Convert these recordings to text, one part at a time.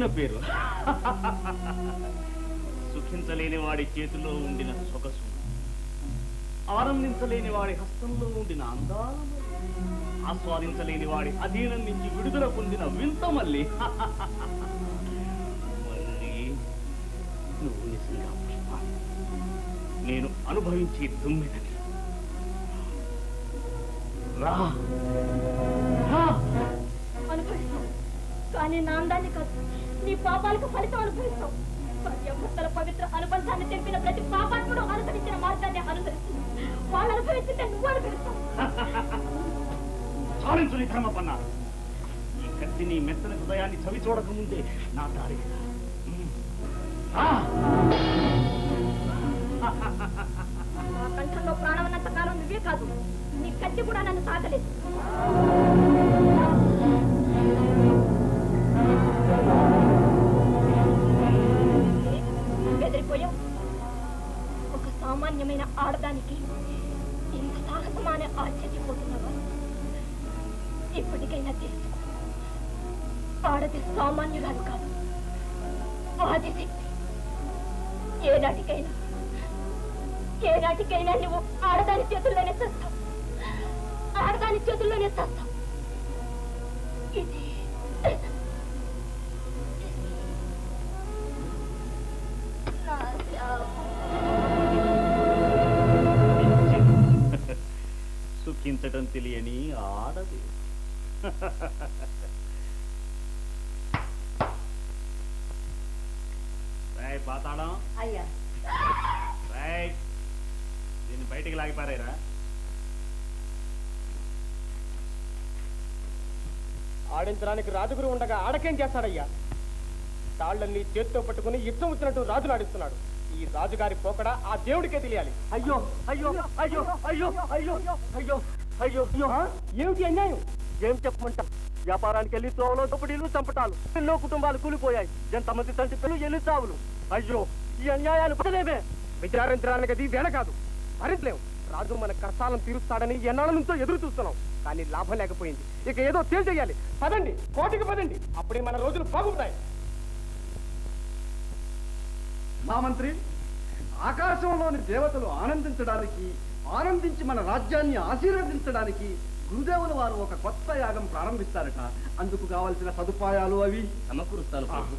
అసలైన పేరు సుఖించలేని వాడి చేతిలో ఉండిన సొగసు ఆనందించలేని వాడి హస్తంలో ఉండిన అందాల ఆస్వాదించలేని వాడి అధీనం నుంచి విడుదల పొందిన వింత మళ్ళీ మళ్ళీ నువ్వు నిజంగా పుష్ప నేను అనుభవించే తుమ్మిదని రా రా అనుభవిస్తావు కానీ నా అందాన్ని కాదు నీ పాపాలకు ఫలితం అనుభవిస్తావు భార్యాభర్తల పవిత్ర అనుబంధాన్ని తెంపిన ప్రతి పాపాత్ముడు అనుసరించిన మార్గాన్ని అనుసరిస్తుంది వాళ్ళు అనుభవిస్తుంటే నువ్వు అనుభవిస్తావు చాలించు నీ ధర్మపన్న ఈ కత్తి నీ మెత్తని హృదయాన్ని చవి చూడక ముందే నా దారి విడా. ఉమ్. రా. నా కంఠంలో ప్రాణం ఉన్నంత కాలం నువ్వే కాదు నీ కత్తి కూడా నన్ను తాకలేదు బెదిరిపోయావు ఒక సామాన్యమైన ఆడదానికి ఇంత సాహసమానే ఆశ్చర్యపోతున్నావా ఇప్పటికైనా తెలుసుకో ఆడది సామాన్యురాలు కాదు ఆదిశక్తి ఏనాటికైనా ఏనాటికైనా నువ్వు ఆడదాని చేతుల్లోనే చస్తావు ఆడదాని చేతుల్లోనే చస్తావు ఇది నా శాపం. సుఖించటం తెలియని ఆడది రాయ్ పాతాళం అయ్యా రాయ్ దీన్ని బయటికి లాగిపారేరా ఆడించడానికి రాజుగురు ఉండగా ఆడకేం చేస్తాడయ్యా తాళ్ళన్ని చేత్తో పట్టుకుని ఇష్టం వచ్చినట్టు రాజును ఆడిస్తున్నాడు ఈ రాజుగారి పోకడ ఆ దేవుడికే తెలియాలి అయ్యో అయ్యో అయ్యో అయ్యో అయ్యో అయ్యో అయ్యో అయ్యో ఏమిటి అన్యాయం ఏం చెప్పమంటా వ్యాపారానికి వెళ్ళి త్రోవలో దోపిడీలు చంపటాలు ఎన్నో కుటుంబాలు కూలిపోయాయి ఎంతమంది తండ్రి పిల్లలు ఎన్ని చావులు అయ్యో ఈ అన్యాయాలు పడలేవే విచారించడానికి అది వేళ కాదు భరించలేం రాజు మన కష్టాలను తీరుస్తాడని ఎన్నాళ్ళ నుంచో ఎదురు చూస్తున్నాం కానీ లాభం లేకపోయింది ఇక ఏదో తేల్చేయాలి పదండి కోటికి పదండి అప్పుడే మన రోజులు బాగుంటాయి మహామంత్రి ఆకాశంలోని దేవతలు ఆనందించడానికి ఆనందించి మన రాజ్యాన్ని ఆశీర్వదించడానికి గురుదేవుల వారు ఒక కొత్త యాగం ప్రారంభిస్తారట అందుకు కావలసిన సదుపాయాలు అవి సమకూరుస్తాను ప్రభు.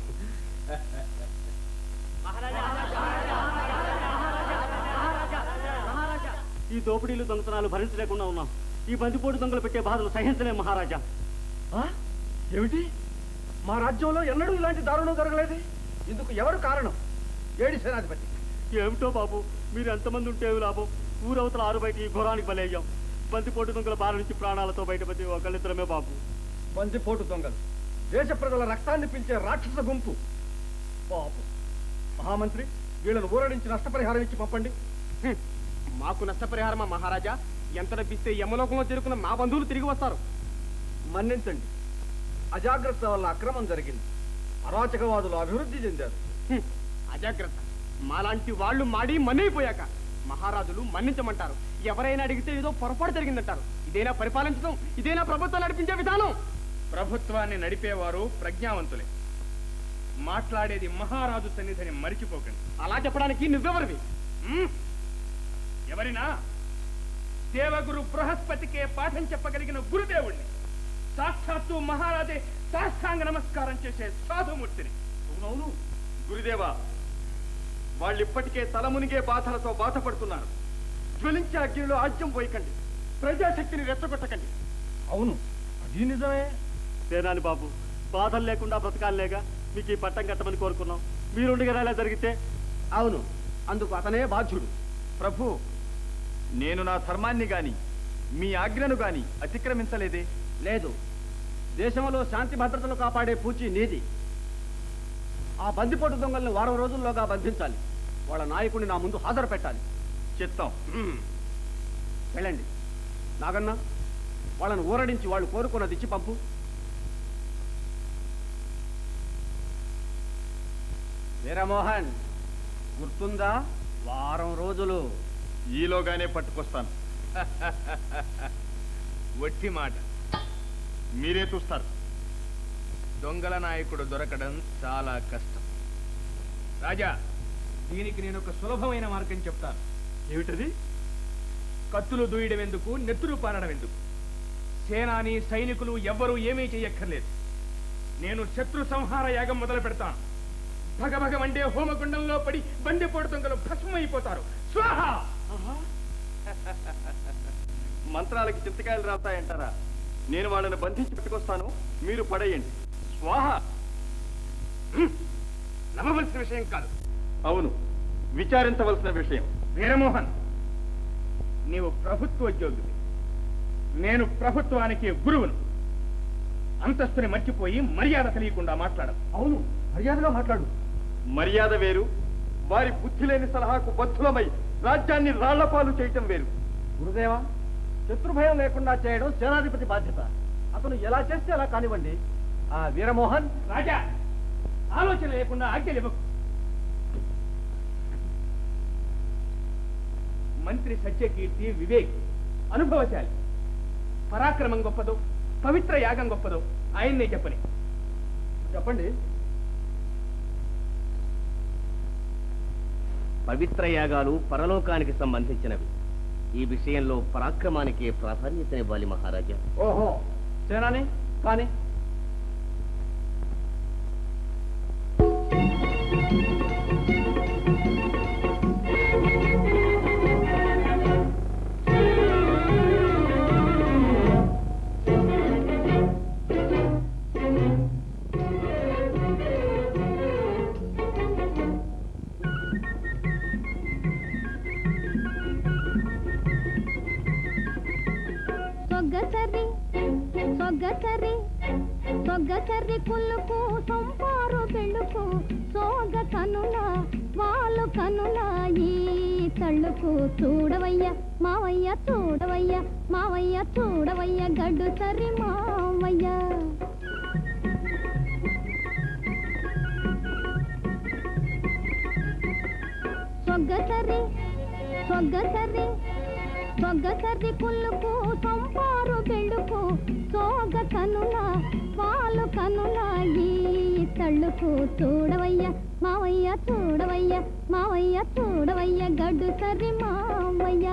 ఈ దోపిడీలు దొంగతనాలు భరించలేకుండా ఉన్నాం ఈ బందిపోటు దొంగలు పెట్టే బాధలు సహించలేం మహారాజా ఆ? ఏమిటి మా రాజ్యంలో ఎన్నడూ ఇలాంటి దారుణం జరగలేదు ఇందుకు ఎవరు కారణం ఏడి సేనాధిపతి ఏమిటో బాబు మీరు ఎంతమంది ఉంటే లాభం ఊరవతల ఆరు బయట ఈ ఘోరానికి బలయ్యాం బందిపోటు దొంగల బాధ నుంచి ప్రాణాలతో బయటపడి ఒకళ్ళిద్దరమే బాబు బందిపోటు దొంగలు దేశ ప్రజల రక్తాన్ని పిలిచే రాక్షస గుంపు పాపం మహామంత్రి వీళ్ళను ఊరడించి నష్టపరిహారం ఇచ్చి పంపండి హ్మ్. మాకు నష్టపరిహారమా మహారాజా ఎంత డబ్బిస్తే యమలోకంలో చేరుకున్న మా బంధువులు తిరిగి వస్తారు మన్నించండి అజాగ్రత్త వల్ల అక్రమం జరిగింది అరాచకవాదులు అభివృద్ధి చెందారు హ్మ్. అజాగ్రత్త మాలాంటి వాళ్ళు మాడి మన్నైపోయాక మహారాజులు మన్నించమంటారు ఎవరైనా అడిగితే ఏదో పొరపాటు జరిగిందంటారు ఇదేనా పరిపాలించడం ఇదేనా ప్రభుత్వం నడిపించే విధానం ప్రభుత్వాన్ని నడిపేవారు ప్రజ్ఞావంతులే మాట్లాడేది మహారాజు సన్నిధిని మరిచిపోకండి అలా చెప్పడానికి నువ్వెవరివి మ్మ్? ఎవరినా దేవగురు బృహస్పతికే పాఠం చెప్పగలిగిన గురుదేవుణ్ణి సాక్షాత్తు మహారాజే సాష్టాంగ నమస్కారం చేసే సాధుమూర్తిని అవునవును గురుదేవా వాళ్ళు ఇప్పటికే తలమునిగే బాధలతో బాధపడుతున్నారు జ్వలించే అగ్నిలో ఆజ్యం పోయకండి ప్రజాశక్తిని రెచ్చగొట్టకండి అవును అది నిజమే సేనాని బాబు బాధలు లేకుండా బ్రతకాలి లేక మీకు ఈ పట్టం కట్టమని కోరుకున్నాం మీరుండగా ఇలా జరిగితే అవును అందుకు అతనే బాధ్యుడు ప్రభు నేను నా ధర్మాన్ని గాని మీ ఆజ్ఞను గాని అతిక్రమించలేదే లేదు దేశంలో శాంతి భద్రతలు కాపాడే పూచి నీది ఆ బందిపోటు దొంగల్ని వారం రోజుల్లోగా బంధించాలి వాళ్ళ నాయకుడిని నా ముందు హాజరు పెట్టాలి చిత్తం వెళ్ళండి నాగన్న వాళ్ళని ఊరడించి వాళ్ళు కోరుకున్నది ఇచ్చి పంపు వీరమోహన్ గుర్తుందా వారం రోజులు ఈలోగానే పట్టుకొస్తాను వట్టి మాట మీరే చూస్తారు దొంగల నాయకుడు దొరకడం చాలా కష్టం రాజా దీనికి నేను ఒక సులభమైన మార్గం చెప్తాను ఏమిటది కత్తులు దూయడం ఎందుకు నెత్తురు పారడం ఎందుకు సేనాని సైనికులు ఎవ్వరూ ఏమీ చెయ్యక్కర్లేదు నేను శత్రు సంహార యాగం మొదలు పెడతాను భగభగ వండే హోమగుండంలో పడి బందెపోటు దొంగలు భస్మైపోతారు స్వాహ మంత్రాలకి చింతకాయలు రాస్తాయంటారా నేను వాళ్ళని బంధించి పెట్టుకొస్తాను మీరు పడేయండి స్వాహ నమ్మవలసిన విషయం కాదు అవును విచారించవలసిన విషయం వీరమోహన్ నీవు ప్రభుత్వ ఉద్యోగివి నేను ప్రభుత్వానికి గురువును అంతస్తుని మర్చిపోయి మర్యాద తెలియకుండా మాట్లాడదు అవును మర్యాదగా మాట్లాడు మర్యాద వేరు వారి బుద్ధి లేని సలహాకు బద్ధులమై రాజ్యాన్ని రాళ్లపాలు చేయటం వేరు గురుదేవా శత్రుభయం లేకుండా చేయడం సేనాధిపతి బాధ్యత అతను ఎలా చేస్తే అలా కానివ్వండి ఆ వీరమోహన్ రాజా ఆలోచన లేకుండా ఆజ్ఞలు ఇవ్వకు మంత్రి సత్యకీర్తి వివేక్ అనుభవశాలి పరాక్రమం గొప్పదో పవిత్ర యాగం గొప్పదో ఆయన్నే చెప్పని చెప్పండి పవిత్ర యాగాలు పరలోకానికి సంబంధించినవి ఈ విషయంలో పరాక్రమానికి ప్రాధాన్యతనివ్వాలి మహారాజా ఓహో సేనాని కానీ సొగ్గసరి సొగ్గసరి సొగ్గసరి కుళ్ళుకు సొంపారు పెళ్ళుకు సోగ కనుల వాళ్ళు కనుల ఈ తళ్ళుకు చూడవయ్య మావయ్య చూడవయ్య మావయ్య చూడవయ్య గడ్డు సరి మావయ్య సొగ్గసరి సొగ్గసరి సొగ్గసరి పుల్లుకు సొంపారు బెళ్ళుకు సోగ కనుల పాలు కనుల ఈ తళ్ళుకు చూడవయ్య మావయ్య చూడవయ్య మావయ్య చూడవయ్య గడ్డు సరి మావయ్య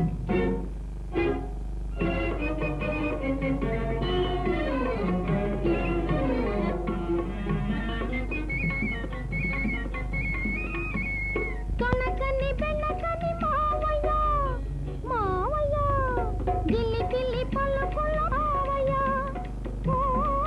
కనకని బెనకని మావయ్య మావయ్య గిల్లి గిల్లి పలుకుల మావయ్య ఓ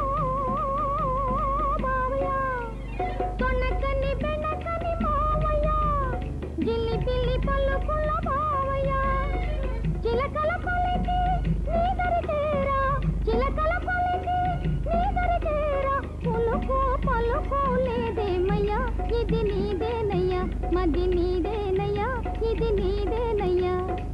మావయ్య కనకని బెనకని మావయ్య గిల్లి గిల్లి పలుకుల మావయ్య చిలకల పలికి నీ దరిచేరా చిలకల పలికి నీ దరిచేరా పులుకు పలుకు లేదేమయ్యా ఇది నీదేనయ్యా మది నీదేనయ్యా ఇది నీదేనయ్యా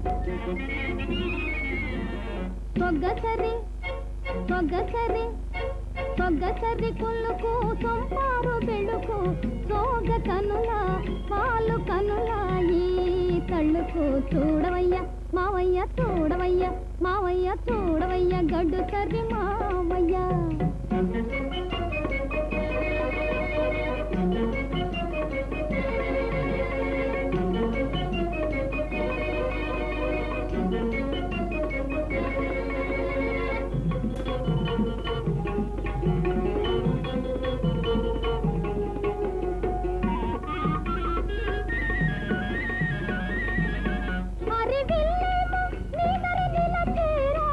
సొగ్గసరి సొగ్గసరి సొగ్గసరి కుళ్ళుకు సొంపారు బెళ్ళుకు సోగ కనుల పాలు కనుల ఈ తళ్ళుకు చూడవయ్య మావయ్య చూడవయ్య మావయ్య చూడవయ్య గడ్డు సరి మావయ్య మరి విల్లేమో నీ దరి నిలచేరా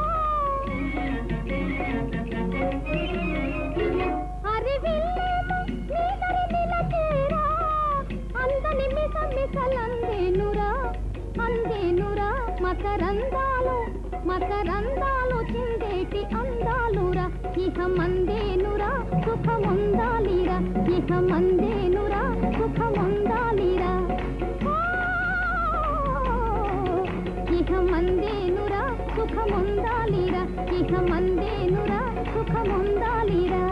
అరి విల్లేమో నీ దరి నిలచేరా అందని మిస మిసలందేనురా అందేనురా మకరందాలు మకరందాలు చిందేటి అందాలురా ఇహ మందేనురా సుఖముందాలిరా ఇహ మందేనురా సుఖముందాలిరా ఇహ మందేనురా సుఖముందాలిరా ఇహ మందేనురా సుఖముందాలిరా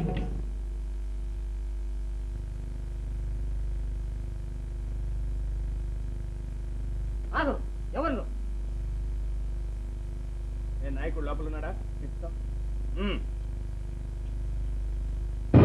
ఆగు ఎవరు నువ్వు? ఏ నాయకుడు లోపల ఉన్నాడా చెప్తా. ఉమ్.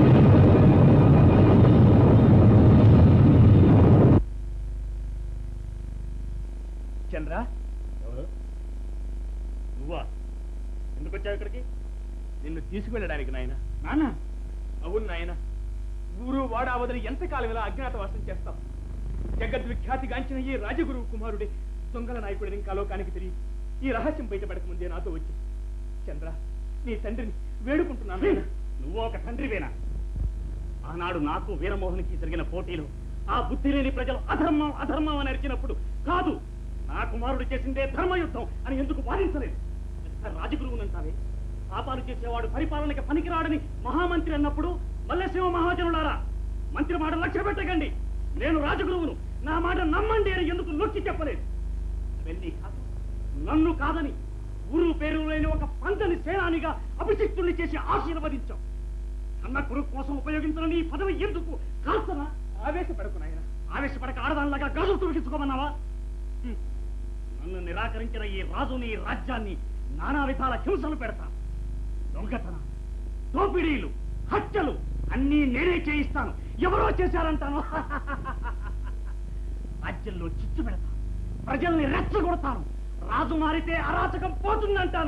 చంద్ర ఎవరు నువ్వా ఎందుకు వచ్చావు ఇక్కడికి నిన్ను తీసుకువెళ్ళడానికి నాయన నాన్న అవును నాయన ఊరు వాడా వదిలి ఎంతకాలం ఇలా అజ్ఞాతవాసం చేస్తాం జగద్విఖ్యాతిగాంచిన ఈ రాజగురువు కుమారుడే దొంగల నాయకుడిని ఇంకా లోకానికి తెలియదు ఈ రహస్యం బయటపడక ముందే నాతో వచ్చి చంద్ర నీ తండ్రిని వేడుకుంటున్నాను నాయన నువ్వు ఒక తండ్రివేనా ఆనాడు నాకు వీరమోహన్కి జరిగిన పోటీలో ఆ బుద్ధి లేని ప్రజలు అధర్మం అధర్మం అని అరిచినప్పుడు కాదు నా కుమారుడు చేసిందే ధర్మయుద్ధం అని ఎందుకు వాదించలేదు పెద్ద రాజగురువునంటావే పాపాలు చేసేవాడు పరిపాలనకి పనికిరాడని మహామంత్రి అన్నప్పుడు మల్లెశివ మహాజనులారా మంత్రి మాట లక్ష్య పెట్టకండి నేను రాజగురువును నా మాట నమ్మండి అని ఎందుకు నొక్కి చెప్పలేదు వెళ్ళి కాదు నన్ను కాదని ఊరు పేరు లేని ఒక పంచని సేనానిగా అభిషిక్తుల్ని చేసి ఆశీర్వదించాం అన్న కొడుకు కోసం ఉపయోగించిన నీ పదవి ఎందుకు కాల్సనా ఆవేశపడకు నాయన ఆవేశపడక ఆడదానిలాగా గాజులు తుడిగించుకోమన్నావా హ్మ్. నన్ను నిరాకరించిన ఈ రాజుని ఈ రాజ్యాన్ని నానా విధాల హింసలు పెడతా దొంగతనం దోపిడీలు హత్యలు అన్నీ నేనే చేయిస్తాను ఎవరో చేశారంటాను రాజ్యంలో చిచ్చు పెడతాను ప్రజల్ని రెచ్చగొడతాను రాజు మారితే అరాచకం పోతుందంటాను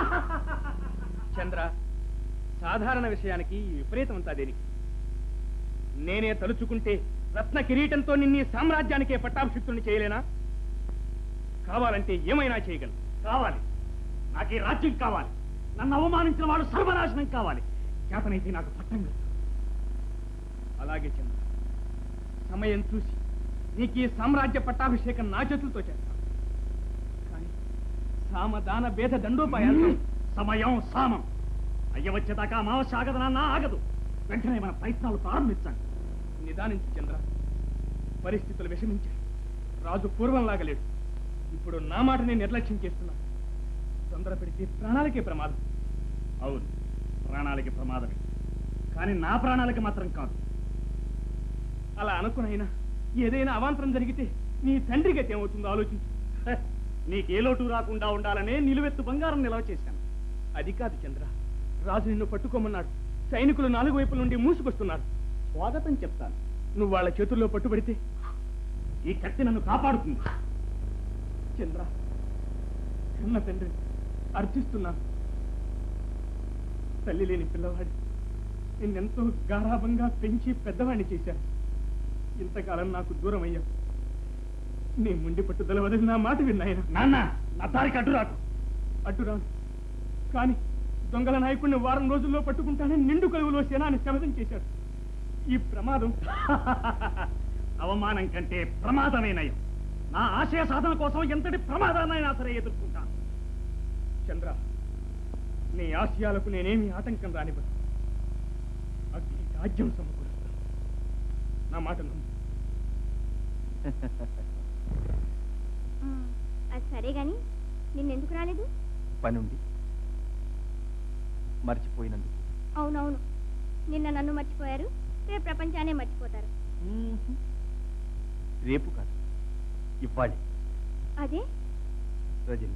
చంద్ర సాధారణ విషయానికి ఈ విపరీతం అంతా దేనికి నేనే తలుచుకుంటే రత్న కిరీటంతో నిన్ని సామ్రాజ్యానికే పట్టాభిషిక్తుల్ని చేయలేనా కావాలంటే ఏమైనా చేయగలను కావాలి నాకు ఈ రాజ్యం కావాలి నన్ను అవమానించిన వాడు సర్వనాశనం కావాలి చేతనైతే నాకు పట్టం కట్టు. అలాగే చంద్ర సమయం చూసి నీకు ఈ సామ్రాజ్య పట్టాభిషేకం నా చేతులతో చేస్తాను కానీ సామదాన భేద దండోపాయాలు సమయం సామం అయ్య వచ్చేదాకా అమావాస్య ఆగదనా ఆగదు వెంటనే మన ప్రయత్నాలు ప్రారంభించండి నిదానించు చంద్ర పరిస్థితులు విషమించాయి రాజు పూర్వంలాగా లేడు ఇప్పుడు నా మాటని నిర్లక్ష్యం చేస్తున్నా తొందర పెడితే ప్రాణాలకే ప్రమాదం అవును ప్రాణాలకి ప్రమాదమే కానీ నా ప్రాణాలకి మాత్రం కాదు అలా అనుకునైనా ఏదైనా అవాంతరం జరిగితే నీ తండ్రి గతి ఏమవుతుందో ఆలోచించు హె, నీకే లోటు రాకుండా ఉండాలనే నిలువెత్తు బంగారం నిలవ చేశాను అది కాదు చంద్ర రాజు నిన్ను పట్టుకోమన్నాడు సైనికులు నాలుగు వైపుల నుండి మూసుకొస్తున్నారు స్వాగతం చెప్తాను నువ్వు వాళ్ళ చేతుల్లో పట్టుబడితే ఈ కత్తి నన్ను కాపాడుతుంది చంద్ర కన్న తండ్రి అర్చిస్తున్నాను తల్లి లేని పిల్లవాడి నిన్నెంతో గారాభంగా పెంచి పెద్దవాడిని చేశాను ఇంతకాలం నాకు దూరం అయ్యా నీ ముండి పట్టుదల వదిలి నా మాట విన్నాయన నాన్న నా దారికి అడ్డు రాకు అడ్డురాను కానీ దొంగల నాయకుడిని వారం రోజుల్లో పట్టుకుంటానని నిండు కలుగులో సేనాన్ని శమదం చేశాడు ఈ ప్రమాదం అవమానం కంటే ప్రమాదమే నయం నా ఆశయ సాధన కోసం ఎంతటి ప్రమాదాన్నైనా సరే ఎదుర్కొంటాను చంద్ర నీ ఆశయాలకు నేనేమి ఆటంకం రానివ్వను అగ్ని రాజ్యం సమకూరుస్తాను నా మాట నమ్ము అది సరే గాని నిన్నెందుకు రాలేదు పనుండి మర్చిపోయినందుకు అవునవును నిన్న నన్ను మర్చిపోయారు రేపు ప్రపంచాన్ని మర్చిపోతారు రేపు కాదు ఇవ్వాలి అదే రజని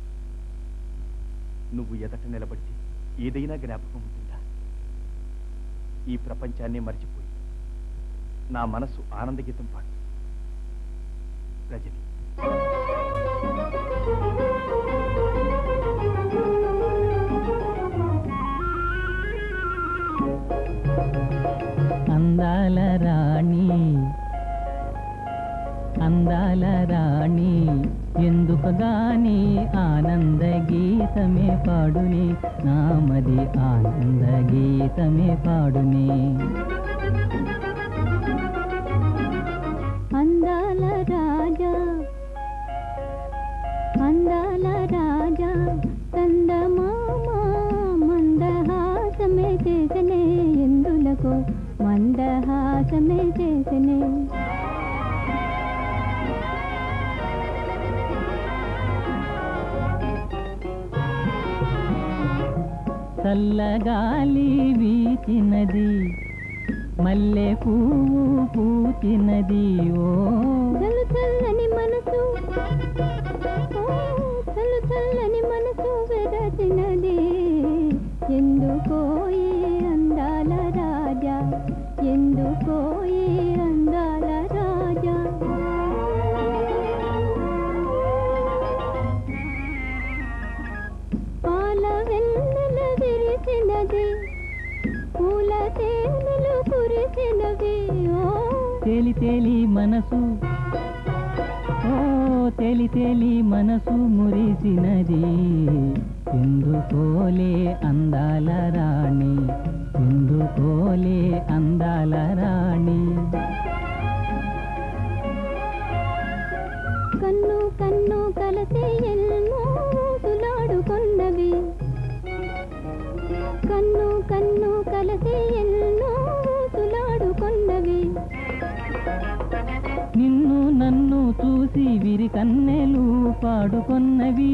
నువ్వు ఎదట నిలబడితే ఏదైనా జ్ఞాపకం ఉంటుందా ఈ ప్రపంచాన్ని మర్చిపోయి నా మనసు ఆనందగీతం పాడు రజని అందాల రాణి అందాల రాణి ఎందుకు గాని ఆనంద గీతమే పాడుని నామది ఆనంద గీతమే పాడుని అందాల రాజా అందాల రాజా కందమామ మందహాసమే చేసనే ఎందులకు మందహాసమే చేసనే చల్లగాలి వీచినది మల్లె పువ్వు పూచినది ఓ చల్లు చల్లని మనసు ఓ, చల్లు చల్లని మనసు వెరచినది ఎందుకో ఈ అందాల రాజా ఎందుకో ఈ అందాల రాజా మనసు ఓ తెలి తెలి మనసు మురిసినది ఎందుకోలే అందాల రాణి ఎందుకోలే అందాల రాణి కన్ను కన్ను కలిసి ఎన్నో సులాడుకున్నవి కన్ను కన్ను కలిసి ఎన్నో సులాడుకున్నవి నిన్ను నన్ను చూసి విరి కన్నెలు పాడుకొన్నవి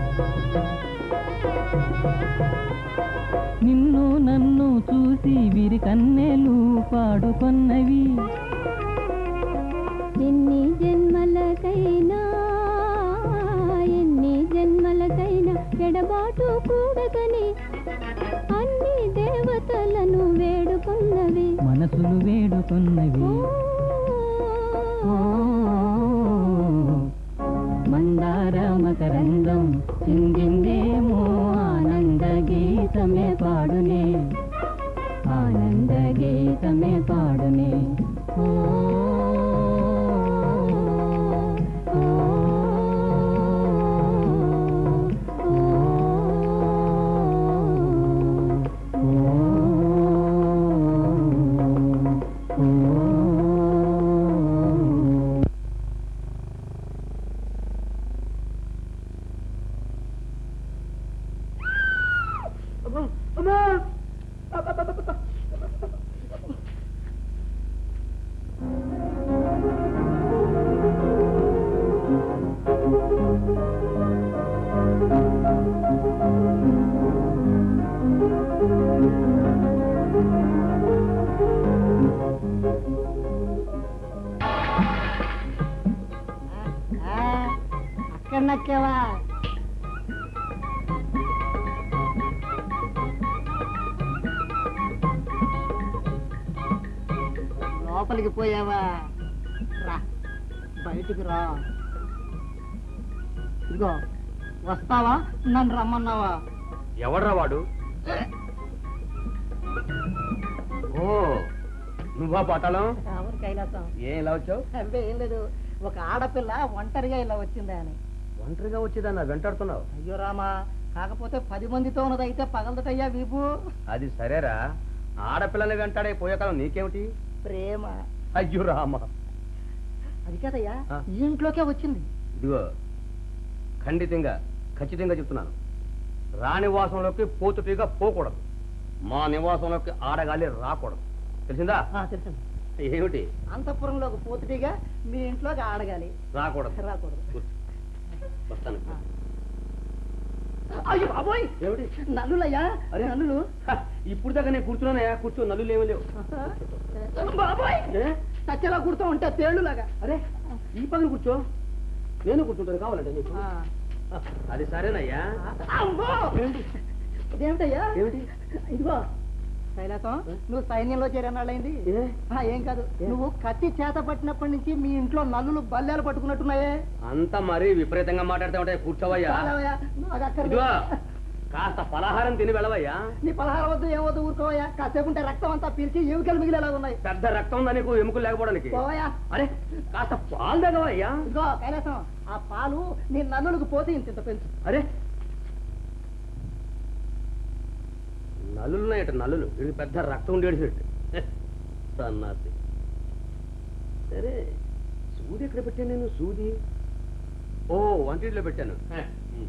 నిన్ను నన్ను చూసి విరి కన్నెలు పాడుకొన్నవి ఎన్ని జన్మలకైనా ఎన్ని జన్మలకైనా ఎడబాటు కూడదని అన్ని దేవతలను వేడుకున్నవి మనసులు వేడుకొన్నవి ఓ, మందార మకరందం చిందిందేమో ఆనంద గీతమే పాడునే ఆనంద గీతమే పాడునే ఓ ఓ, అక్కడ నక్కేవా లోపలికి పోయావా రా బయటికి రా ఇదిగో వస్తావా నన్ను రమ్మన్నావా ఎవడ్రా వాడు ఓ నువ్వా పాతాళం ఎవరు కైలాసం ఏం ఇలా వచ్చావు అంటే ఏం లేదు ఒక ఆడపిల్ల ఒంటరిగా ఇలా వచ్చిందా అని ఒంటరిగా వచ్చేదాన్ని వెంటాడుతున్నావు అయ్యో రామా కాకపోతే పది మందితో ఉన్నదైతే పగలదటయ్యా వీపు అది సరేరా ఆడపిల్లని వెంటాడే పోయే కాలం నీకేమిటి ప్రేమ అయ్యో రామ అది కదయ్యా ఆ. ఈ ఇంట్లోకే వచ్చింది ఇదిగో ఖండితంగా ఖచ్చితంగా చెప్తున్నాను రా నివాసంలోకి పోతుటిగా పోకూడదు మా నివాసంలోకి ఆడగాలి రాకూడదు తెలిసిందా ఆ, తెలుసండి ఏమిటి అంతఃపురంలోకి పోతుటిగా మీ ఇంట్లోకి ఆడగాలి రాకూడదు రాకూడదు కూర్చో. వస్తాను అయ్యో బాబోయ్ ఏమిటి నల్లులయ్యా అరే. నల్లులు హ, ఇప్పుడు దాకా నేను కూర్చున్నానయ్యా కూర్చో నల్లు ఏమీ లేవు బాబోయ్ ఏ? చచ్చేలా కూర్చో ఉంటే తేళ్లులాగా అరే ఈ పక్కన కూర్చో నేను కూర్చుంటాను కావాలంటే నీకు ఆ. అది సరేనయ్యా అమ్మో! ఇదేమిటయ్యా ఏమిటి ఇదిగో కైలాసం నువ్వు సైన్యంలో చేరనాళ్ళైంది ఏ? ఆ, ఏం కాదు నువ్వు కత్తి చేత పట్టినప్పటి నుంచి మీ ఇంట్లో నల్లులు బల్లేలు పట్టుకున్నట్టున్నాయే అంత మరీ విపరీతంగా మాట్లాడితే ఉంటాయి కూర్చోవయ్యా చాలవయ్యా, నాకు అక్కర్లేదు. ఇదిగో కాస్త పలహారం తిని వెళ్ళవయ్యా నీ పలహారం వద్దు ఏమొద్దు ఊరుకోవయ్యా కాసేపు ఉంటే రక్తం అంతా పీల్చి ఎముకలు మిగిలేలా ఉన్నాయి పెద్ద రక్తం ఉందా నీకు ఎముకలు లేకపోవడానికి పోవయ్యా అరే కాస్త పాలు తగ్గవయ్యా ఇదిగో కైలాసం ఆ పాలు నీ నల్లులకు పోతే ఇంత ఇంత పెంచు అరే నల్లులు ఉన్నాయట నల్లులు ఇది పెద్ద రక్తం ఉండేసినట్టు సన్నాసి సరే సూది ఎక్కడ పెట్టాను నేను సూది ఓ వంటింట్లో పెట్టాను హ, ఉమ్.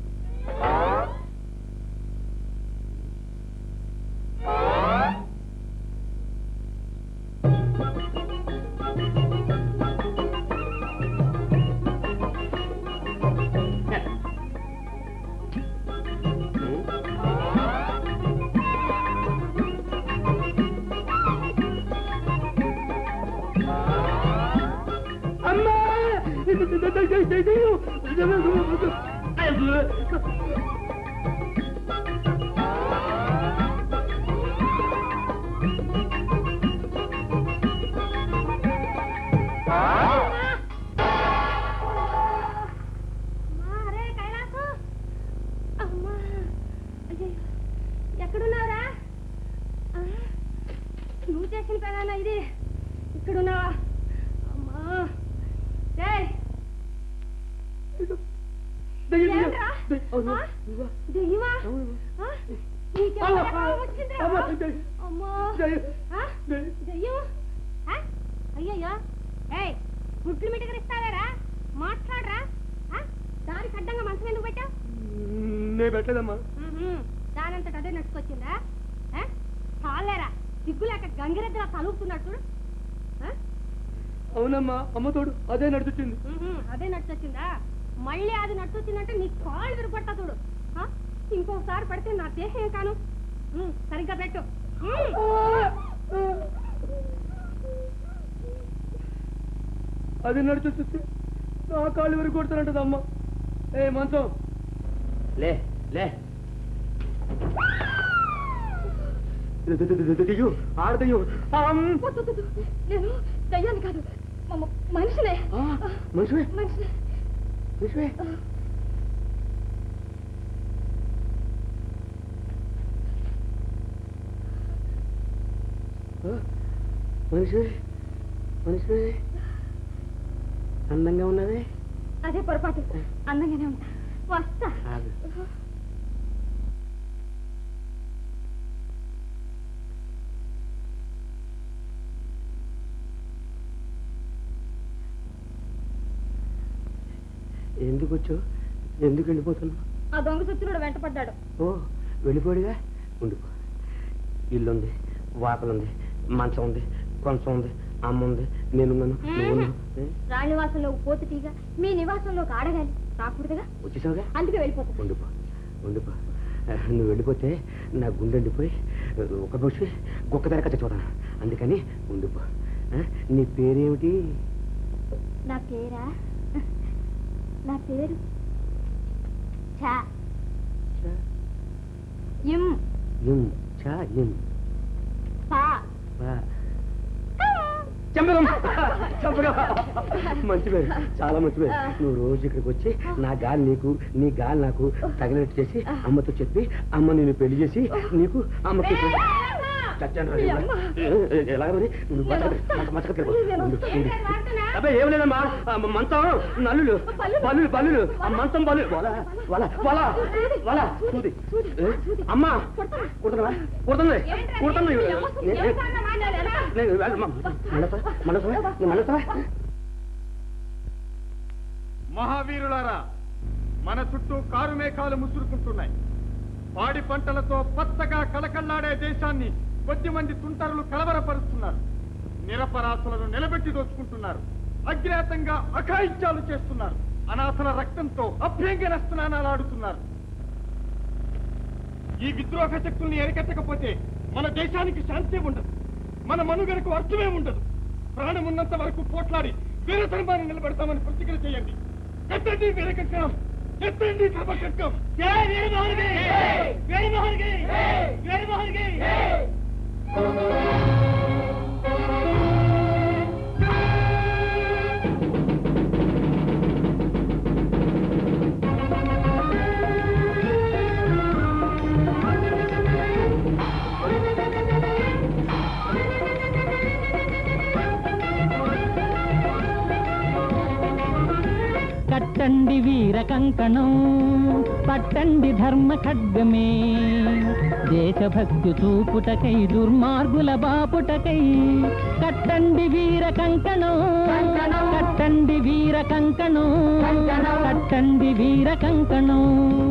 అరే కైలాసం అమ్మా అయ్యో ఎక్కడున్నావురా ఆ, నువ్వు చేసిన పనేనా ఇది ఇక్కడున్నావా అమ్మా ఏమిట్రా? ఆ? దెయ్యమా? ఆ? నీకెవరు ఎక్కడ వచ్చిందిరా? అమ్మో. ఆ? దెయ్యం? ఆ? అయ్యయ్యో ఏయ్ గుడ్లు మిటకరిస్తావేరా మాట్లాడరా ఆ? దానికి అడ్డంగా మంచం ఎందుకు పెట్టావు నేను పెట్టలేదమ్మా దానంతట అదే నడుచుకొచ్చిందా ఆ? చాలేరా సిగ్గులేక గంగిరెద్దులా తలుపుతున్నాడు చూడు ఆ? అవునమ్మా అమ్మ తోడు అదే నడుచుచ్చింది ఉహుం, అదే నచ్చొచ్చిందా మళ్ళీ అది నచ్చొచ్చిందంటే నీ కాళ్ళు విరిగొట్టా చూడు ఆ? ఇంకోసారి పడితే నా దేహం ఏం కాను ఉమ్, సరిగ్గా పెట్టు ఉమ్. అది నడుచొచ్చి నా కాళ్ళు వరకు కొడుతానంటది అమ్మ ఏ మంచం లే లే ఆడదయ్యో వద్దు, వద్దు, వద్దు. నేను దయ్యాన్ని కాదు మ- మనిషినే మనిషివే మనిషినే మనిషివే మనిషివే మనిషివే అందంగా ఉన్నదే అదే పొరపాటు అందంగానే ఉంటా వస్తా ఆగు. ఎందుకు వచ్చావు ఎందుకు వెళ్ళిపోతున్నావు ఆ దొంగ సుత్రుడు వెంటపడ్డాడు ఓ వెళ్ళిపోయాడుగా ఉండిపో ఇల్లుంది వాకలుంది మంచం ఉంది కొంచెం ఉంది అమ్మ ఉంది నేనున్నాను నువ్వున్నావు ఏ? రాణి నివాసంలో పోతుటీగా మీ నివాసంలోకి ఆడగాలి రాకూడదుగా వచ్చేసావుగా అందుకే వెళ్ళిపోతా ఉండిపో ఉండిపో ఆ, నువ్వు వెళ్ళిపోతే నా గుండె ఎండిపోయి ఒక బొచ్చి గొక్క ధరక చచ్చిపోతాను అందుకని ఉండిపో ఆ, నీ పేరేమిటి నా పేరా నా పేరు ఛా ఇం ఇం చా ఇం పా పా. చంపకం చంపకం మంచి పేరు చాలా మంచి పేరు నువ్వు రోజు ఇక్కడికి వచ్చి నా గాలి నీకు నీ గాలి నాకు తగినట్టు చేసి అమ్మతో చెప్పి అమ్మ నేను పెళ్లి చేసి నీకు అమ్మకి చచ్చాను రా నేను. ఏ, ఏ, ఎలాగ మరి నువ్వు బతకదు. మంచ- మంచకు తిరుగు. ఉండు, ఉండు. అబ్బాయి ఏం లేదమ్మా ఆ మంచం నల్లులు బల్లులు బల్లులు ఆ మంచం బల్లు వల వల వల వల సూది ఏ, అమ్మా కుడుతున్నా కుడుతుంది కుడుతుంది నేను వెళ్ళ- మ- మనసా మనసా నువ్వు మనసా మహావీరులారా మన చుట్టూ కారు మేఘాలు ముసురుకుంటున్నాయి పాడి పంటలతో పచ్చగా కలకల్లాడే దేశాన్ని కొద్ది మంది తుంటరులు కలవరపరుస్తున్నారు నిరపరాసులను నిలబెట్టి దోచుకుంటున్నారు అజ్ఞాతంగా అఘాయిత్యాలు చేస్తున్నారు అనాథల రక్తంతో అభ్యంగన స్నానాలు ఆడుతున్నారు ఈ విద్రోహ శక్తుల్ని ఎరకెత్తకపోతే మన దేశానికి శాంతి ఉండదు మన మనుగడకు అర్థమే ఉండదు ప్రాణం ఉన్నంత వరకు పోట్లాడి వీర ధర్మాన్ని నిలబెడతామని ప్రతిజ్ఞ చేయండి ఎత్తండి వీరకట్నం ఎత్తండి ధర్మకట్నం కట్టండి వీర కంకణం పట్టండి ధర్మ ఖడ్గమే దేశభక్తి చూపుటకై దుర్మార్గుల బాపుటకై కట్టండి వీర కంకణం కట్టండి వీర కంకణం కట్టండి వీర కంకణం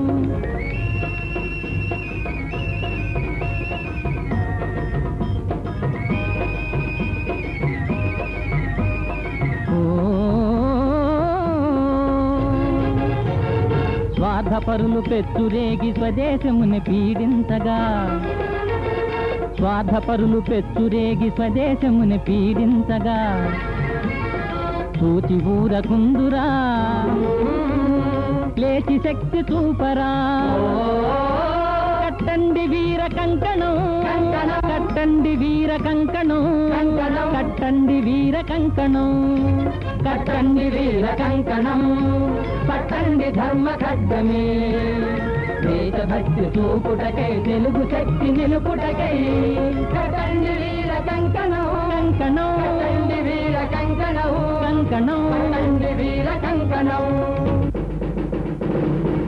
స్వార్థపరులు పెచ్చురేగి స్వదేశముని పీడించగా స్వార్థపరులు పెచ్చురేగి స్వదేశముని పీడించగా చూచి ఊరకుందురా లేచి శక్తి చూపరా కట్టండి వీర కంకణం కట్టండి వీర కంకణం కట్టండి వీర కంకణం కట్టండి వీర కంకణం పట్టండి ధర్మ ఖడ్గమే దేశభక్తి చూపుటకై తెలుగు శక్తి నిలుపుటకై కట్టండి వీర కంకణం కంకణం కట్టండి వీర కంకణం కంకణం కట్టండి వీర కంకణం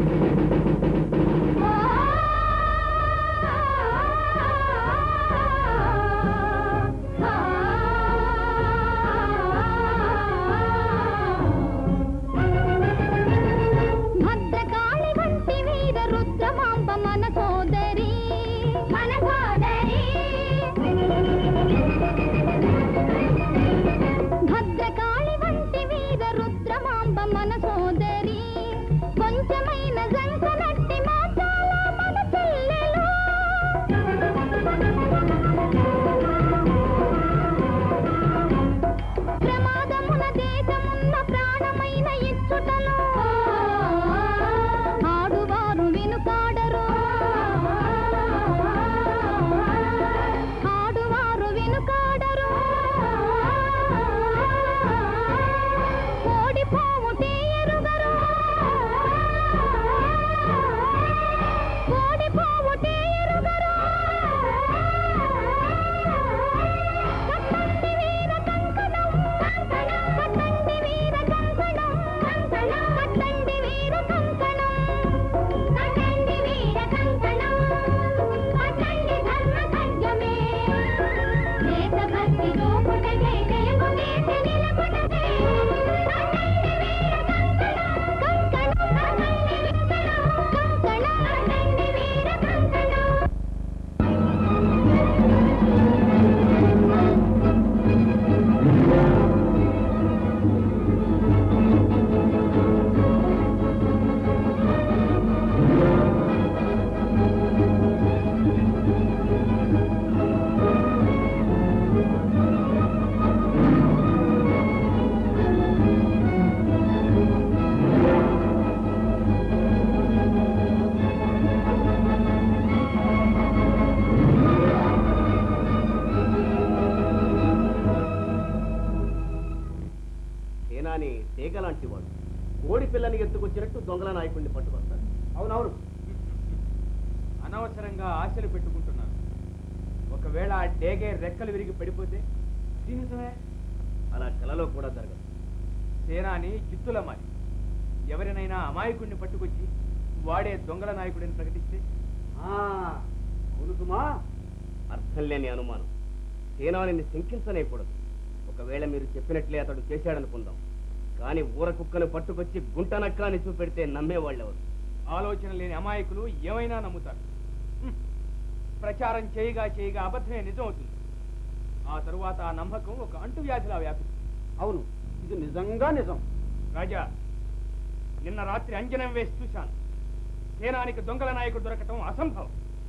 సింహాన్ని ఎత్తుకొచ్చినట్టు దొంగల నాయకుడిని పట్టుకొస్తారు అవునవును అనవసరంగా ఆశలు పెట్టుకుంటున్నాను ఒకవేళ ఆ డేగే రెక్కలు విరిగి పడిపోతే ఇది నిజమే అలా కలలో కూడా జరగదు సేనాని చిత్తుల మారి ఎవరినైనా అమాయకుడిని పట్టుకొచ్చి వాడే దొంగల నాయకుడిని ప్రకటిస్తే అవును సుమా అర్థం లేని అనుమానం సేనానిని శంకించనేకూడదు ఒకవేళ మీరు చెప్పినట్లే అతడు చేశాడనుకుందాం కానీ ఊర కుక్కను పట్టుకొచ్చి గుంటనక్కాని చూపెడితే నమ్మేవాళ్ళెవరు ఆలోచన లేని అమాయకులు ఏమైనా నమ్ముతారు హ్మ్. ప్రచారం చేయగా చేయగా అబద్ధమే నిజం అవుతుంది ఆ తరువాత ఆ నమ్మకం ఒక అంటువ్యాధిలా వ్యాపిస్తుంది అవును ఇది నిజంగా నిజం రాజా నిన్న రాత్రి అంజనం వేసి చూశాను సేనానికి దొంగల నాయకుడు దొరకటం అసంభవం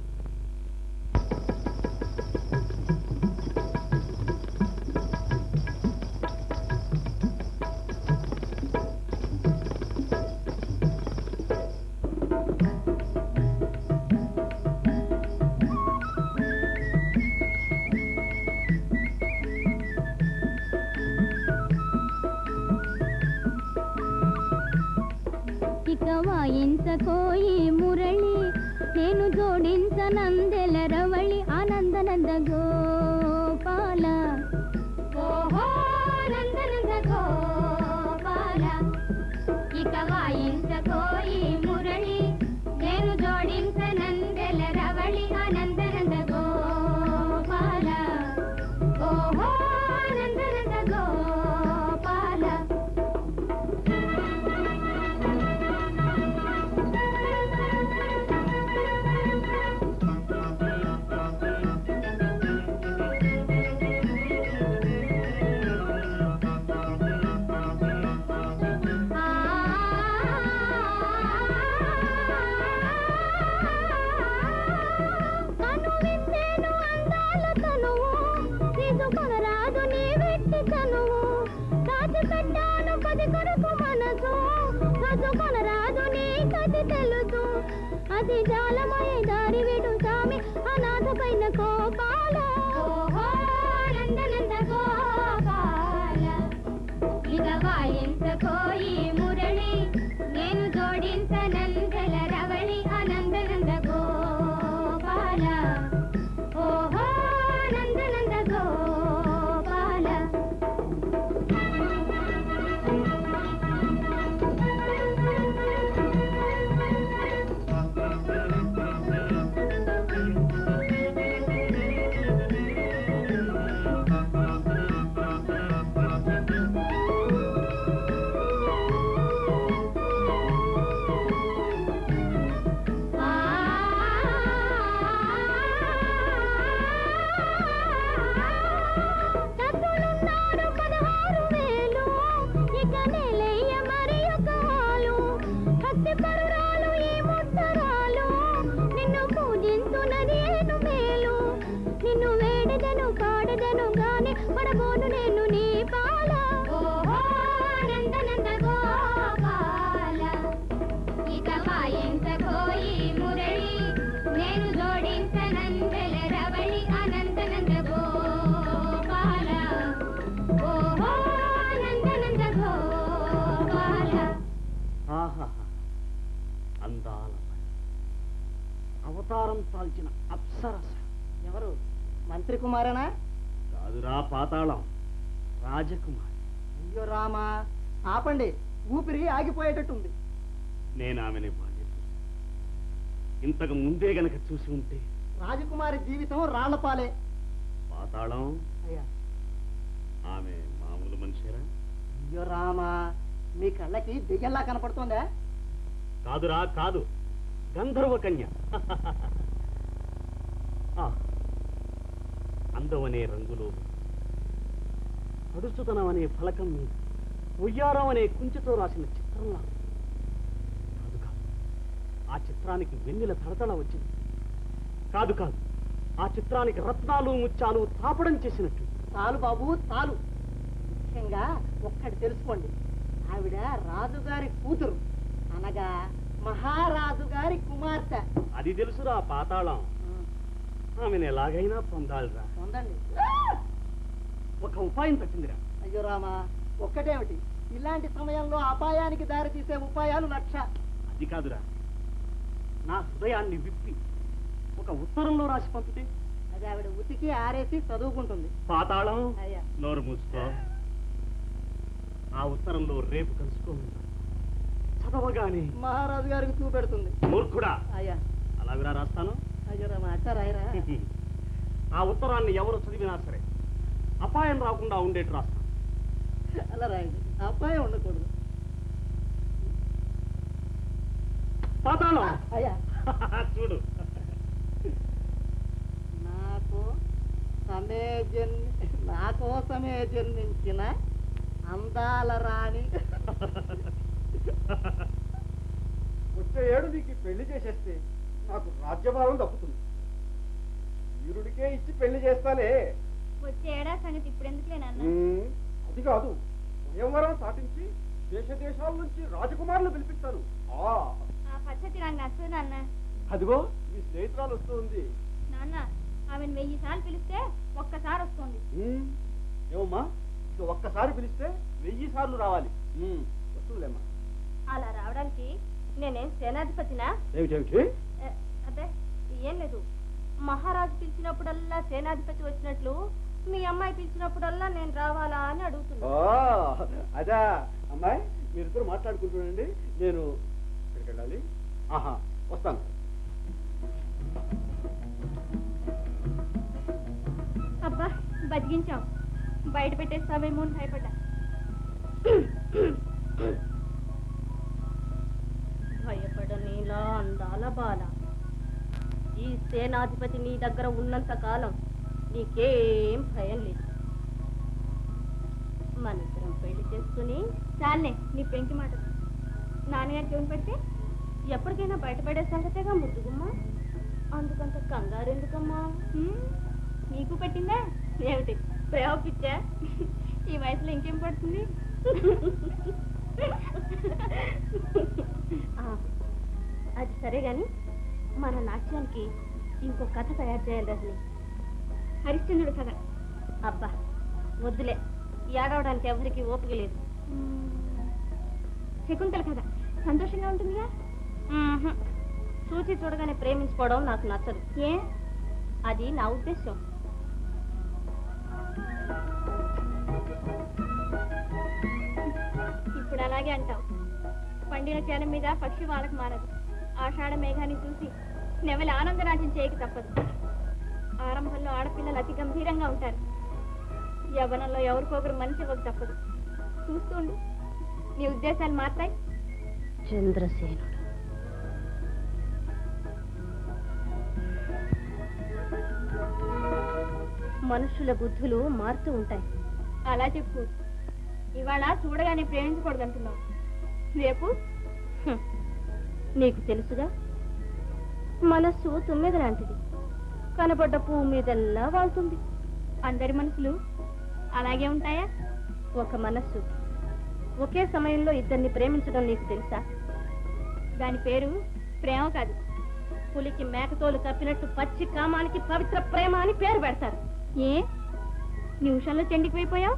ఇక వాయించకోయి మురళి నేను జోడించనందెల రవళి ఆనందనంద గోపాల ఓహో నందనంద గోపాల ఇక వాయించకోయి మురళి నేను జోడించనందెల రవళి ఆనందనంద గోపాల ఓహో నందనంద గోపాల కనువిప్పేను అందాల తనువు తీసుకొనరాదు నీ వెట్టి తనువు దాచి పెట్టాను పది కొరకు మనసు చదువుకొనరాదు నీ కది తెలుసు అది జాలమయ దారి విడు సామి అనాథ పైన కోపాల నందనంద గోపాల ఇక వాయించకోయి మురళి నేను జోడించనందల రవళి ఆనందనంద గోపాల ఓహో నందనంద గోపాల డబ్బులున్నారు పదహారు వేలు ఇక నెలయ్య మరి ఒక హాలు భక్తి పరురాలు ఈ ముట్టరాలు నిన్ను పూజించున్నది ఏను మేలు నిన్ను వేడదను పాడదను గాని పడబోను నేను నీ పాల నందనంద గోపాల ఇక వాయించకోయి మురళి నేను జోడించనందల రవళి అనంతనంద గోపాల ఓహో నందనంద గోపాల ఆహా అందాల అవతారం తాల్చిన అప్సరస ఎవరు మంత్రి కుమారేనా కాదురా పాతాళం రాజకుమారి అయ్యో రామా ఆపండి ఊపిరి ఆగిపోయేటట్టుంది నేను ఆమెని బాగా చూశాను. ఇంతకు ముందే గనక చూసి ఉంటే రాజకుమారి జీవితం రాళ్లపాలే పాతాళం అయ్యా ఆమె మామూలు మనిషేరా అయ్యో రామా మీ కళ్ళకి దెయ్యంలా కనపడుతోందా కాదురా కాదు గంధర్వ కన్య ఆ, అందం అనే రంగులో అడుచుతనం అనే ఫలకం మీద ఉయ్యారం అనే కుంచెతో రాసిన చిత్రంలా కాదు కాదు ఆ చిత్రానికి వెన్నెల తడతడ వచ్చింది కాదు కాదు ఆ చిత్రానికి రత్నాలు ముత్యాలు తాపడం చేసినట్టు చాలు బాబు చాలు ముఖ్యంగా ఒక్కటి తెలుసుకోండి ఆవిడ రాజుగారి కూతురు అనగా మహారాజు గారి కుమార్తె అది తెలుసురా పాతాళం ఆమెను ఎలాగైనా పొందాలిరా పొందండి ఒక ఉపాయం తట్టిందిరా అయ్యో రామా ఒక్కటేమిటి ఇలాంటి సమయంలో అపాయానికి దారితీసే ఉపాయాలు లక్ష అది కాదురా నా హృదయాన్ని విప్పి ఒక ఉత్తరంలో రాసి పంపితే అది ఆవిడ ఉతికి ఆరేసి చదువుకుంటుంది పాతాళం అయ్యా నోరు మూసుకో ఆ ఉత్తరంలో రేపు కలుసుకోమన్నా చదవగానే మహారాజు గారికి చూపెడుతుంది మూర్ఖుడా అయ్యా అలాగరా రాస్తాను అయ్యో రామ అట్ట రాయరా ఆ ఉత్తరాన్ని ఎవరు చదివినా సరే అపాయం రాకుండా ఉండేట్టు రాస్తాను అలా రాయండి అపాయం ఉండకూడదు పాతాళం అయ్యా చూడు నాకు సమే జన్మి నా కోసమే జన్మించిన అందాల రాణి వచ్చే ఏడు నీకు ఈ పెళ్లి చేసేస్తే నాకు రాజ్యభారం దక్కుతుంది వీరుడికే ఇచ్చి పెళ్లి చేస్తాలే వచ్చే ఏడా సంగతి ఇప్పుడు ఎందుకులే నాన్న ఉమ్, అది కాదు స్వయంవరం సాటించి దేశ దేశాల నుంచి రాజకుమారులు పిలిపిస్తాను ఆ ఆ పద్ధతి నాకు నచ్చదు నాన్న అదిగో మీ స్నేహితురాలు వస్తుంది నాన్న ఆమెను వెయ్యి సార్లు పిలిస్తే ఒక్కసారి వస్తుంది ఉమ్, ఏమమ్మా ఇక ఒక్కసారి పిలిస్తే వెయ్యి సార్లు రావాలి ఉమ్, వస్తుందిలేమ్మా అలా రావడానికి నేనేం సేనాధిపతినా ఏమిటేమిటి ఏ, అదే ఏం లేదు మహారాజు పిలిచినప్పుడల్లా సేనాధిపతి వచ్చినట్లు మీ అమ్మాయి పిలిచినప్పుడల్లా నేను రావాలా అని అడుగుతున్నా ఓ అదా అమ్మాయి మీరిద్దరు మాట్లాడుకుంటుండండి నేను ఎక్కడికి వెళ్ళాలి ఆహా వస్తాను అబ్బా బతికించాం బయట పెట్టేస్తావేమో అని భయపడ్డా భయపడనేలా అందాల బాల ఈ సేనాధిపతి నీ దగ్గర ఉన్నంత కాలం నీకేం భయం లేదు మనిద్దరం పెళ్లి చేసుకుని చాలే నీ పెంకి మాట నాన్నగారికి ఏం పెడితే ఎప్పటికైనా బయటపడే సంగతేగా ముద్దుగుమ్మా అందుకంత కంగారు ఎందుకమ్మా హ్మ్? నీకు పెట్టిందా ఏమిటి ప్రేమ పిచ్చా ఈ వయసులో ఇంకేం పడుతుంది ఆ, అది సరే గాని మన నాట్యానికి ఇంకో కథ తయారు చేయాలి రజని హరిశ్చంద్రుడు కథ అబ్బా వద్దులే ఏడవడానికి ఎవరికి ఓపిక లేదు శకుంతల కథ సంతోషంగా ఉంటుందిగా మ్మ్హ్మ్. చూసి చూడగానే ప్రేమించుకోవడం నాకు నచ్చదు ఏ అది నా ఉద్దేశం ఇప్పుడు అలాగే అంటావు పండిన చేల మీద పక్షి వాళ్ళకు మారదు ఆషాఢ మేఘాన్ని చూసి నెవలి ఆనందరాజ్యం చేయక తప్పదు ఆరంభంలో ఆడపిల్లలు అతి గంభీరంగా ఉంటారు యవ్వనంలో ఎవరికొకరు మనిషి ఇవ్వక తప్పదు చూస్తూ ఉండు నీ ఉద్దేశాలు మాత్రాయి చంద్రసేనుడు మనుషుల బుద్ధులు మారుతూ ఉంటాయి అలా చెప్పు ఇవాళ చూడగానే ప్రేమించకూడదు అంటున్నావు రేపు హ్మ్. నీకు తెలుసుగా మనస్సు తుమ్మెద లాంటిది కనబడ్డ పువ్వు మీదల్లా వాళ్తుంది అందరి మనసులు అలాగే ఉంటాయా ఒక మనస్సు ఒకే సమయంలో ఇద్దరిని ప్రేమించడం నీకు తెలుసా దాని పేరు ప్రేమ కాదు పులికి మేకతోలు కప్పినట్టు పచ్చి కామానికి పవిత్ర ప్రేమ అని పేరు పెడతారు ఏ నిమిషంలో చెండికిపోయిపోయావు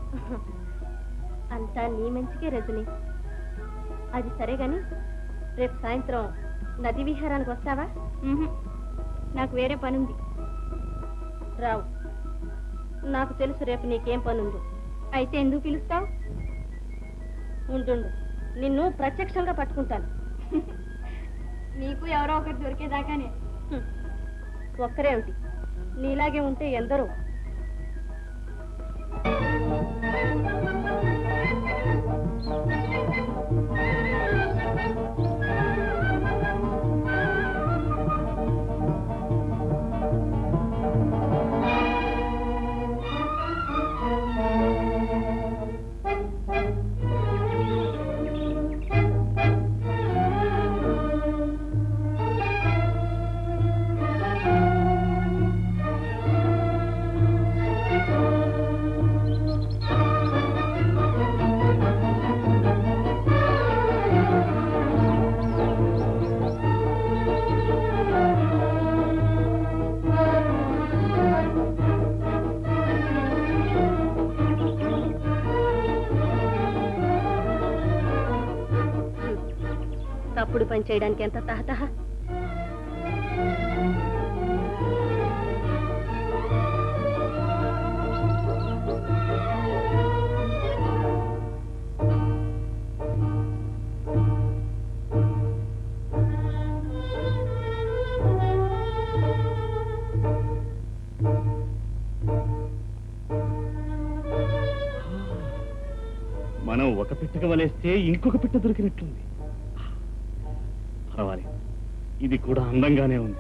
అంతా నీ మంచికే రజని అది సరే గాని రేపు సాయంత్రం నది విహారానికి వస్తావా నాకు వేరే పనుంది రావు నాకు తెలుసు రేపు నీకేం పనుందో అయితే ఎందుకు పిలుస్తావు ఉంటుండు నిన్ను ప్రత్యక్షంగా పట్టుకుంటాను నీకు ఎవరో ఒకరు దొరికేదాకానే ఒక్కరేమిటి నీలాగే ఉంటే ఎందరో ఆ తప్పుడు పని చేయడానికి ఎంత తహతహ మనం ఒక పిట్టక వలేస్తే ఇంకొక పిట్ట దొరికినట్లుంది పర్వాలేదు ఇది కూడా అందంగానే ఉంది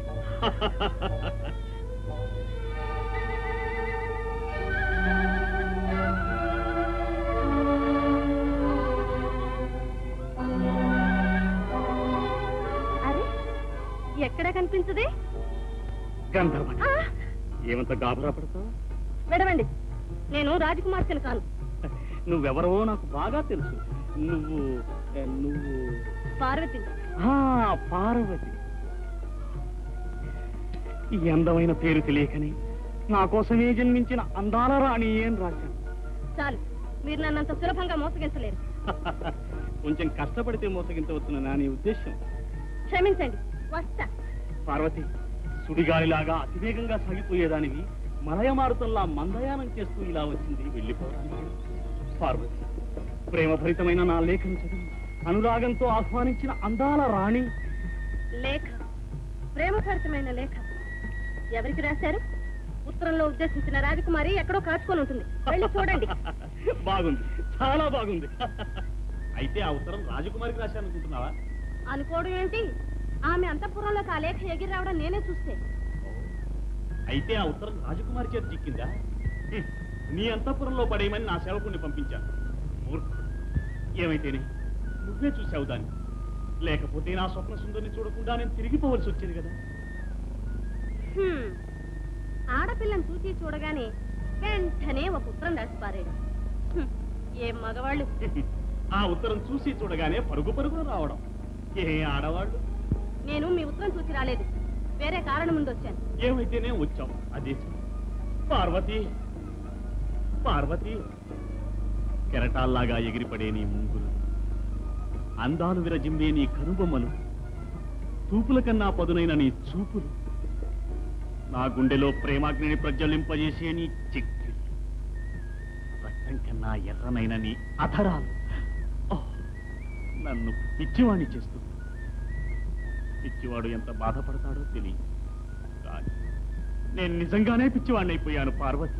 అరే ఎక్కడ కనిపించదే గంధర్వని ఏమంత గాబరా పడతావు విడవండి నేను రాజకుమార్తెను కాను నువ్వెవరో నాకు బాగా తెలుసు నువ్వు ఏ, నువ్వు పార్వతి ఆ, పార్వతి ఈ అందమైన పేరు తెలియకని నా కోసమే జన్మించిన అందాల రాణి ఏం రాశాను చాలు మీరు నన్నంత సులభంగా మోసగించలేరు కొంచెం కష్టపడితే మోసగించవచ్చున నా నీ ఉద్దేశం క్షమించండి వస్తా పార్వతి సుడిగాలిలాగా అతివేగంగా సాగిపోయేదానివి మలయమారుతంలా మందయానం చేస్తూ ఇలా వచ్చింది వెళ్ళిపోవడానికి పార్వతి ప్రేమభరితమైన నా లేఖను చదివి అనురాగంతో ఆహ్వానించిన అందాల రాణి లేఖ ప్రేమభరితమైన లేఖ ఎవరికి రాశారు ఉత్తరంలో ఉద్దేశించిన రాజకుమారి ఎక్కడో కాచుకొని ఉంటుంది వెళ్ళి చూడండి బాగుంది చాలా బాగుంది అయితే ఆ ఉత్తరం రాజకుమారికి రాశానుకుంటున్నావా అనుకోవడం ఏంటి ఆమె అంతఃపురంలోకి ఆ లేఖ ఎగిరి రావడం నేనే చూస్తే అయితే ఆ ఉత్తరం రాజకుమారి చేతి చిక్కిందా హ్మ్. నీ అంతఃపురంలో పడేయమని నా సేవకుణ్ణి పంపించాను మూర్ఖుడు ఏమైతేనే నువ్వే చూసావు దాన్ని లేకపోతే నా స్వప్న సుందరిని చూడకుండా నేను తిరిగిపోవలసి వచ్చేది కదా హ్మ్. ఆడపిల్లని చూసి చూడగానే వెంటనే ఒక ఉత్తరం రాసి పారాడు హ్మ్. ఏం మగవాళ్ళు ఆ ఉత్తరం చూసి చూడగానే పరుగు పరుగున రావడం ఏ ఆడవాళ్ళు నేను మీ ఉత్తరం చూసి రాలేదు వేరే కారణం ముందు వచ్చాను ఏమైతేనే వచ్చాం అదే చాలు. పార్వతి పార్వతి కెరటాల్లాగా ఎగిరిపడే నీ ముంగులు అందాలు విరజిమ్మే నీ కనుబొమ్మలు తూపుల కన్నా పదునైన నీ చూపులు నా గుండెలో ప్రేమాగ్నిని ప్రజ్వలింపజేసే నీ చిక్కి రక్తం కన్నా ఎర్రనైన నీ అధరాలు ఓహ్, నన్ను పిచ్చివాణ్ణి చేస్తుంది పిచ్చివాడు ఎంత బాధపడతాడో తెలియదు కానీ నేను నిజంగానే పిచ్చివాణ్ణి అయిపోయాను పార్వతి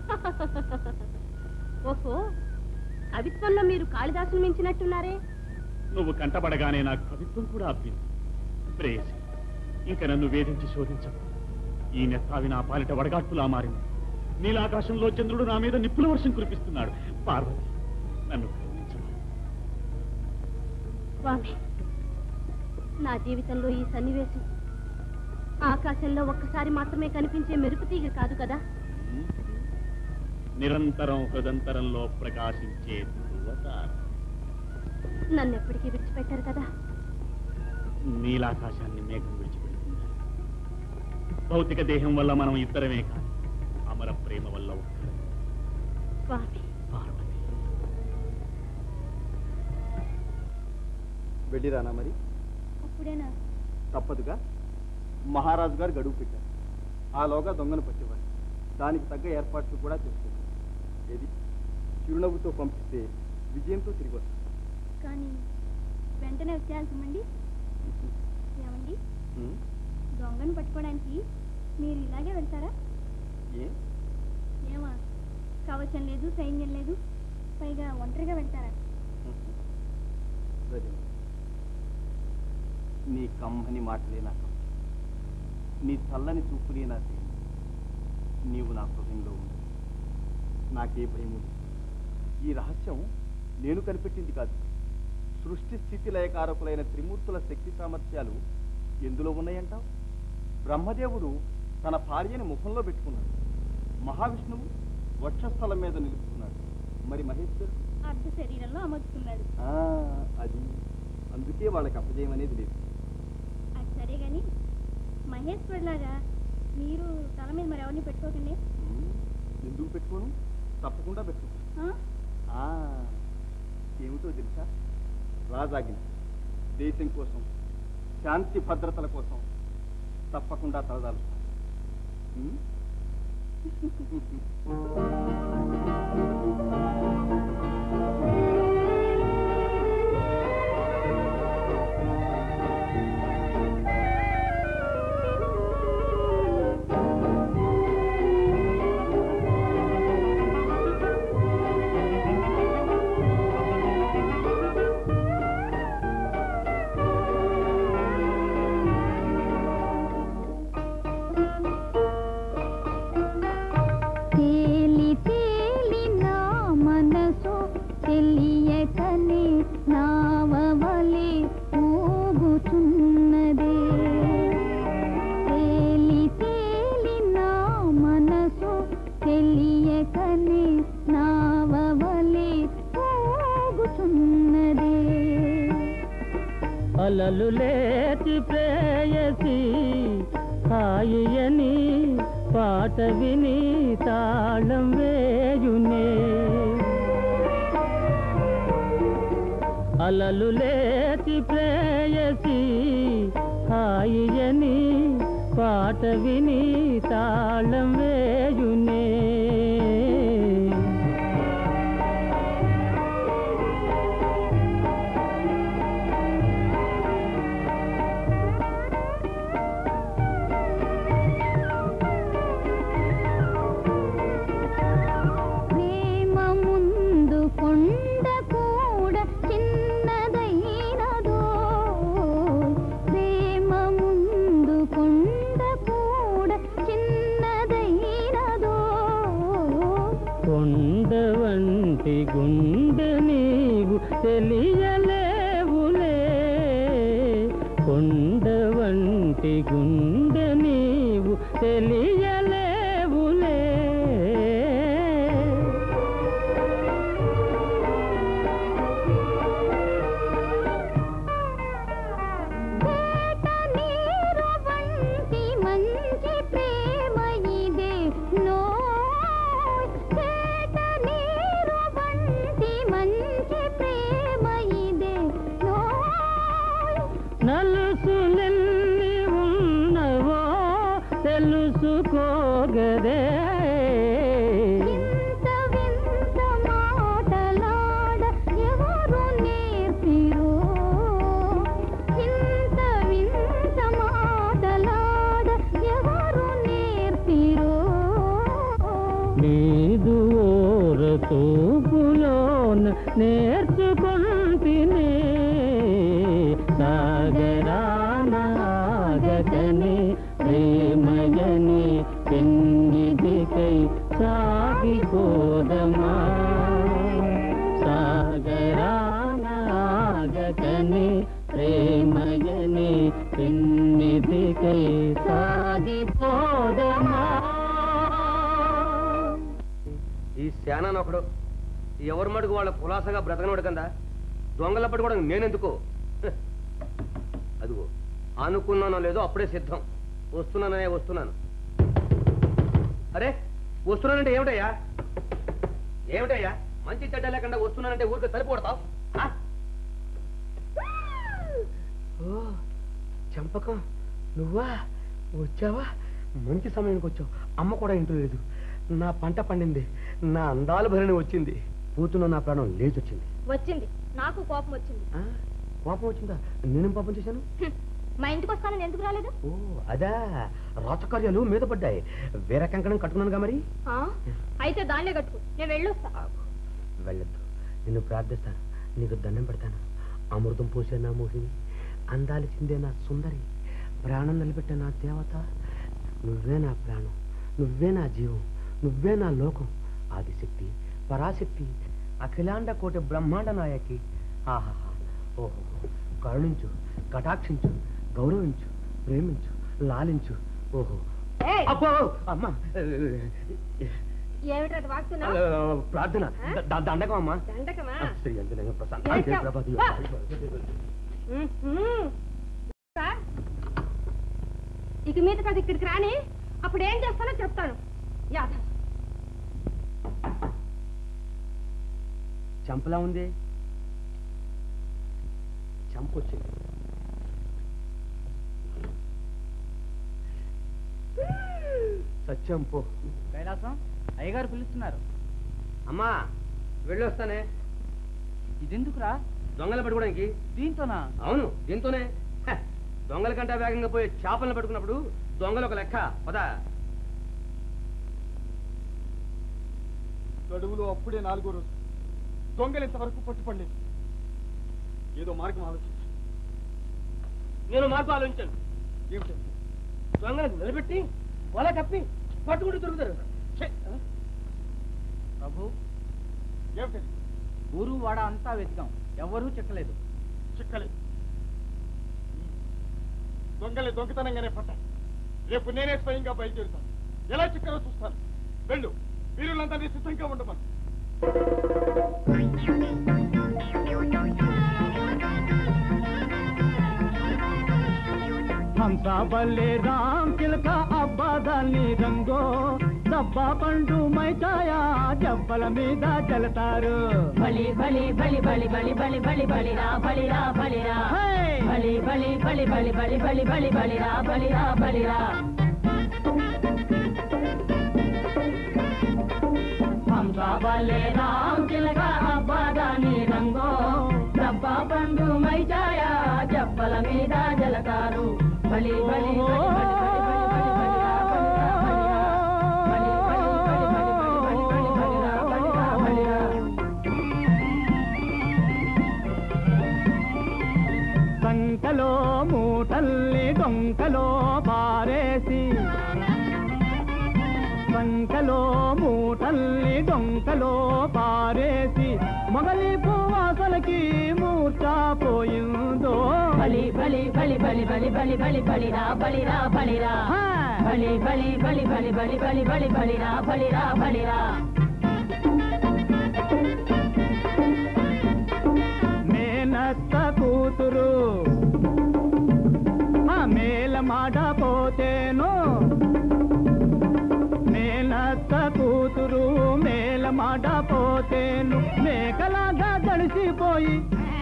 ఓహో కవిత్వంలో మీరు కాళిదాసును మించినట్టున్నారే నువ్వు కంటపడగానే నాకు కవిత్వం కూడా అబ్బింది ప్రేయసి ఇంక నన్ను వేధించి శోధించవు ఈ నెత్తావి నా పాలిట వడగాట్టులా మారింది నీలాకాశంలో చంద్రుడు నా మీద నిప్పుల వర్షం కురిపిస్తున్నాడు పార్వతి నన్ను కరుణించవా స్వామి నా జీవితంలో ఈ సన్నివేశం ఆకాశంలో ఒక్కసారి మాత్రమే కనిపించే మెరుపు తీగ కాదు కదా నిరంతరం హృదంతరంలో ప్రకాశించే ధృవతార నన్ను ఎప్పటికీ విడిచిపెట్టారు కదా నీలాకాశాన్ని మేఘం విడిచిపెడుతుంది భౌతిక దేహం వల్ల మనం ఇద్దరమే కాదు అమర ప్రేమ వల్ల ఒక్కరే స్వామి పార్వతి వెళ్ళిరానా మరి అప్పుడేనా తప్పదుగా మహారాజు గారు గడువు పెట్టారు ఆలోగా దొంగను పట్టేవారు దానికి తగ్గ ఏర్పాట్లు కూడా చేస్తున్నారు ఏది చిరునవ్వుతో పంపిస్తే విజయంతో తిరిగి వస్తారు కానీ వెంటనే వచ్చేయాల్సిందండి ఏమండి ఉం? దొంగను పట్టుకోవడానికి మీరు ఇలాగే వెళ్తారా ఏ ఏమా కవచం లేదు సైన్యం లేదు పైగా ఒంటరిగా వెళ్తారా రజని నీ కమ్మని మాటలే నాకు నీ చల్లని చూపులే నా దేవుడు నీవు నా హృదయంలో ఉంది నాకే భయము లేదు. ఈ రహస్యం నేను కనిపెట్టింది కాదు సృష్టి స్థితి లయకారకులైన త్రిమూర్తుల శక్తి సామర్థ్యాలు ఎందులో ఉన్నాయంటావు బ్రహ్మదేవుడు తన భార్యని ముఖంలో పెట్టుకున్నాడు మహావిష్ణువు వక్షస్థలం మీద నిలుపుకున్నాడు మరి మహేశ్వరుడు అర్ధ శరీరంలో అమర్చుకున్నాడు ఆ, అది అందుకే వాళ్ళకి అపజయం అనేది లేదు అది సరే గాని మహేశ్వరులాగా మీరు తల మీద మరి ఎవరిని పెట్టుకోకండి ఉమ్, ఎందుకు పెట్టుకోను తప్పకుండా పెట్టుకుంటాను ఆ? ఆ, ఏమిటో తెలుసా రాజాజ్ఞ దేశం కోసం శాంతి భద్రతల కోసం తప్పకుండా తలదాలు తేలి తేలి నా మనసు తెలియకనే నావవలే ఊగుచున్నదే తేలి తేలి నా మనసు తెలియకనే నావవలే ఊగుచున్నదే అలలు లేచి ప్రేయసి హాయియని పాట విని తాళం వేయునే అలలు లేచి ప్రేయసి హాయియని పాట విని తాళం వేయునే ప్రేమ ముందు కొండ కూడా చిన్నదైనదో ప్రేమ ముందు కొండ కూడా చిన్నదైనదో కొండ వంటి గుండె నీవు తెలియలేవులే కొండ వంటి గుండె నీవు తెలియలేవులే వేట నీరు వంటి మంచి ప్రేమ ఇదే నోయ్ వేట నీరు వంటి మంచి ప్రేమ ఇదే నోయ్ నలుసులెల్లి ఉన్నవో తెలుసుకోగదే ఇంత వింత మాటలాడ ఎవరు నేర్పిరో ఇంత వింత మాటలాడ ఎవరు నేర్పిరో నీదు ఓర తూపులోన నేర్చుకుంటినే సాగరానాగకనే ప్రేమయని పెన్నిదికై సాగిపోదమా సాగరానాగకనే ప్రేమయని పెన్నిదికై సాగిపోదమా ఈ శానాన్ని ఒకడు ఎవరి మటుకు వాళ్ళ కులాసగా బ్రతకనోడు కదా దొంగలప్పటి కూడా నేనెందుకో హ్. అదిగో అనుకున్నానో లేదో అప్పుడే సిద్ధం వస్తున్నాననే వస్తున్నాను అరే వస్తున్నానంటే ఏమిటయ్యా ఏమిటయ్యా మంచి చెడ్డ లేకుండా వస్తున్నానంటే ఊరికి సరిపోడతావు ఓ చంపకం నువ్వా వచ్చావా మంచి సమయానికి వచ్చావు అమ్మ కూడా ఇంట్లో లేదు నా పంట పండింది నా అందాల భరణి వచ్చింది పూతున్న నా ప్రాణం లేచొచ్చింది వచ్చింది నాకు కోపం వచ్చింది ఆ, కోపం వచ్చిందా నేనేం పాపం చేశాను హ్మ్. మా ఇంటికి వస్తానని ఎందుకు రాలేదు ఓ అదా రాచకార్యాలు మీద పడ్డాయి వేరే కంకణం కట్టుకున్నానుగా మరి ఆ? అయితే దాన్నే కట్టుకో నేను వెళ్ళొస్తా వెళ్ళొద్దు నిన్ను ప్రార్థిస్తాను నీకు దండం పెడతాను అమృతం పోసే నా మోహిని అందాలు చిందే నా సుందరి ప్రాణం నిలబెట్టే నా దేవత నువ్వే నా ప్రాణం నువ్వే నా జీవం నువ్వే నా లోకం ఆదిశక్తి పరాశక్తి అఖిలాండ కోటి బ్రహ్మాండ నాయకి ఆహాహా ఓహో కరుణించు కటాక్షించు గౌరవించు ప్రేమించు లాలించు ఓహో ఏయ్! అబ్బో అమ్మా ఏమిటా వాగుతున్నావు ప్రార్థన ద- ద- దండకం అమ్మా దండకమా శ్రీ అంజనేయ ప్రసాద్ ఏడ్చావ్. అంతే ప్రభాతి. వా. ఉమ్, ఉమ్. సార్, ఇక మీద కదా ఇక్కడికి రాని అప్పుడు ఏం చేస్తానో చెప్తాను యాదవ్ చంపలా ఉంది చంపొచ్చింది వచ్చాం పో కైలాసం అయ్యగారు పిలుస్తున్నారు అమ్మా వెళ్ళొస్తానే ఇదెందుకురా దొంగలు పట్టుకోవడానికి దీంతోనా అవును దీంతోనే హ, దొంగల కంటే వేగంగా పోయే చేపలను పట్టుకున్నప్పుడు దొంగలు ఒక లెక్క పదా గడువులో అప్పుడే నాలుగో రోజు దొంగలు ఇంతవరకు పట్టుపడలేదు ఏదో మార్గం ఆలోచించు నేను మార్పు ఆలోచించాను ఏమిటి దొంగలను నిలబెట్టి వల కప్పి పట్టుకుంటూ దొరుకుతారు ఛే! ప్రభు ఏమిటి ఊరు వాడ అంతా వెతికాం ఎవ్వరూ చిక్కలేదు చిక్కలేదు దొంగలే దొంగతనంగానే పట్టాయి రేపు నేనే స్వయంగా బయలుదేరుతాను ఎలా చిక్కరో చూస్తాను వెళ్ళు వీరులందరినీ సిద్ధంగా ఉండమని హంస బల్లే రామ్ చిలక అబ్బాదాన్ని రంగో దబ్బా పండు మైతాయా జబ్బల మీద జలతారు బలి బలి బలి బలి బలి బలి బలి బలిరా బలిరా బలిరా బలి బలి బలి బలి బలి బలి బలి బలిరా బలిరా బలిరా హంస బల్లే రామ్ చిలక అబ్బాదాన్ని రంగో దబ్బా పండు మైతాయా జబ్బల మీద జలతారు బలి బలి బలి బలి బలి బలి బలి బలిరా బలిరా బలిరా బలి బలి బలి బలి బలి బలి బలి బలిరా బలిరా బలిరా సంకలో మూటల్ని డొంకలో పారేసి సంకలో మూటల్ని డొంకలో పారేసి మొగలి పువ్వాసలకి మూర్చ పోయిందో బలి బలి బలి బలి బలి బలి బలి బలిరా బలిరా బలిరా బలి బలి బలి బలి బలి బలి బలి బలిరా బలిరా బలిరా మేనత్త కూతురు ఆ మేల మాట పోతేను మేనత్త కూతురు మేల మాట పోతేను మేకలాగా తడిసిపోయి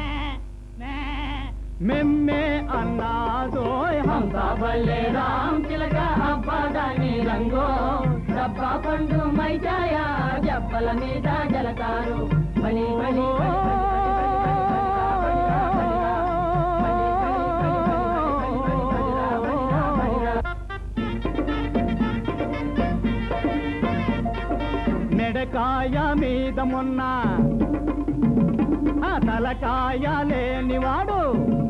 మెమ్మే అన్నాదోయ్ హంస బల్లే రామ్ చిలక అబ్బాదాని రంగో డబ్బా పండు మైజాయా జబ్బల మీద జలతారు బలి బలి మెడకాయ మీద మొన్న ఆ తలకాయ లేనివాడు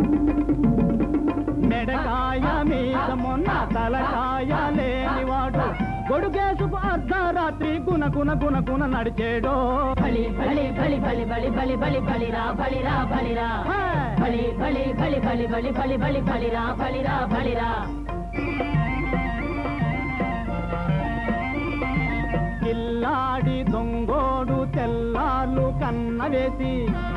మెడకాయ మీద మొన్న తలకాయ లేనివాడు గొడుగేసుకు అర్ధరాత్రి గుణ గుణ గుణ గుణ నడిచేడో బలి బలి బలి బలి బలి బలి బలి బలిరా బలిరా బలిరా బలి బలి బలి బలి బలి బలి బలి బలిరా బలిరా బలిరా కిల్లాడి దొంగోడు తెల్లార్లు కన్న వేసి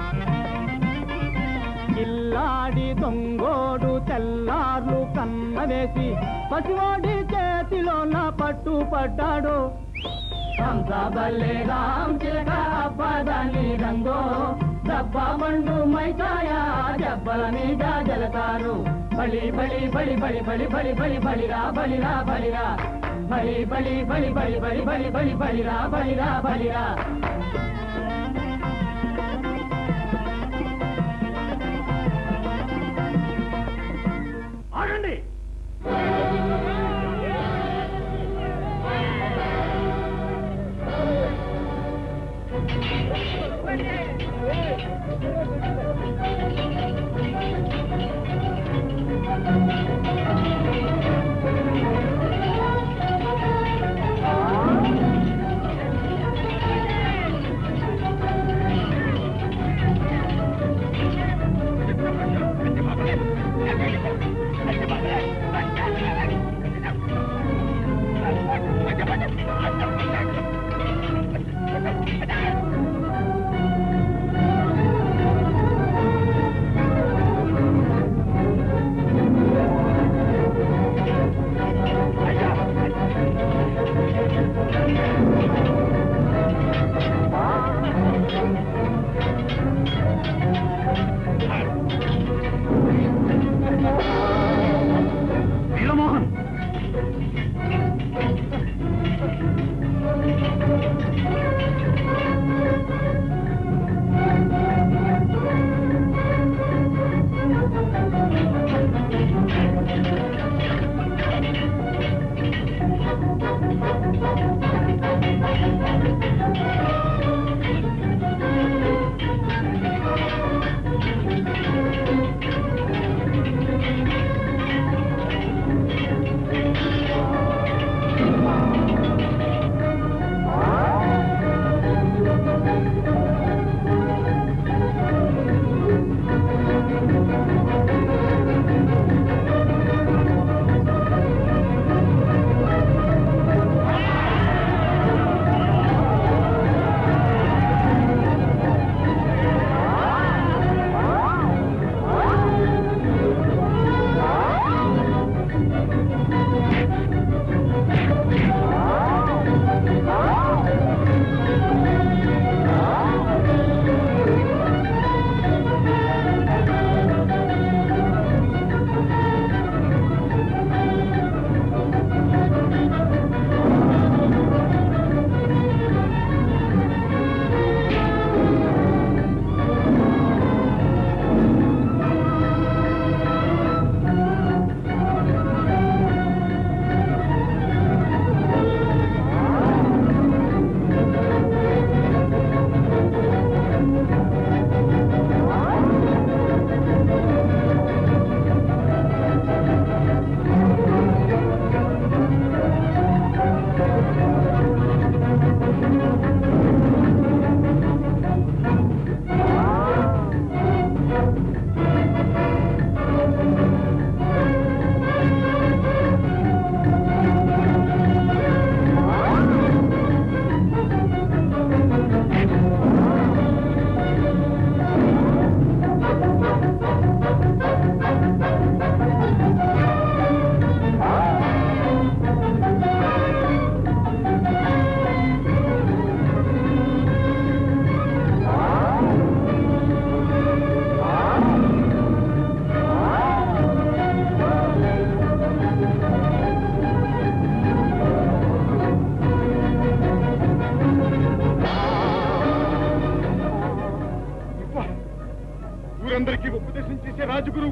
కిల్లాడి దొంగోడు తెల్లార్లు కన్న వేసి పసివాడి చేతిలోన పట్టుపడ్డాడు హంస బల్లే రామ్ చిలక అబ్బాదాని రంగో డబ్బా మండు మైకాయా జబ్బల మీద జలతారు బలి బలి బలి బలి బలి బలి బలి బలిరా బలిరా బలిరా బలి బలి బలి బలి బలి బలి బలి బలిరా బలిరా బలిరా ఆగండి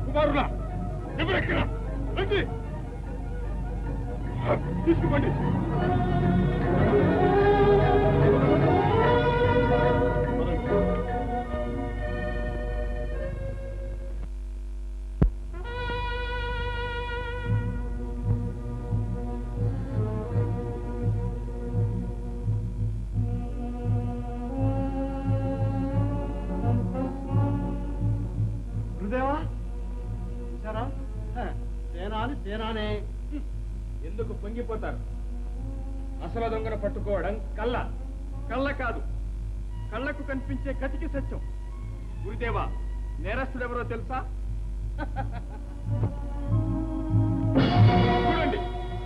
కుమారులా ఎవరెక్కడ రండి తీసుకోండి గురుదేవా చూసారా హ, సేనాని సేనానే ఎందుకు పొంగిపోతారు అసలు దొంగను పట్టుకోవడం కళ్ళ కళ్ళ కాదు కళ్ళకు కనిపించే కటికి సత్యం గురుదేవా నేరస్తుడెవరో తెలుసా చూడండి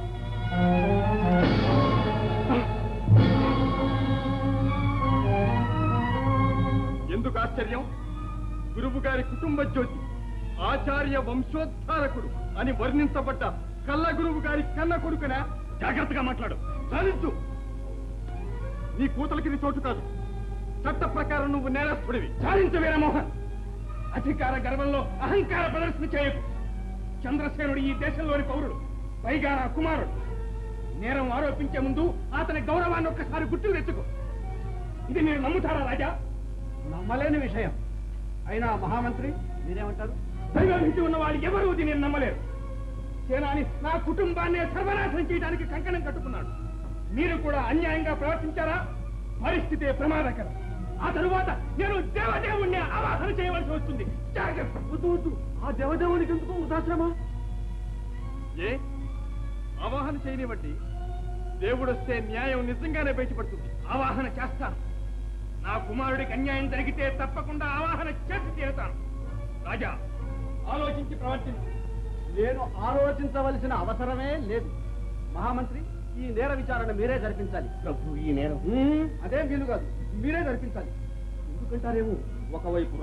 ఎందుకు ఆశ్చర్యం గురువు గారి కుటుంబ జ్యోతి ఆచార్య వంశోద్ధారకుడు అని వర్ణించబడ్డ కళ్ళ గురువు గారి కన్న కొడుకునా జాగ్రత్తగా మాట్లాడు సాధించు నీ కూతులకి ఇది చోటు కాదు చట్ట ప్రకారం నువ్వు నేరస్తుడివి సాధించు వీరమోహన్ అధికార గర్వంలో అహంకార ప్రదర్శన చేయకు చంద్రసేనుడు ఈ దేశంలోని పౌరుడు పైగా నా కుమారుడు నేరం ఆరోపించే ముందు అతని గౌరవాన్ని ఒక్కసారి గుర్తుకు తెచ్చుకో ఇది నేను నమ్ముతారా రాజా నమ్మలేని విషయం అయినా మహామంత్రి మీరేమంటారు దైవభీతి ఉన్న వాళ్ళు ఎవరూ దీనిని నమ్మలేరు సేనాని నా కుటుంబాన్ని సర్వనాశనం చేయడానికి కంకణం కట్టుకున్నాడు మీరు కూడా అన్యాయంగా ప్రవర్తించారా పరిస్థితి ప్రమాదకరం ఆ తరువాత నేను దేవదేవుణ్ణి ఆవాహన చేయవలసి వస్తుంది జాగ్రత్త వద్దు వద్దు ఆ దేవదేవునికి ఎందుకు వృద్ధాశ్రమా ఏ ఆవాహన చేయనివ్వండి దేవుడొస్తే న్యాయం నిజంగానే బయటపడుతుంది ఆవాహన చేస్తాను నా కుమారుడికి అన్యాయం జరిగితే తప్పకుండా ఆవాహన చేసి తీరుతాను రాజా ఆలోచించి ప్రవర్తించు నేను ఆలోచించవలసిన అవసరమే లేదు మహామంత్రి ఈ నేర విచారణ మీరే జరిపించాలి ప్రభు ఈ నేరం ఉమ్, అదేం వీలు కాదు మీరే జరిపించాలి ఎందుకంటారేమో ఒకవైపు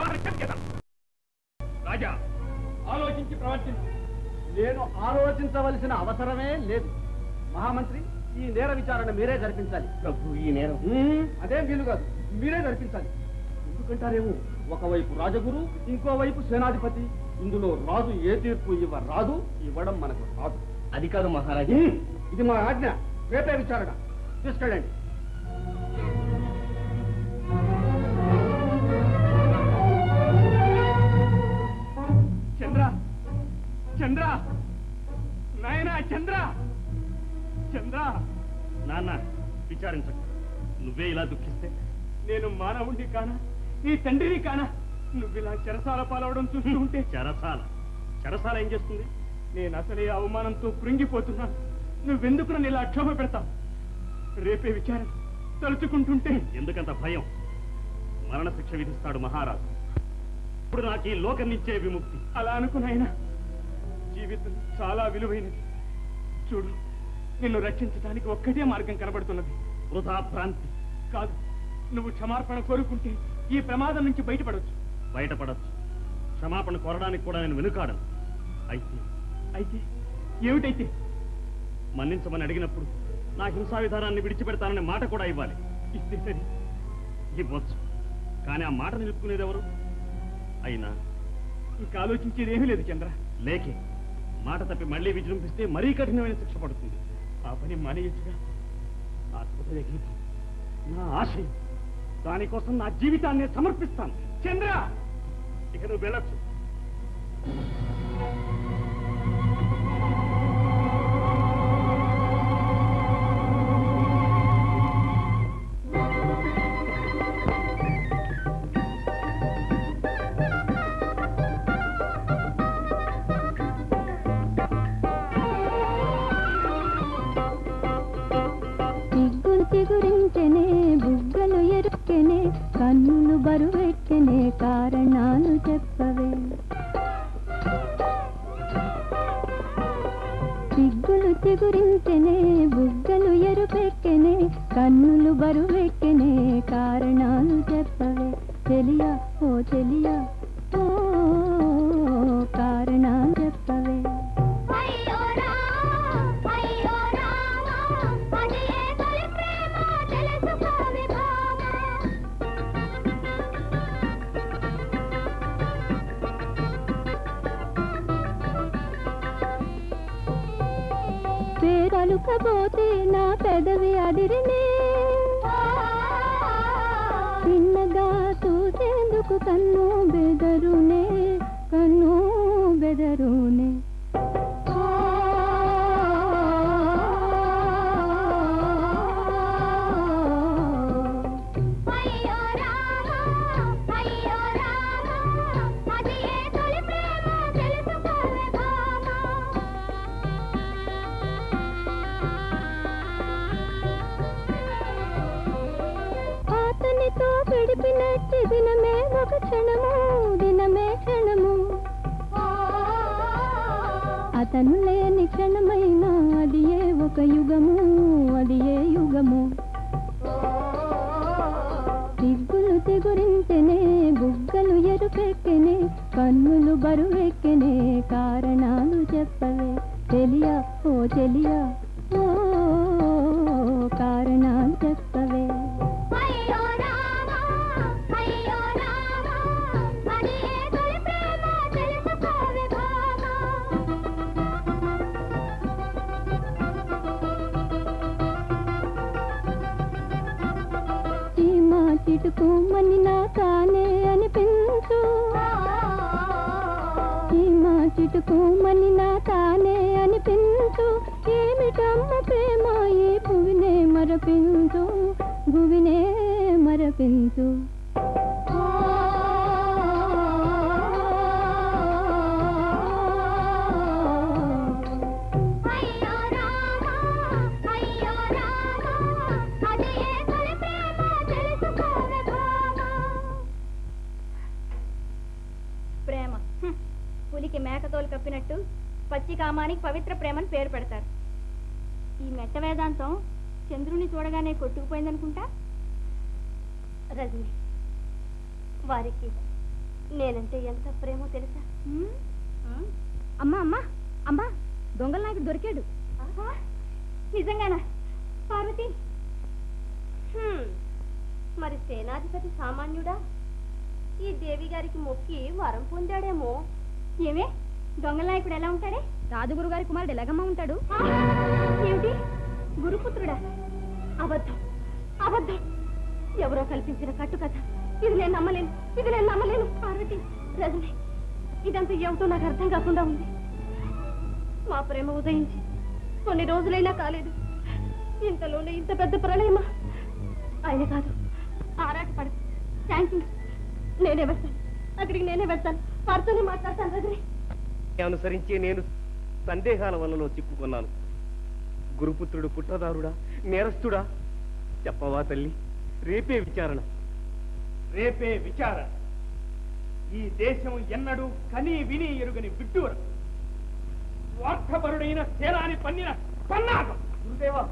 రాజా ఆలోచించి ప్రవర్తించు నేను ఆలోచించవలసిన అవసరమే లేదు మహామంత్రి ఈ నేర విచారణ మీరే జరిపించాలి ప్రభు ఈ నేరం ఉమ్, అదేం వీలు కాదు మీరే జరిపించాలి ఎందుకంటారేమో ఒకవైపు రాజగురు ఇంకోవైపు సేనాధిపతి ఇందులో రాజు ఏ తీర్పు ఇవ్వ రాదు ఇవ్వడం మనకు రాదు అది కాదు మహారాజా ఉమ్, ఇది మా ఆజ్ఞ రేపే విచారణ తీసుకెళ్ళండి చంద్ర చంద్ర నాయనా చంద్ర చంద్ర నాన్న విచారించకు నువ్వే ఇలా దుఃఖిస్తే నేను మానవుణ్ణి కానా నీ తండ్రిని కానా నువ్వు ఇలా చెరసాల పాలవడం చూస్తూ ఉంటే చెరసాల చెరసాల ఏం చేస్తుంది నేను అసలే అవమానంతో కృంగిపోతున్నాను నువ్వెందుకు నన్ను ఇలా క్షోభ పెడతావు రేపే విచారణ తలుచుకుంటుంటే ఎందుకంత భయం మరణ శిక్ష విధిస్తాడు మహారాజు ఇప్పుడు నాకు ఈ లోకం నుంచే విముక్తి అలా అనుకునైనా జీవితం చాలా విలువైనది చూడు నిన్ను రక్షించడానికి ఒక్కటే మార్గం కనబడుతున్నది వృధా భ్రాంతి కాదు నువ్వు క్షమార్పణ కోరుకుంటే ఈ ప్రమాదం నుంచి బయటపడవచ్చు బయటపడచ్చు క్షమాపణ కోరడానికి కూడా నేను వెనుకాడను అయితే అయితే ఏమిటైతే మన్నించమని అడిగినప్పుడు నా హింసా విధానాన్ని విడిచిపెడతాననే మాట కూడా ఇవ్వాలి ఇస్తే సరి ఇవ్వచ్చు కానీ ఆ మాట నిలుపుకునేది ఎవరు అయినా ఇంకా ఆలోచించేది ఏమీ లేదు చంద్ర లేకే మాట తప్పి మళ్ళీ విజృంభిస్తే మరీ కఠినమైన శిక్ష పడుతుంది ఆ పని మానేయచ్చుగా నా హృదయ గీతం నా ఆశయం దానికోసం నా జీవితాన్ని సమర్పిస్తాను చంద్ర ఇక నువ్వు వెళ్ళొచ్చు సిగ్గులు చిగురించెనే బుగ్గలు ఎరుక్కెనే కన్నులు బరువెక్కెనే కారణాలు చెప్పవే సిగ్గులు చిగురించెనే బుగ్గలు ఎరుపెక్కెనే కన్నులు బరువెక్కెనే కారణాలు చెప్పవే చెలియా ఓ చెలియా ఓ కారణాలు చెప్పవే అయ్యో అయ్యో అదే తొలి ప్రేమ తెలుసుకోవి భామ పేరలుకబోతే నా పెదవి అదిరినే చిన్నగా చూసేందుకు కన్ను బెదరునే కన్ను బెదరునే అతనితో విడిపినట్టి దినమే ఒక క్షణము దినమే క్షణము అతను లేని క్షణమైన అది ఏ ఒక యుగము అది ఏ యుగము సిగ్గులు తెగురించెనే బుగ్గలు ఎరుపెక్కెనే కన్నులు బరువెక్కెనే కారణాలు చెప్పవే చెలియా ఓ చెలియా ఓ కారణాలు చెప్పవే చీమ చిటుకు మని నా తానే అనిపించు చీమ చిటుకు మని నా తానే అనిపించు ఏమిటమ్మ ప్రేమ ఈ భువినే మరపించు భువినే మరపించు ప్రేమ హ్మ్. పులికి మేకతోలు కప్పినట్టు పచ్చి కామానికి పవిత్ర ప్రేమని పేరు పెడతారు ఈ మెట్ట వేదాంతం చంద్రుని చూడగానే కొట్టుకుపోయిందనుకుంటా రజని వారికి నేనంటే ఎంత ప్రేమో తెలుసా అమ్మా అమ్మా అమ్మా దొంగల నాయకుడు దొరికాడు నిజంగానా పార్వతి హ్మ్. మరి సేనాధిపతి సామాన్యుడా ఈ దేవి గారికి మొక్కి వరం పొందాడేమో ఏమే దొంగల నాయకుడు ఎలా ఉంటాడే రాజుగురు గారి కుమారుడు ఎలాగమ్మా ఉంటాడు ఏమిటి గురుపుత్రుడా అబద్ధం అబద్ధం ఎవరో కల్పించిన కట్టు కథ ఇది నేను నమ్మలేను ఇది నేను నమ్మలేను పార్వతి రజని ఇదంతా ఏమిటో నాకు అర్థం కాకుండా ఉంది మా ప్రేమ ఉదయించి కొన్ని రోజులైనా కాలేదు ఇంతలోనే ఇంత పెద్ద ప్రళయమా ఆయన కాదు ఆరాటపడు థ్యాంక్ యూ నేనే వెళ్తాను అక్కడికి నేనే వెళ్తాను వారితోనే మాట్లాడతాను రజని అనుసరించి నేను సందేహాల వలలో చిక్కుకున్నాను గురుపుత్రుడు కుట్రదారుడా నేరస్తుడా చెప్పవా తల్లి రేపే విచారణ రేపే విచారణ ఈ దేశం ఎన్నడూ కని విని ఎరుగని విడ్డూరం స్వార్థపరుడైన సేనాని పన్నిన పన్నాగం గురుదేవా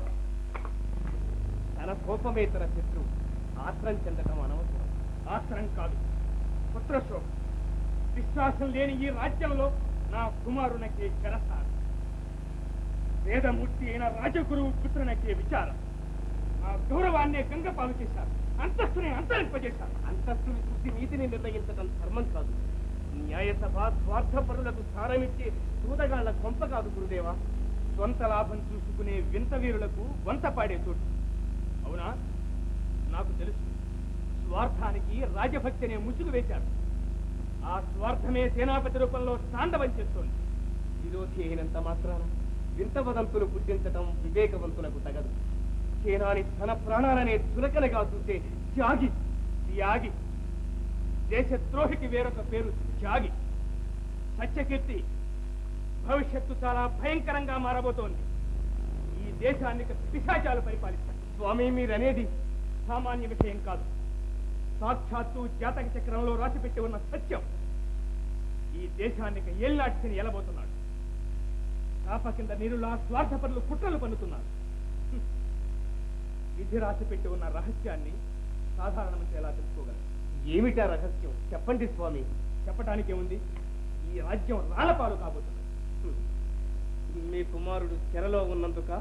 తన కోపమే తన శత్రువు ఆత్రం చెందటం అనవసరం ఆశ్రయం కాదు పుత్రశోకం విశ్వాసం లేని ఈ రాజ్యంలో నా కుమారునకే చెరసారు వేదమూర్తి అయిన రాజగురువు పుత్రునకే విచారం నా గౌరవాన్నే గంగపాలు చేశారు అంతస్తుని అంతరింపజేశారు అంతస్తుని చూసి నీతిని నిర్ణయించడం ధర్మం కాదు న్యాయసభ స్వార్థపరులకు స్థానమిచ్చే దూదగాళ్ల కొంప కాదు గురుదేవా సొంత లాభం చూసుకునే వింత వీరులకు వంత పాడే చోటు అవునా నాకు తెలుసు స్వార్థానికి రాజభక్తి అనే ముసుగు వేశారు ఆ స్వార్థమే సేనాపతి రూపంలో తాండవం చేస్తోంది విరోధి అయినంత మాత్రాన వింత వదంతులు పుట్టించటం వివేకవంతులకు తగదు సేనాని తన ప్రాణాలనే చులకనగా చూసే త్యాగి త్యాగి దేశద్రోహికి వేరొక పేరు త్యాగి సత్యకీర్తి భవిష్యత్తు చాలా భయంకరంగా మారబోతోంది ఈ దేశాన్ని ఇక పిశాచాలు పరిపాలిస్తాయి స్వామి మీరనేది సామాన్య విషయం కాదు సాక్షాత్తు జాతక చక్రంలో రాసిపెట్టి ఉన్న సత్యం ఈ దేశానికి ఏళ్ళాటిని ఎలబోతున్నాడు చాప కింద నీరులా స్వార్థపరులు కుట్రలు పన్నుతున్నారు హ్మ్. విధి రాసిపెట్టి ఉన్న రహస్యాన్ని సాధారణ మనిషి ఎలా తెలుసుకోగలరు ఏమిటా రహస్యం చెప్పండి స్వామి చెప్పటానికి ఏముంది ఈ రాజ్యం రాళ్లపాలు కాబోతుంది మీ కుమారుడు చెరలో ఉన్నందుక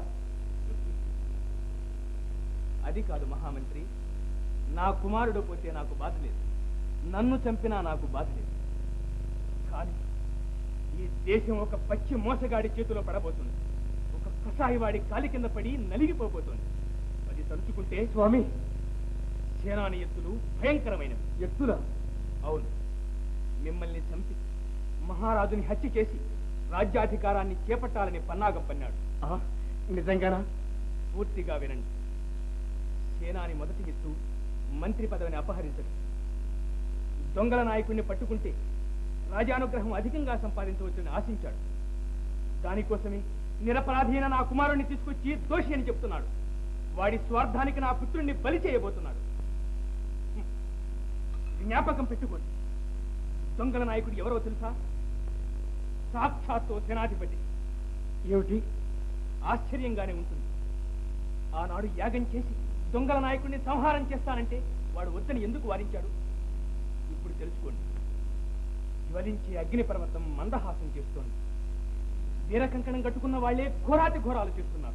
అది కాదు మహామంత్రి నా కుమారుడు పోతే నాకు బాధ లేదు నన్ను చంపినా నాకు బాధ లేదు కానీ ఈ దేశం ఒక పచ్చి మోసగాడి చేతిలో పడబోతుంది ఒక కసాయివాడి కాలి కింద పడి నలిగిపోబోతోంది అది తలుచుకుంటే స్వామి సేనాని ఎత్తులు భయంకరమైనవి ఎత్తుల అవును మిమ్మల్ని చంపి మహారాజుని హత్య చేసి రాజ్యాధికారాన్ని చేపట్టాలని పన్నాగం పన్నాడు నిజంగానా పూర్తిగా వినండి సేనాని మొదటి ఎత్తు మంత్రి పదవిని అపహరించడం దొంగల నాయకుడిని పట్టుకుంటే రాజానుగ్రహం అధికంగా సంపాదించవచ్చని ఆశించాడు దానికోసమే నిరపరాధీన నా కుమారుణ్ణి తీసుకొచ్చి దోషి అని చెప్తున్నాడు వాడి స్వార్థానికి నా పుత్రుణ్ణి బలి చేయబోతున్నాడు హ్మ్. జ్ఞాపకం పెట్టుకోండి దొంగల నాయకుడు ఎవరో తెలుసా సాక్షాత్తు సేనాధిపతి ఏమిటి ఆశ్చర్యంగానే ఉంటుంది ఆనాడు యాగం చేసి దొంగల నాయకుడిని సంహారం చేస్తానంటే వాడు వద్దని ఎందుకు వారించాడు ఇప్పుడు తెలుసుకోండి జ్వలించే అగ్ని పర్వతం మందహాసం చేస్తోంది వీర కంకణం కట్టుకున్న వాళ్లే ఘోరాతి ఘోరాలు చేస్తున్నారు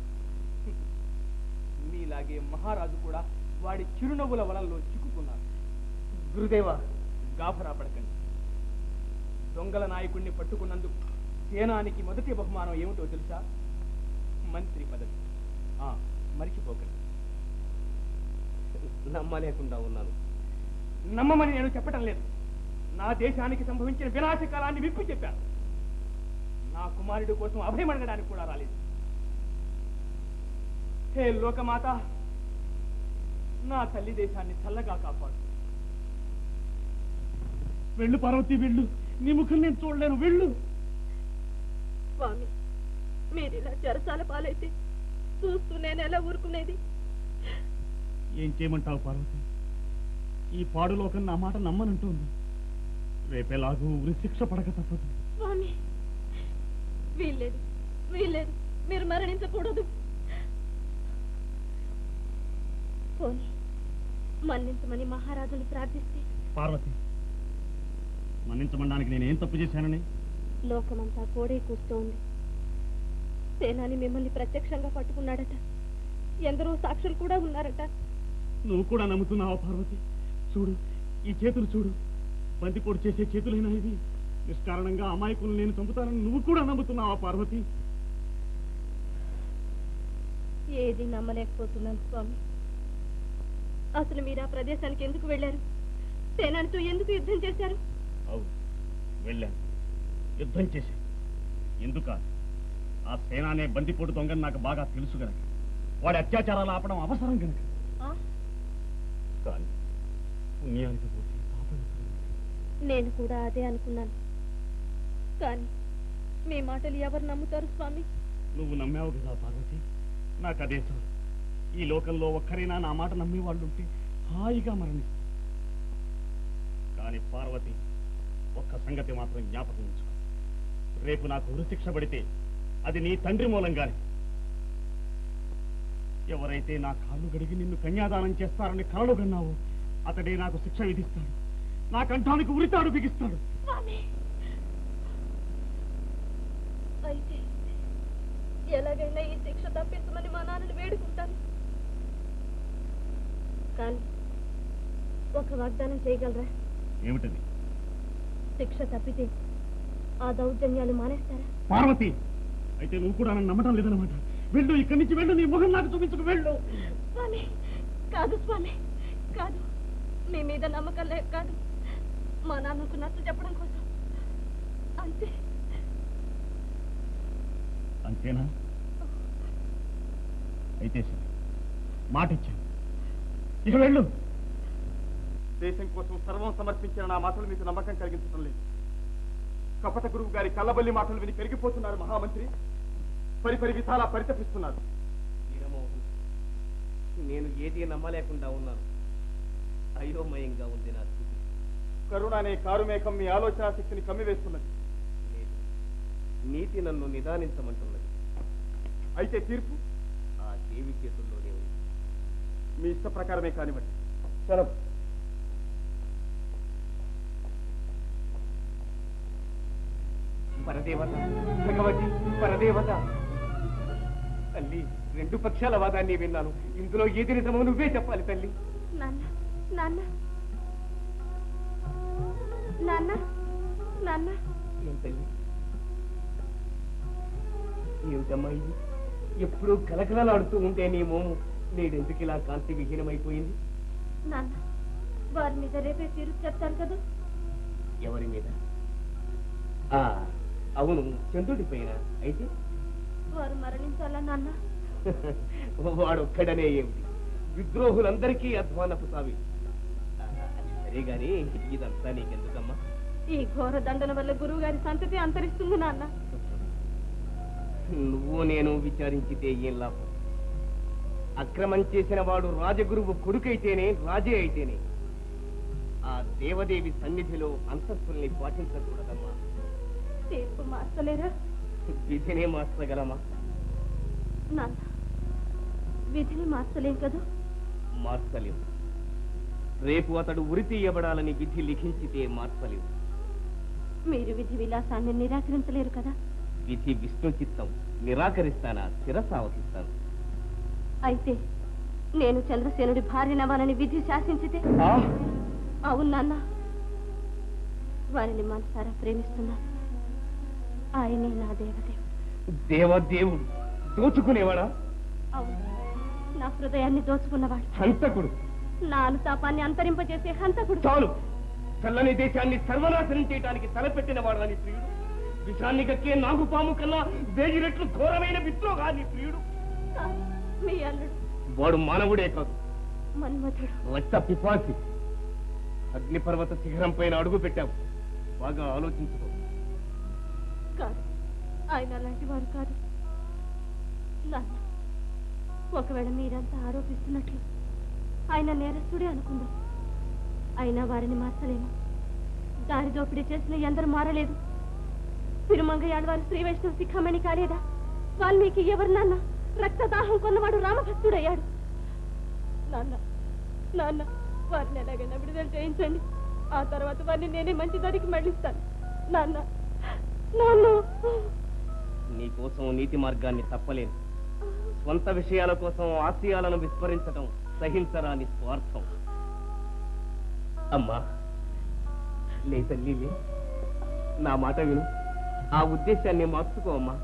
మీలాగే మహారాజు కూడా వాడి చిరునవ్వుల వలల్లో చిక్కుకున్నారు గురుదేవ గాభరా పడకండి దొంగల నాయకుడిని పట్టుకున్నందుకు సేనానికి మొదటి బహుమానం ఏమిటో తెలుసా మంత్రి పదవి ఆ, మరిచిపోకండి నమ్మలేకుండా ఉన్నాను నమ్మమని నేను చెప్పటం లేదు నా దేశానికి సంభవించిన వినాశకాలాన్ని విప్పి చెప్పాను నా కుమారుడి కోసం అభయం అడగడానికి కూడా రాలేదు హే లోకమాత నా తల్లి దేశాన్ని చల్లగా కాపాడు వెళ్ళు పార్వతి వెళ్ళు నీ ముఖం నేను చూడలేను వెళ్ళు స్వామి మీరు ఇలా చెరసాల పాలైతే చూస్తూ నేను ఎలా ఊరుకునేది ఏం చేయమంటావు పార్వతి ఈ పాడులోకం నా మాట నమ్మనంటోంది రేపెలాగూ ఉరి శిక్ష పడక తప్పదు స్వామి వీల్లేదు వీల్లేదు మీరు మరణించకూడదు పోనీ మన్నించమని మహారాజుని ప్రార్థిస్తే పార్వతి మన్నించమనడానికి నేనేం తప్పు చేశానని లోకమంతా కోడే కూస్తోంది సేనాని మిమ్మల్ని ప్రత్యక్షంగా పట్టుకున్నాడట ఎందరో సాక్షులు కూడా ఉన్నారట నువ్వు కూడా నమ్ముతున్నావా పార్వతి చూడు ఈ చేతులు చూడు బందిపోటు చేసే చేతులైనా ఇవి నిష్కారణంగా అమాయకులు నేను చంపుతానని నువ్వు కూడా నమ్ముతున్నావా పార్వతి ఏది నమ్మలేకపోతున్నాను స్వామి అసలు మీరు ఆ ప్రదేశానికి ఎందుకు వెళ్ళారు సేనానితో ఎందుకు యుద్ధం చేశారు అవును వెళ్ళాను యుద్ధం చేశాను ఎందుక ఆ సేనానే బందిపోటు దొంగని నాకు బాగా తెలుసు గనక వాడి అత్యాచారాలు ఆపడం అవసరం గనక ఆ? కానీ పుణ్యానికి పోతే పాపం నేను కూడా అదే అనుకున్నాను కానీ మీ మాటలు ఎవరు నమ్ముతారు స్వామి నువ్వు నమ్మావు కదా పార్వతి నాకు అదే చాలు ఈ లోకంలో ఒక్కరైనా నా మాట నమ్మే వాళ్ళు ఉంటే హాయిగా మరణిస్తారు కానీ పార్వతి ఒక్క సంగతి మాత్రం జ్ఞాపకం ఉంచుకో రేపు నాకు ఉరిశిక్ష పడితే అది నీ తండ్రి మూలంగానే ఎవరైతే నా కాళ్ళు గడిగి నిన్ను కన్యాదానం చేస్తారని కలలు కన్నావో అతడే నాకు శిక్ష విధిస్తాడు నా కంఠానికి ఉరితాడు బిగిస్తాడు స్వామి అయితే ఎలాగైనా ఈ శిక్ష తప్పించమని మా నాన్నని వేడుకుంటాను కానీ ఒక వాగ్దానం చేయగలరా ఏమిటది శిక్ష తప్పితే ఆ దౌర్జన్యాలు మానేస్తారా పార్వతి అయితే నువ్వు కూడా నన్ను నమ్మటం లేదనమాట వెళ్ళు ఇక్కడి నుంచి వెళ్ళు నీ ముఖం నాకు చూపించుకు వెళ్ళు స్వామి కాదు స్వామి కాదు మీ మీద నమ్మకం లేక కాదు మా నాన్నకు నచ్చ చెప్పడం కోసం అంతే అంతేనా అయితే సరే మాట ఇచ్చాను ఇక వెళ్ళు దేశం కోసం సర్వం సమర్పించిన నా మాటలు మీకు నమ్మకం కలిగించడం లేదు కపట గురువు గారి కళ్ళబల్లి మాటలు విని పెరిగిపోతున్నారు మహామంత్రి పరిపరి విధాలా పరితపిస్తున్నారు వీరమోహన్ నేను ఏది నమ్మలేకుండా ఉన్నాను అయోమయంగా ఉంది నా స్థితి కరుణ అనే కారుమేకం మీ ఆలోచన శక్తిని కమ్మివేస్తున్నది లేదు నీతి నన్ను నిదానించమంటున్నది అయితే తీర్పు ఆ దేవి చేతుల్లోనే ఉంది మీ ఇష్ట ప్రకారమే కానివ్వండి సెలవు పరదేవత భగవతి పరదేవత తల్లి రెండు పక్షాల వాదాన్ని విన్నాను ఇందులో ఏది నిజమో నువ్వే చెప్పాలి తల్లి నాన్న నాన్న నాన్న నాన్న ఏం తల్లి ఏమిటమ్మా ఇది ఎప్పుడూ కలకలలాడుతూ ఉంటే నీ మోము నేడెందుకు ఇలా కాంతి విహీనమైపోయింది నాన్న వారి మీద రేపే తీరు చెప్తారు కదా ఎవరి మీద ఆ అవును చంద్రుడి పైన అయితే వారు మరణించాలా నాన్న వాడొక్కడనే ఏమిటి విద్రోహులందరికీ అధ్వానపు సావి ఆ, సరే గాని ఇదంతా నీకెందుకమ్మా ఈ ఘోర దండన వల్ల గురువు గారి సంతతి అంతరిస్తుంది నాన్న నువ్వు నేను విచారించితే ఏం లాభం అక్రమం చేసిన వాడు రాజగురువు కొడుకైతేనే రాజే అయితేనే ఆ దేవదేవి సన్నిధిలో అంతస్తుల్ని పాటించకూడదమ్మా తీర్పు మార్చలేరా విధినే మార్చగలమా నాన్న విధిని మార్చలేం కదా మార్చలేవు రేపు అతడు ఉరి తీయబడాలని విధి లిఖించితే మార్చలేవు మీరు విధి విలాసాన్ని నిరాకరించలేరు కదా విధి విష్ణు చిత్తం నిరాకరిస్తానా శిరసావహిస్తాను అయితే నేను చంద్రసేనుడి భార్యనవ్వాలని విధి శాసించితే అవును నాన్న వారిని మనసారా ప్రేమిస్తున్నా ఆయనే నా దేవదేవుడు దేవదేవుడు దోచుకునేవాడా అవును నా హృదయాన్ని దోచుకున్నవాడు హంతకుడు నా అనుతాపాన్ని అంతరింపజేసే హంతకుడు చాలు చల్లని దేశాన్ని సర్వనాశనం చేయడానికి తలపెట్టిన వాడని ప్రియుడు విషాన్ని కక్కే నాగుపాము కన్నా వేయి రెట్లు ఘోరమైన విద్రోహాన్ని ప్రియుడు కాదు, మీ అల్లుడు వాడు మానవుడే కాదు మన్మథుడు రక్త పిపాసి అగ్నిపర్వత శిఖరం పైన అడుగు పెట్టావు బాగా ఆలోచించుకో కాదు ఆయన అలాంటి వారు కాదు నాన్న ఒకవేళ మీరంతా ఆరోపిస్తున్నట్లు ఆయన నేరస్తుడే అనుకుందాం అయినా వారిని మార్చలేము దారి దోపిడీ చేసిన ఎందరు మారలేదు తిరుమంగయాడు వారి శ్రీ వైష్ణవ శిఖామణి కాలేదా వాల్మీకి ఎవరు నాన్న రక్తదాహం కొన్నవాడు రామభక్తుడయ్యాడు నాన్న నాన్న వారిని ఎలాగైనా విడుదల చేయించండి ఆ తర్వాత వారిని నేనే మంచి దారికి మళ్ళిస్తాను నాన్న నాన్న నీ కోసం నీతి మార్గాన్ని తప్పలేను స్వంత విషయాల కోసం ఆశయాలను విస్మరించడం సహించరాని స్వార్థం అమ్మా లే తల్లి లే నా మాట విను ఆ ఉద్దేశాన్ని మార్చుకో అమ్మా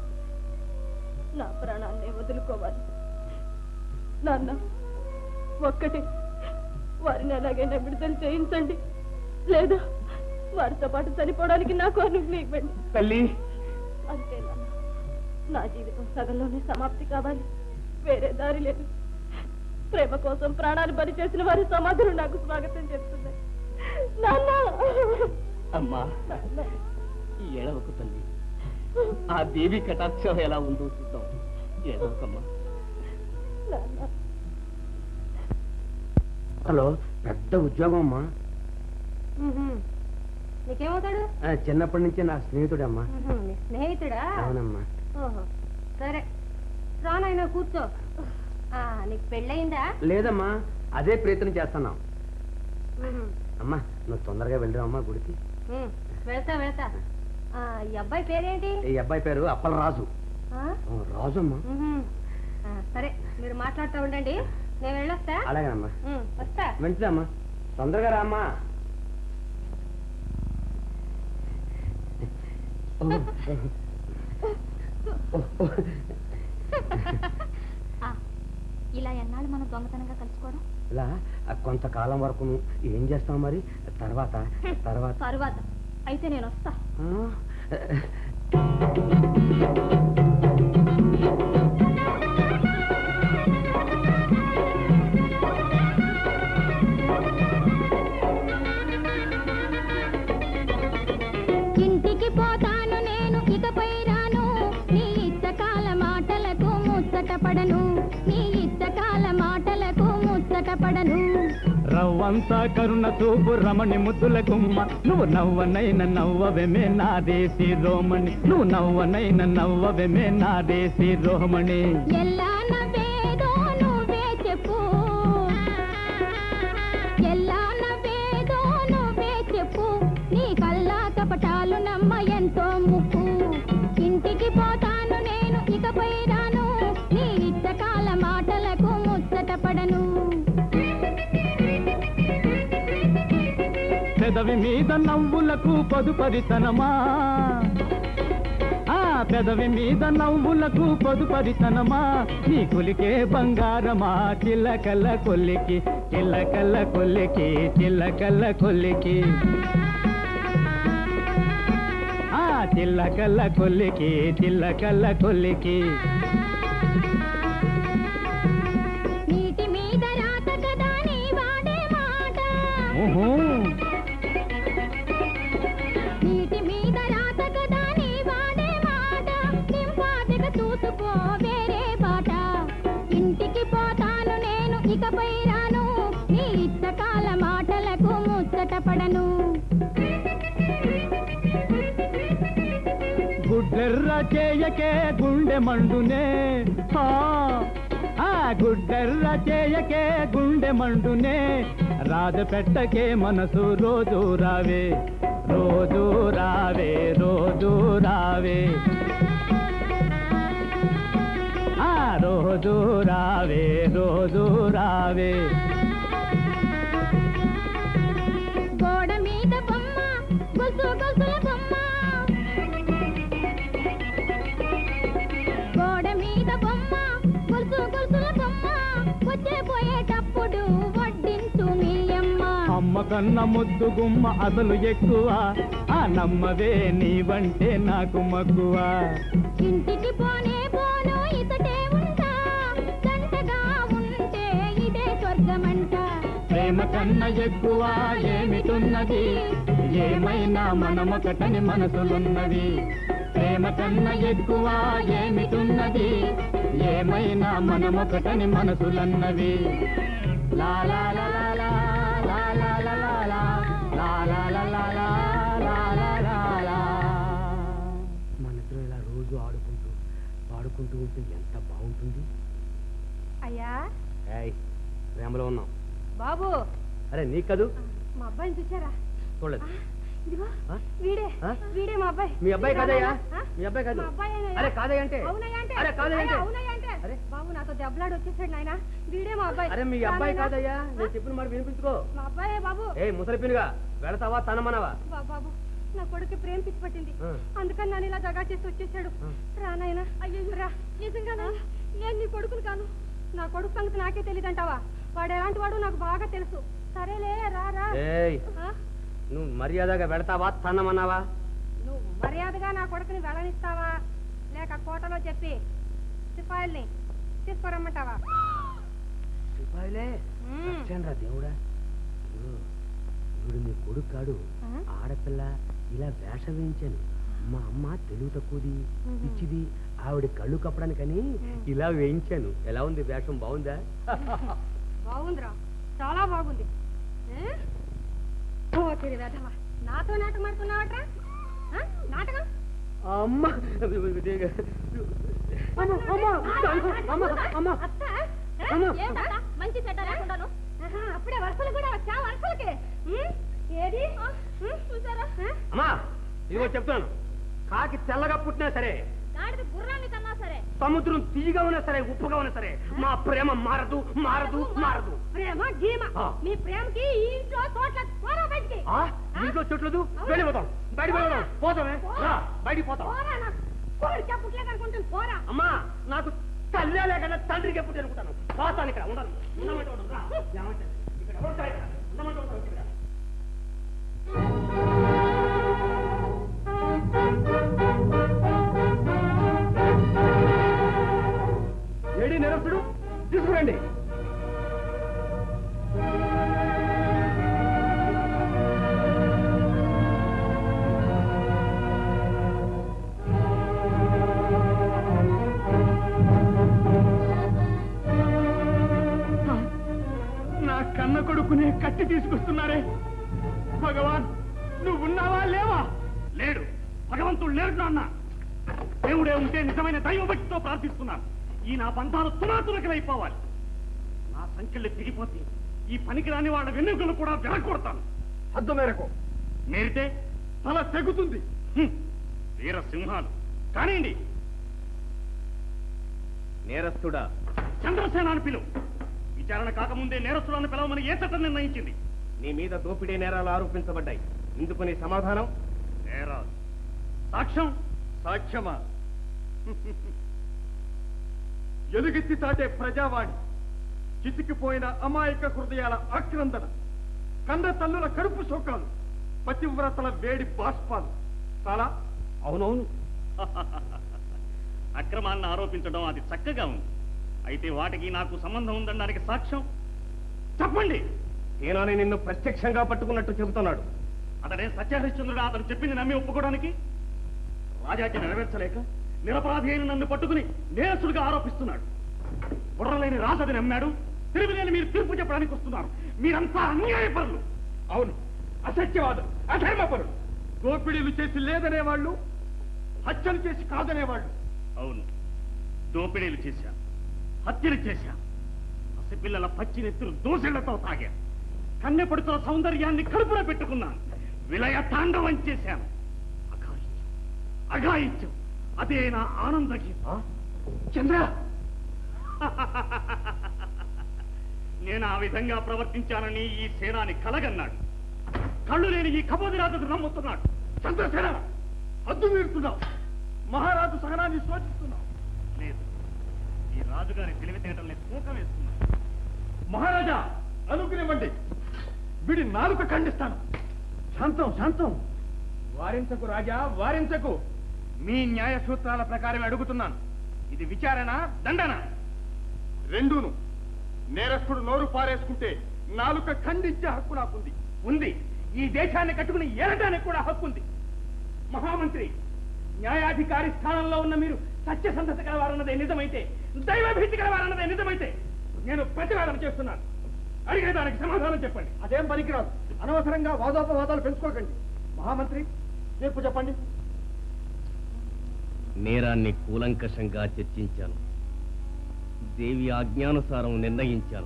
నా ప్రాణాన్నే వదులుకోవాలి నాన్న ఒక్కటే వారిని ఎలాగైనా విడుదల చేయించండి లేదా వారితో పాటు చనిపోవడానికి నాకు అనుజ్ఞ ఇవ్వండి తల్లి అంతే నాన్న నా జీవితం సగంలోనే సమాప్తి కావాలి వేరే దారి లేదు ప్రేమ కోసం ప్రాణాలు బలి చేసిన వారి సమాధులు నాకు స్వాగతం చెప్తున్నాయి నాన్న అమ్మా నాన్న ఈ ఎడవకు తల్లి ఆ దేవి కటాక్షం ఎలా ఉందో చూద్దాం ఎడవకమ్మా నాన్న హలో పెద్ద ఉద్యోగం అమ్మా నీకేమవుతాడు ఆ, చిన్నప్పటి నుంచి నా స్నేహితుడమ్మా నీ స్నేహితుడా అవునమ్మా ఓహో సరే రానైనా కూర్చో ఆ, నీకు పెళ్ళయిందా లేదమ్మా అదే ప్రయత్నం చేస్తున్నాం ఉహుం. అమ్మా నువ్వు తొందరగా వెళ్ళిరామ్మా గుడికి ఉమ్, వెళ్తా వెళ్తా ఆ, ఈ అబ్బాయి పేరేంటి ఈ అబ్బాయి పేరు అప్పలరాజు ఆ? ఆ, రాజు అమ్మా ఉహుం. ఆ, సరే మీరు మాట్లాడుతూ ఉండండి నేను వెళ్ళొస్తా అలాగేనమ్మా ఉమ్, వస్తా మంచిదమ్మా తొందరగా రామ్మా ఆ, ఇలా ఎన్నాళ్ళు మనం దొంగతనంగా కలుసుకోవడం ఇలా ఆ, కొంతకాలం వరకు ఏం చేస్తాం మరి తర్వాత తర్వాత తరువాత అయితే నేను వస్తా ఆ, ఇంటికి పోతాను నేను ఇకపై రాను నీ ఇష్టకాల మాటలకు ముచ్చటపడను నీ ఇష్టకాల మాటలకు ముచ్చటపడను రవ్వంతా కరుణ చూపు రమణి ముద్దుల గుమ్మ నువ్వు నవ్వనైన నవ్వవెమే నా దేశీ రోమణి నువ్వు నవ్వనైన నవ్వవెమే నా దేశీ రోమణి ఎల్లా నవ్వేదో నువ్వే చెప్పు ఎల్లా నవ్వేదో నువ్వే చెప్పు నీ కల్లా కపటాలు నమ్మ ఎంతో ముక్కు ఇంటికి పోతాను నేను ఇకపై రాను నీ ఇష్టకాల మాటలకు ముచ్చటపడను పెదవి మీద నవ్వులకు పదుపరితనమా ఆ పెదవి మీద నవ్వులకు పొదుపరితనమా నీ కులికే బంగారమా చిల్లకల్ల కొల్లికి చిల్లకల్ల కొల్లికి చిల్లకల్ల కొల్లికి ఆ చిల్లకల్ల కొల్లికి చిల్లకల్ల కొల్లికి నీటి మీద రాత కదా నీ వాడే మాట ఊహూ. నీటి మీద రాత కదా నీ వాడే మాట నింపాదిగా చూసుకో వేరే బాట ఇంటికి పోతాను నేను ఇకపై రాను నీ ఇష్టకాల మాటలకు ముచ్చట పడను గుడ్డెర్ర చేయకే గుండె మండునే ఆ, ఆ గుడ్డెర్ర చేయకే గుండె మండునే రాజ పెట్టకే మనసు రోజు రావే రోజు రావే రోజు రావే ఆ రోజు రావే రోజు రావే గోడ మీద బొమ్మ గొలుసు గొలుసుల బొమ్మ గోడ మీద బొమ్మ గొలుసు గొలుసుల బొమ్మ వచ్చే పోయేటప్పుడు వడ్డించు మీ అమ్మ అమ్మ కన్న ముద్దు గుమ్మ అసలు ఎక్కువ ఆ నమ్మవే నీవంటే నాకు మక్కువ ఇంటికి పోనే పోను ఇతటే ఉంటా జంటగా ఉంటే ఇదే స్వర్గమంట ప్రేమ కన్న ఎక్కువ ఏమిటున్నది ఏమైనా మనమొకటని మనసులున్నవి ప్రేమ కన్న ఎక్కువ ఏమిటున్నది ఏమైనా మనమొకటని మనసులన్నవి లా లా లా లా లా, లా లా లా లా లా, లా లా లా లా లా, లా లా లా లా. మనిద్దరం ఇలా రోజు ఆడుకుంటూ పాడుకుంటూ ఉంటే ఎంత బాగుంటుంది అయ్యా ఏయ్ ప్రేమలో ఉన్నాం బాబు అరే నీకు కదూ మా అబ్బాయిని చూసారా చూడలేదు ఇదిగో ఆ? వీడే ఆ? వీడే మా అబ్బాయి మీ అబ్బాయి కాదయ్యా ఆ? మీ అబ్బాయి కాదు మా అబ్బాయేనయ్యా. అరే కాదయ్య అంటే అవునయ్యా అంటే అరే కాదయ్య అయ్యా, అంటే అవునయ్యా అంటే అరే. బాబు నాతో దెబ్బలాడి వచ్చేసాడు నాయన వీడే మా అబ్బాయి అరే మీ అబ్బాయి రానాయనా? కాదయ్యా నేను చెప్పిన మాట వినిపించుకో మా అబ్బాయే బాబు ఏ ముసలి పినుగా వెళతావా తనమనవా బా- బాబు నా కొడుకు ప్రేమ పిచ్చి పట్టింది ఆ. అందుకని నన్ను ఇలా దగా చేసి వచ్చేసాడు రానాయన అయ్యో రా నిజంగానా నేను నీ కొడుకుని కాను నా కొడుకు సంగతి నాకే తెలియదంటావా వాడు ఎలాంటి వాడు నాకు బాగా తెలుసు సరేలే రా రా ఏయ్ ఆ? నువ్వు మర్యాదగా వెళతావా తన్నమన్నావా నువ్వు మర్యాదగా నా కొడుకుని వెళ్ళనిస్తావా లేక కోటలో చెప్పి సిపాయిల్ని తీసుకురమ్మంటావా సిపాయిలే మ్మ్. వచ్చానురా దేవుడా ఇదిగో, వీడు నీ కొడుకు కాడు ఆ? ఆడపిల్ల ఇలా వేషం వేయించాను మా అమ్మ తెలుగు తక్కువది మ్మ్. పిచ్చిది ఆవిడ కళ్ళు కప్పడానికని ఇలా వేయించాను ఎలా ఉంది వేషం బాగుందా బాగుందిరా చాలా బాగుంది ఏ? ఓ తిరి వెధవ. నాతో నాటకం ఆడుతున్నావట్రా ఆ? నాటకం అమ్మ అమ్మ అమ్మ అమ్మ అమ్మ అత్త అమ్మ. ఏంటత్త? మంచి చెడ్డ లేకుండాను ఆహా, అప్పుడే వరుసలు కూడా వచ్చా వరుసలకి ఉమ్, ఏది ఉమ్, చూసారా ఆ? అమ్మా ఇదిగో చెప్తాను కాకి తెల్లగా పుట్టినా సరే గాడిద గుర్రాన్ని కన్నా సరే సముద్రం తీయగా ఉన్నా సరే ఉప్పుగా ఉన్నా సరే మా ప్రేమ మారదు మారదు మారదు ప్రేమ గీమ ఆ. మీ ప్రేమకి ఈ ఇంట్లో తోటల పోరా బయటికి ఆ? ఇంట్లో చెట్లదు వెళ్ళిపోతాం బయటికి వెళ్ళిపోతాం పోతామే రా బయటికి పోతాం పోరా నా కోడి చెప్పుట్లే కనుకుంటుంది పోరా అమ్మా నాకు తల్లి లేకుండా తండ్రికి ఎప్పుడు అనుకుంటాను పోతాను ఇక్కడ ఉండను ఉండమంటే ఉండను. రా. ఏమంటే? ఇక్కడ ఎవరు ఉంటారు ఇక్కడ? ఉండమంటే ఉంటారు ఇక్కడ. ఏడి నిరస్తుడు తీసుకురండి నా కన్న కొడుకునే కట్టి తీసుకొస్తున్నారే భగవాన్ నువ్వు ఉన్నావా లేవా లేడు భగవంతుడు లేడు నాన్న దేవుడే ఉంటే నిజమైన దైవభక్తితో ప్రార్థిస్తున్నాను ఈ నా బంధాలు తునాతునకలైపోవాలి నా సంఖ్యలు తిరిగిపోతే ఈ పనికిరాని వాళ్ళ వెన్నుకలు కూడా వెనకొడతాను హద్దు మేరకు మీరితే తల తెగుతుంది హ్మ్, వీర సింహాలు కానివ్వండి నేరస్తుడా చంద్రసేనాన్ని పిలువు విచారణ కాకముందే నేరస్తులను పిలవమని ఏ చట్టం నిర్ణయించింది నీ మీద దోపిడీ నేరాలు ఆరోపించబడ్డాయి ఇందుకు నీ సమాధానం నేరాలు సాక్ష్యం సాక్ష్యమా ఎలుగెత్తి చాటే ప్రజావాణి చితికిపోయిన అమాయక హృదయాల ఆక్రందన కన్న తల్లుల కడుపు శోకాలు పతివ్రతల వేడి బాష్పాలు చాలా అవునవును అక్రమాన్ని ఆరోపించడం అది చక్కగా ఉంది అయితే వాటికి నాకు సంబంధం ఉందనడానికి సాక్ష్యం చెప్పండి ఈయనని నిన్ను ప్రత్యక్షంగా పట్టుకున్నట్టు చెబుతున్నాడు అతడే సత్యహరిశ్చంద్రుడు అతను చెప్పింది నమ్మి ఒప్పుకోవడానికి రాజాకి నెరవేర్చలేక నిరపరాధి అయిన నన్ను పట్టుకుని నేరస్తుడిగా ఆరోపిస్తున్నాడు బుర్రలేని రాజది నమ్మాడు తిరుగులేని మీరు తీర్పు చెప్పడానికి వస్తున్నారు మీరంతా అన్యాయపరులు అవును అసత్యవాదం అధర్మపరులు దోపిడీలు చేసి లేదనేవాళ్ళు హత్యలు చేసి కాదనేవాళ్ళు అవును దోపిడీలు చేశాను హత్యలు చేశాను పసిపిల్లల పచ్చి నెత్తులు దోసిళ్లతో తాగాను కన్నెపడుతున్న సౌందర్యాన్ని కడుపులో పెట్టుకున్నాను విలయ తాండవం చేశాను అఘాయిత్యం అఘాయిత్యం అదే నా ఆనంద గీత చంద్ర నేను ఆ విధంగా ప్రవర్తించానని ఈ సేనాని కలగన్నాడు కళ్ళు లేని ఈ కబోదిరాజు నమ్ముతున్నాడు చంద్రసేన హద్దు మీరుతున్నావు మహారాజు సహనాన్ని శోధిస్తున్నావు లేదు ఈ రాజుగారి తెలివితేటల్ని తూకం వేస్తున్నాడు మహారాజా అనుకునివ్వండి వీడి నాలుక ఖండిస్తాను శాంతం శాంతం వారించకు రాజా వారించకు మీ న్యాయ సూత్రాల ప్రకారం అడుగుతున్నాను ఇది విచారణ దండన రెండూను నేరస్తుడు నోరు పారేసుకుంటే నాలుక ఖండించే హక్కు నాకుంది ఉంది ఈ దేశాన్ని కట్టుకుని ఏలటానికి కూడా హక్కు ఉంది మహామంత్రి న్యాయాధికారి స్థానంలో ఉన్న మీరు సత్యసంధత కలవారన్నదే నిజమైతే దైవభీతి కలవారన్నదే నిజమైతే నేను ప్రతివాదన చేస్తున్నాను అడిగేదానికి సమాధానం చెప్పండి అదేం పనికిరాదు అనవసరంగా వాదోపవాదాలు పెంచుకోకండి మహామంత్రి తీర్పు చెప్పండి నేరాన్ని కూలంకషంగా చర్చించాను దేవి ఆజ్ఞానుసారం నిర్ణయించాను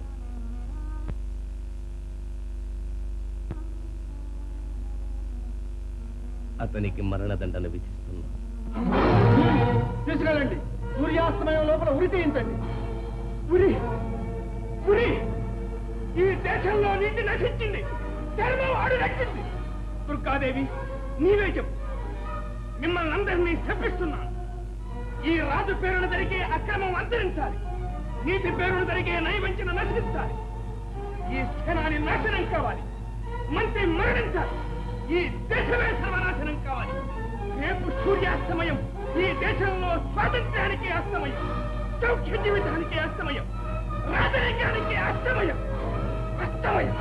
అతనికి మరణదండన విధిస్తున్నా తీసుకెళ్ళండి సూర్యాస్తమయం లోపల ఉరి తీయించండి ఉరి ఉరి ఈ దేశంలో నీటి నశించింది ధర్మం ఆడు రక్షింది దుర్గాదేవి నీవే చెప్పు మిమ్మల్ని అందరినీ శపిస్తున్నాను ఈ రాజు పేరును జరిగే అక్రమం అంతరించాలి నీతి పేరును జరిగే నైవంచన నశించాలి ఈ క్షణాన్ని నాశనం కావాలి మంత్రి మరణించాలి ఈ దేశమే సర్వనాశనం కావాలి రేపు సూర్యాస్తమయం ఈ దేశంలో స్వాతంత్ర్యానికి అస్తమయం సౌఖ్య జీవితానికి అస్తమయం రాజరికానికి అస్తమయం అస్తమయం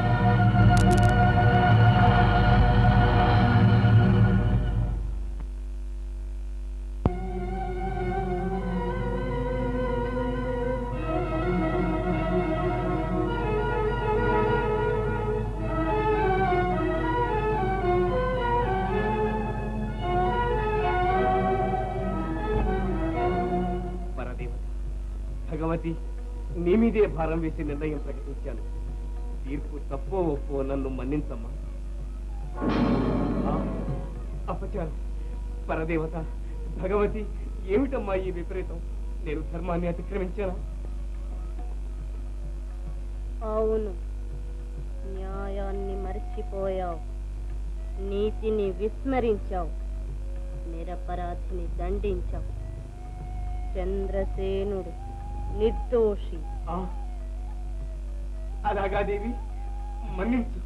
పరదేవత భగవతి నీ మీదే భారం వేసి నిర్ణయం ప్రకటించాను తీర్పు తప్పో ఒప్పో నన్ను మన్నించమ్మా ఆ, అపచారం పరదేవత భగవతి ఏమిటమ్మా ఈ విపరీతం నేను ధర్మాన్ని అతిక్రమించానా అవును న్యాయాన్ని మర్చిపోయావు నీతిని విస్మరించావు నిరపరాధిని దండించావు చంద్రసేనుడు నిర్దోషి ఆ, అలాగా దేవి మన్నించు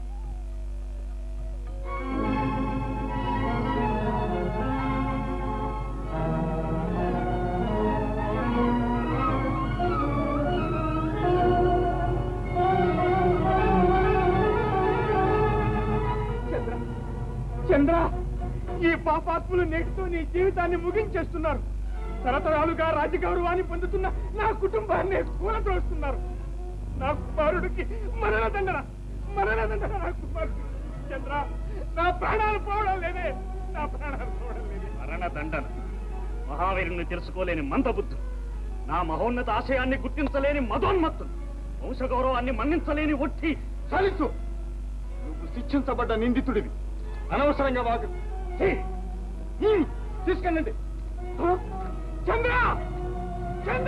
చంద్ర చంద్ర ఈ పాపాత్ములు నేటితో నీ జీవితాన్ని ముగించేస్తున్నారు తరతరాలుగా రాజగౌరవాన్ని పొందుతున్న నా కుటుంబాన్ని కూలతోస్తున్నారు నా కుమారుడికి మరణదండన మరణదండన నా కుమారుడు చంద్ర నా ప్రాణాలు పోవడం లేదే నా ప్రాణాలు పోవడం లేదే మరణదండన మహావీరుని తెలుసుకోలేని మందబుద్ధులు నా మహోన్నత ఆశయాన్ని గుర్తించలేని మదోన్మత్తులు వంశగౌరవాన్ని మన్నించలేని ఒట్టి చాలించు నువ్వు శిక్షించబడ్డ నిందితుడివి అనవసరంగా వాగు ఛీ! హ్మ్, తీసుకెళ్ళండి ఆ? చంద్ర చంద్ర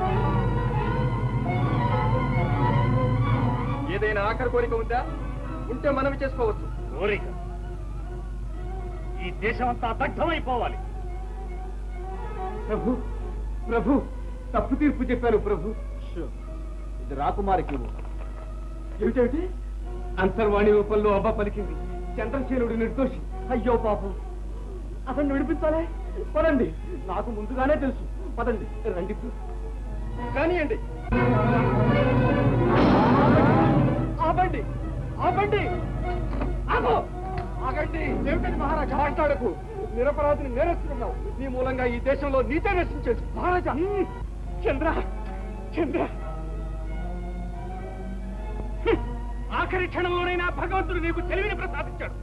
ఏదైనా ఆఖరి కోరిక ఉందా ఉంటే మనవి చేసుకోవచ్చు కోరిక ఈ దేశమంతా దగ్ధమైపోవాలి ప్రభు ప్రభు తప్పు తీర్పు చెప్పారు ప్రభు ఇది రాకుమారికి ఇవ్వు. ఏమిటేమిటి అంతర్వాణి రూపంలో అబ్బ పలికింది చంద్రసేనుడు నిర్దోషి అయ్యో పాపం అతన్ని విడిపించాలే పదండి నాకు ముందుగానే తెలుసు పదండి రండి కానియండి ఆపండి ఆపండి ఆగో ఆగండి ఏమిటది మహారాజా మాట్లాడకు నిరపరాధిని నేరస్తున్నావు నీ మూలంగా ఈ దేశంలో నీతే నశించేది మహారాజా చంద్ర చంద్ర హ్మ్. ఆఖరి క్షణంలోనైనా భగవంతుడు నీకు తెలివిని ప్రసాదించాడు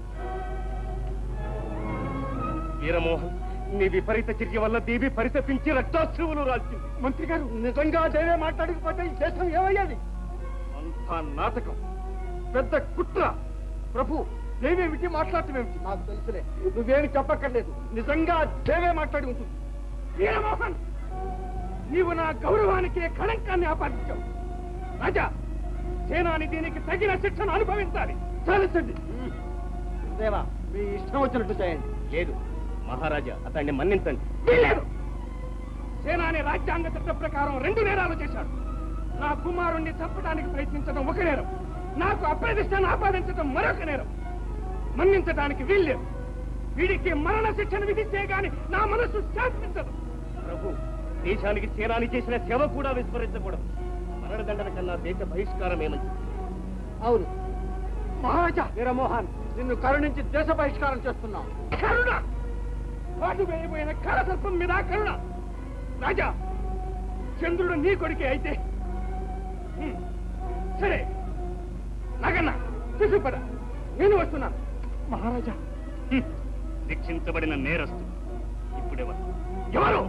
వీరమోహన్ నీ విపరీత చర్య వల్ల దేవి పరితపించి రక్తాశ్రువులు రాల్చింది మంత్రి గారు నిజంగా దేవే మాట్లాడకపోతే ఈ దేశం ఏమయ్యేది అంతా నాటకం పెద్ద కుట్ర ప్రభు దేవేమిటి మాట్లాడటమేమిటి నాకు తెలుసులే నువ్వేమి చెప్పక్కర్లేదు నిజంగా దేవే మాట్లాడి ఉంటుంది వీరమోహన్ నీవు నా గౌరవానికి కళంకాన్ని ఆపాదించావు రాజా సేనాని దీనికి తగిన శిక్షను అనుభవించాలి చాలించండి దేవా మీ ఇష్టం వచ్చినట్టు చేయండి లేదు మహారాజా అతన్ని మన్నించండి వీల్లేదు సేనాని రాజ్యాంగ చట్ట ప్రకారం రెండు నేరాలు చేశాడు నా కుమారుణ్ణి చంపడానికి ప్రయత్నించడం ఒక నేరం నాకు అప్రదిష్టను ఆపాదించడం మరొక నేరం మన్నించడానికి వీల్లేదు వీడికి మరణ శిక్షను విధించే గాని నా మనసు శాంతించదు ప్రభు దేశానికి సేనాని చేసిన సేవ కూడా విస్మరించకూడదు మరణదండన కన్నా దేశ బహిష్కారమే మంచిది అవును మహారాజా వీరమోహన్ నిన్ను కరుణించి దేశ బహిష్కారం చేస్తున్నాం కరుణ పాటు వేయబోయిన కరసర్పం మీద కరుణ రాజా చంద్రుడు నీ కొడుకే అయితే హ్మ్, సరే నగన్న తీసుకుపద నేను వస్తున్నాను మహారాజా హ్మ్, శిక్షించబడిన నేరస్తు ఇప్పుడెవరు ఎవరు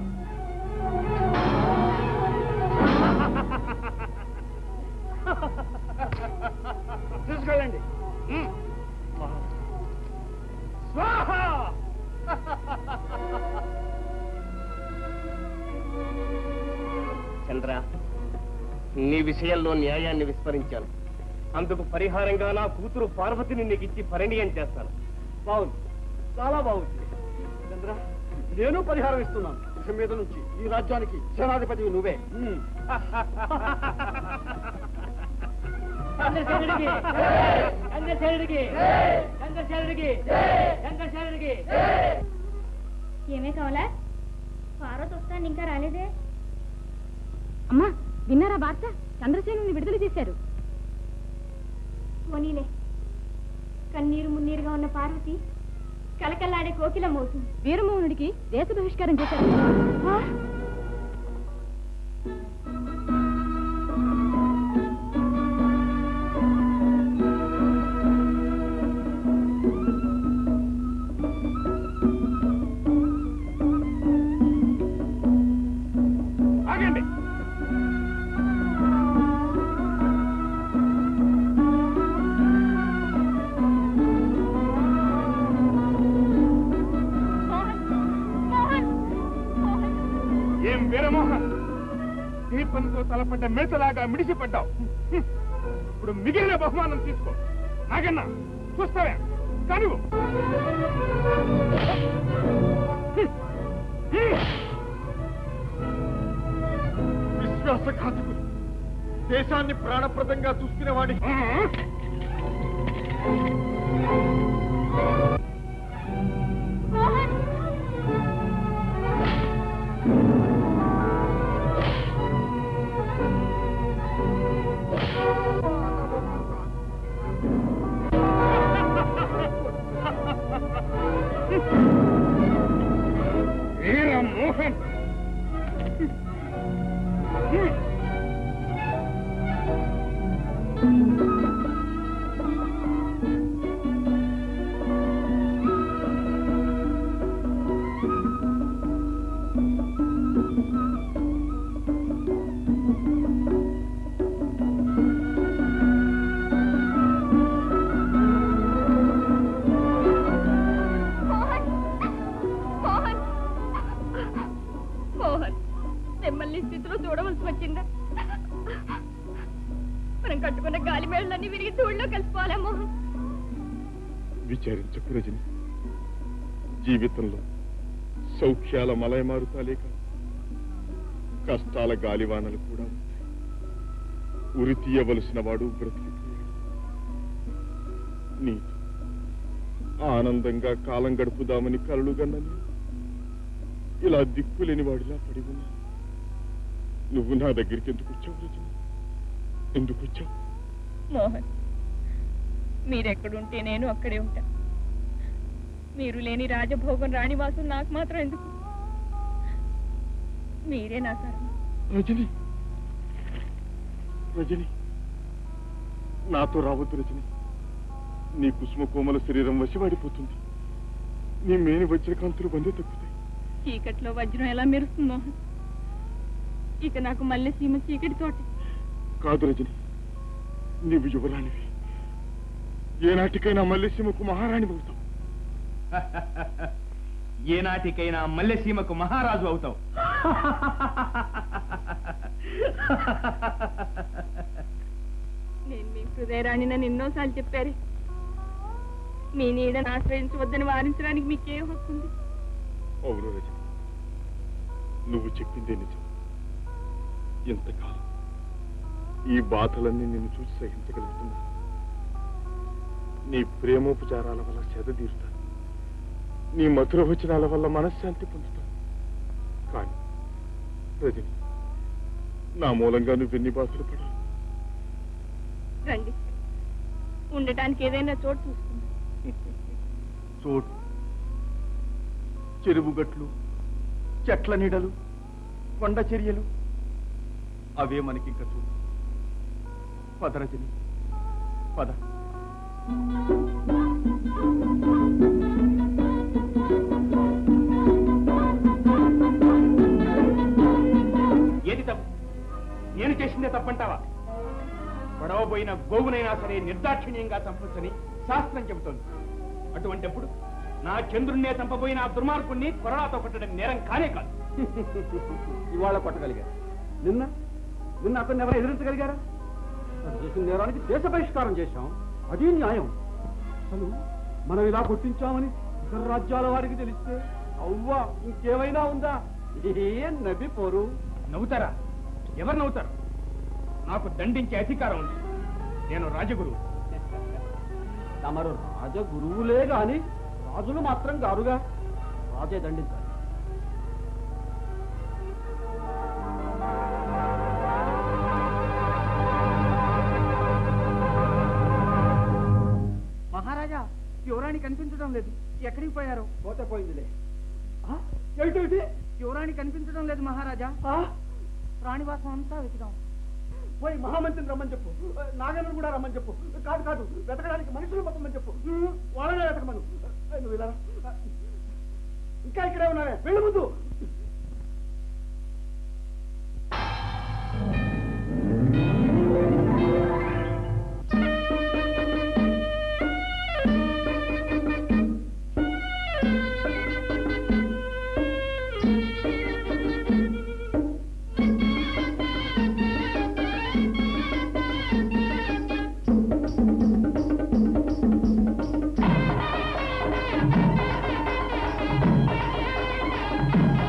తీసుకెళ్ళండి హ్మ్. స్వాహ చంద్ర నీ విషయంలో న్యాయాన్ని విస్మరించాను అందుకు పరిహారంగా నా కూతురు పార్వతిని నీకు ఇచ్చి పరిణయం చేస్తాను బాగుంది చాలా బాగుంది చంద్ర నేను పరిహారం ఇస్తున్నాను ఇక మీద నుంచి ఈ రాజ్యానికి సేనాధిపతి నువ్వే చంద్రశేఖరుడికి చంద్రశేఖరుడికి చంద్రశేఖరుడికి చంద్రశేఖరుడికి ఏమే కావాలా పార్వతి వస్తాను ఇంకా రాలేదే అమ్మా విన్నారా వార్త చంద్రసేనుని విడుదల చేశారు పోనీలే కన్నీరు మున్నీరుగా ఉన్న పార్వతి కలకల్లాడే కోకిలం అవుతుంది వీరమోహనుడికి దేశ బహిష్కారం చేశారు ఆ? ఆగండి ఏం వీరమోహన్ దీపంతో తలపడ్డ మిడతలాగా మిడిసిపడ్డావు హ్మ్. ఇప్పుడు మిగిలిన బహుమానం తీసుకో నాగన్నా చూస్తావే కనువు విశ్వాసఘాతకులు దేశాన్ని ప్రాణప్రదంగా చూసుకునే వాడి వీరమోహన్ మోహన్ మోహన్ మోహన్ మిమ్మల్ని ఈ స్థితిలో చూడవలసి వచ్చిందా మనం కట్టుకున్న గాలి మేళ్ళన్నీ విరిగి ధూళ్ళలో కలిసిపోవాలా మోహన్ విచారించకు రజని జీవితంలో సౌఖ్యాల మలయమారుతాలే కాదు కష్టాల గాలివానలు కూడా ఉంటాయి ఉరి తీయవలసిన వాడు బ్రతికిపోయాడు నీతో ఆనందంగా కాలం గడుపుదామని కలలు గన్నని ఇలా దిక్కులేని వాడిలా పడి ఉన్నా నువ్వు నా దగ్గరికి ఎందుకు వచ్చావు రజని ఎందుకు వచ్చావు మోహన్ మీరెక్కడుంటే నేను అక్కడే ఉంటా మీరు లేని రాజభోగం రాణివాసం నాకు మాత్రం ఎందుకు మీరే నా సర్వం రజని రజని నాతో రావద్దు రజని నీ కుసుమ కోమల శరీరం వశివాడిపోతుంది నీ మేని వజ్రకాంతులు బందే తప్పుతాయి చీకట్లో వజ్రం ఎలా మెరుస్తుంది మోహన్ ఇక నాకు మల్లె సీమ చీకటి తోటి కాదు రజని నీవు యువరాణివి ఏనాటికైనా మల్లెసీమకు మహారాణి అవుతావు ఏనాటికైనా మల్లెసీమకు మహారాజు అవుతావు నేను మీ హృదయరాణినని ఎన్నోసార్లు చెప్పారే మీ నీడను ఆశ్రయించవద్దని వారించడానికి మీకేం వస్తుంది అవును రజని నువ్వు చెప్పిందే నిజం ఎంతకాలం ఈ బాధలన్నీ నిన్ను చూసి సహించగలుగుతున్నా నీ ప్రేమోపచారాల వల్ల చెద తీరుతాను నీ మధుర వచనాల వల్ల మనశ్శాంతి పొందుతాను కానీ రజని నా మూలంగా నువ్వెన్ని బాధలు పడాలి రండి ఉండటానికి ఏదైనా చోటు చూసుకుందాం చోటు చెరువు గట్లు చెట్ల నీడలు కొండ చర్యలు అవే మనకింక చూడు పద రజని పద ఏది తప్పు నేను చేసిందే తప్పంటావా గొడవబోయిన గోవునైనా సరే నిర్దాక్షిణ్యంగా చంపొచ్చని శాస్త్రం చెబుతోంది అటువంటిప్పుడు నా చంద్రుణ్ణే చంపబోయిన ఆ దుర్మార్గుణ్ణి కొరడాతో కొట్టడం నేరం కానే కాదు ఇవాళ కొట్టగలిగారు నిన్న నిన్న అతన్ని ఎవరు ఎదిరించగలిగారా తను చేసిన నేరానికి దేశ బహిష్కారం చేశాం అది న్యాయం అసలు మనం ఇలా కొట్టించామని ఇతర రాజ్యాల వారికి తెలిస్తే అవ్వా ఇంకేమైనా ఉందా ఏ నవ్వి పోరు నవ్వుతారా ఎవరు నవ్వుతారు నాకు దండించే అధికారం ఉంది నేను రాజగురువు తమరు రాజగురువులే గాని రాజులు మాత్రం గారుగా రాజే దండించాలి మహారాజా యువరాణి కనిపించడం లేదు ఎక్కడికి పోయారు పోతే పోయిందిలే ఏంటి యువరాణి కనిపించడం లేదు మహారాజా రాణివాసం అంతా వెతికాం పోయి మహామంత్రిని రమ్మని చెప్పు నాగేంద్రుడు కూడా రమ్మని చెప్పు కాదు కాదు వెతకడానికి మనుషులు పంపమని చెప్పు వాళ్ళనే వెతకమను నువ్వు ఇలా రా. ఇంకా ఇక్కడే ఉన్నావే వెళ్ళు ముందు ఆ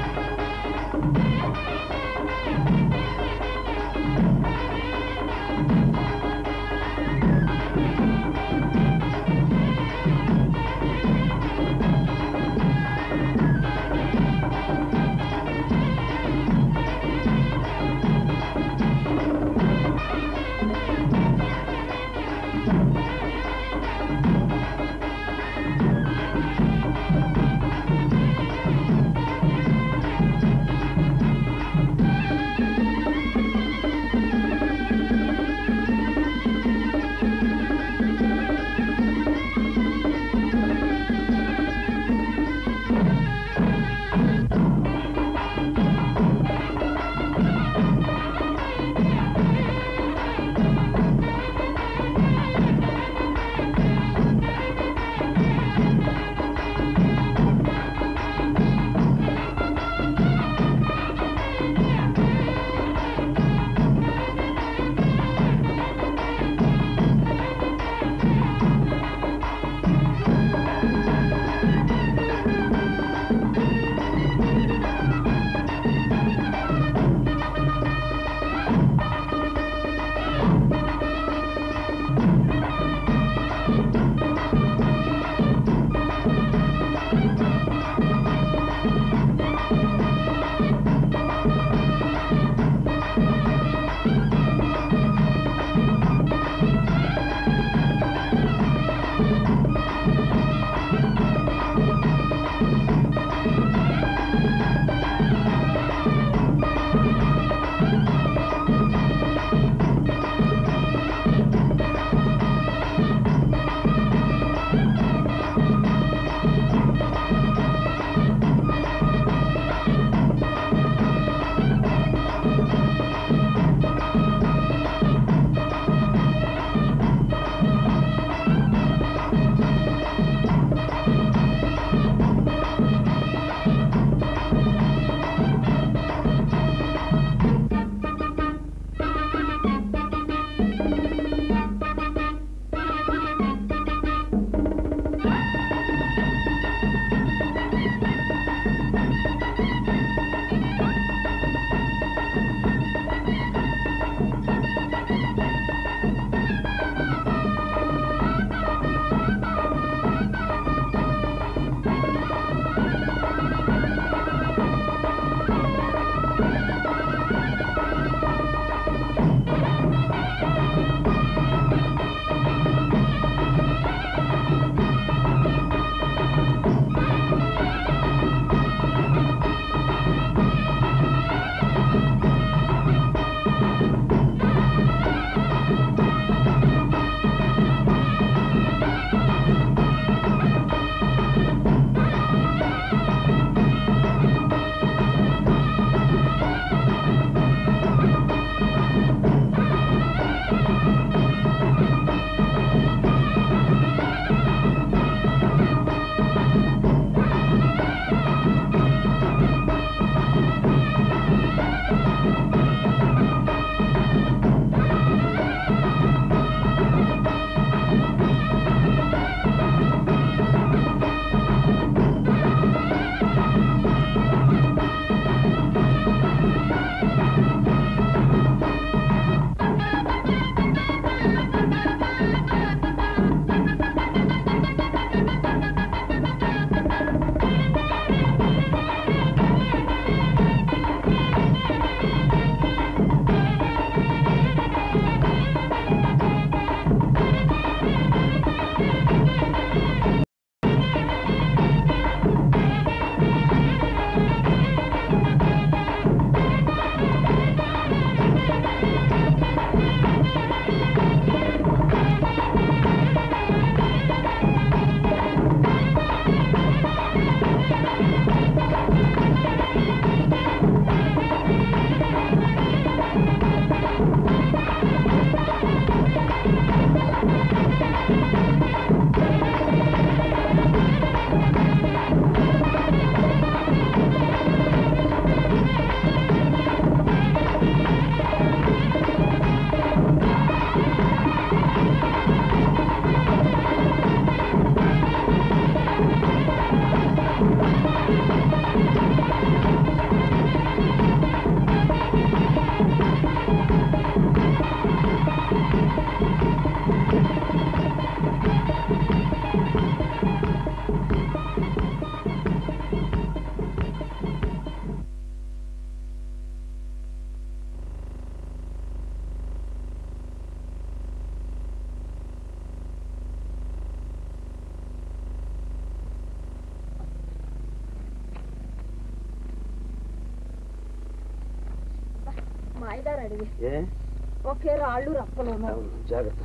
కంగారు అడిగి ఏ ఒకే రాళ్ళు రప్పలోను అవును, జాగ్రత్త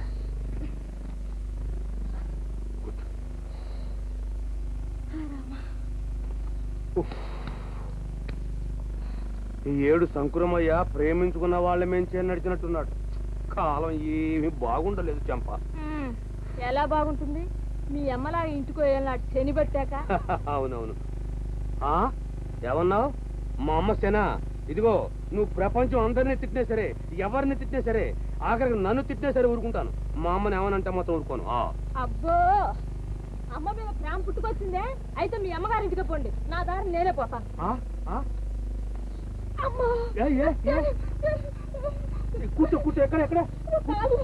ఈ ఏడు సంకురమయ్య ప్రేమించుకున్న వాళ్ళ మేంచే నడిచినట్టున్నాడు కాలం ఏమీ బాగుండలేదు చంప హ్మ్. ఎలా బాగుంటుంది మీ అమ్మలా ఇంటికో నాటి శని పట్టాక అవునవును ఆ ఏమన్నావు మా అమ్మ సేనా ఇదిగో నువ్వు ప్రపంచం అందరినీ తిట్టినా సరే ఎవరిని తిట్టినా సరే ఆఖరికి నన్ను తిట్టినా సరే ఊరుకుంటాను మా అమ్మని ఏమనంటే మొత్తం ఊరుకోను ఆ అబ్బో అమ్మ మీద ప్రేమ పుట్టుకొచ్చిందే అయితే మీ అమ్మగారి ఇంటికి పోండి నా దారి నేనే పోతాను ఆ? ఆ? అమ్మో ఏ, ఏ, ఏ? కూర్చో కూర్చో ఎక్కడ ఎక్కడ కాదు.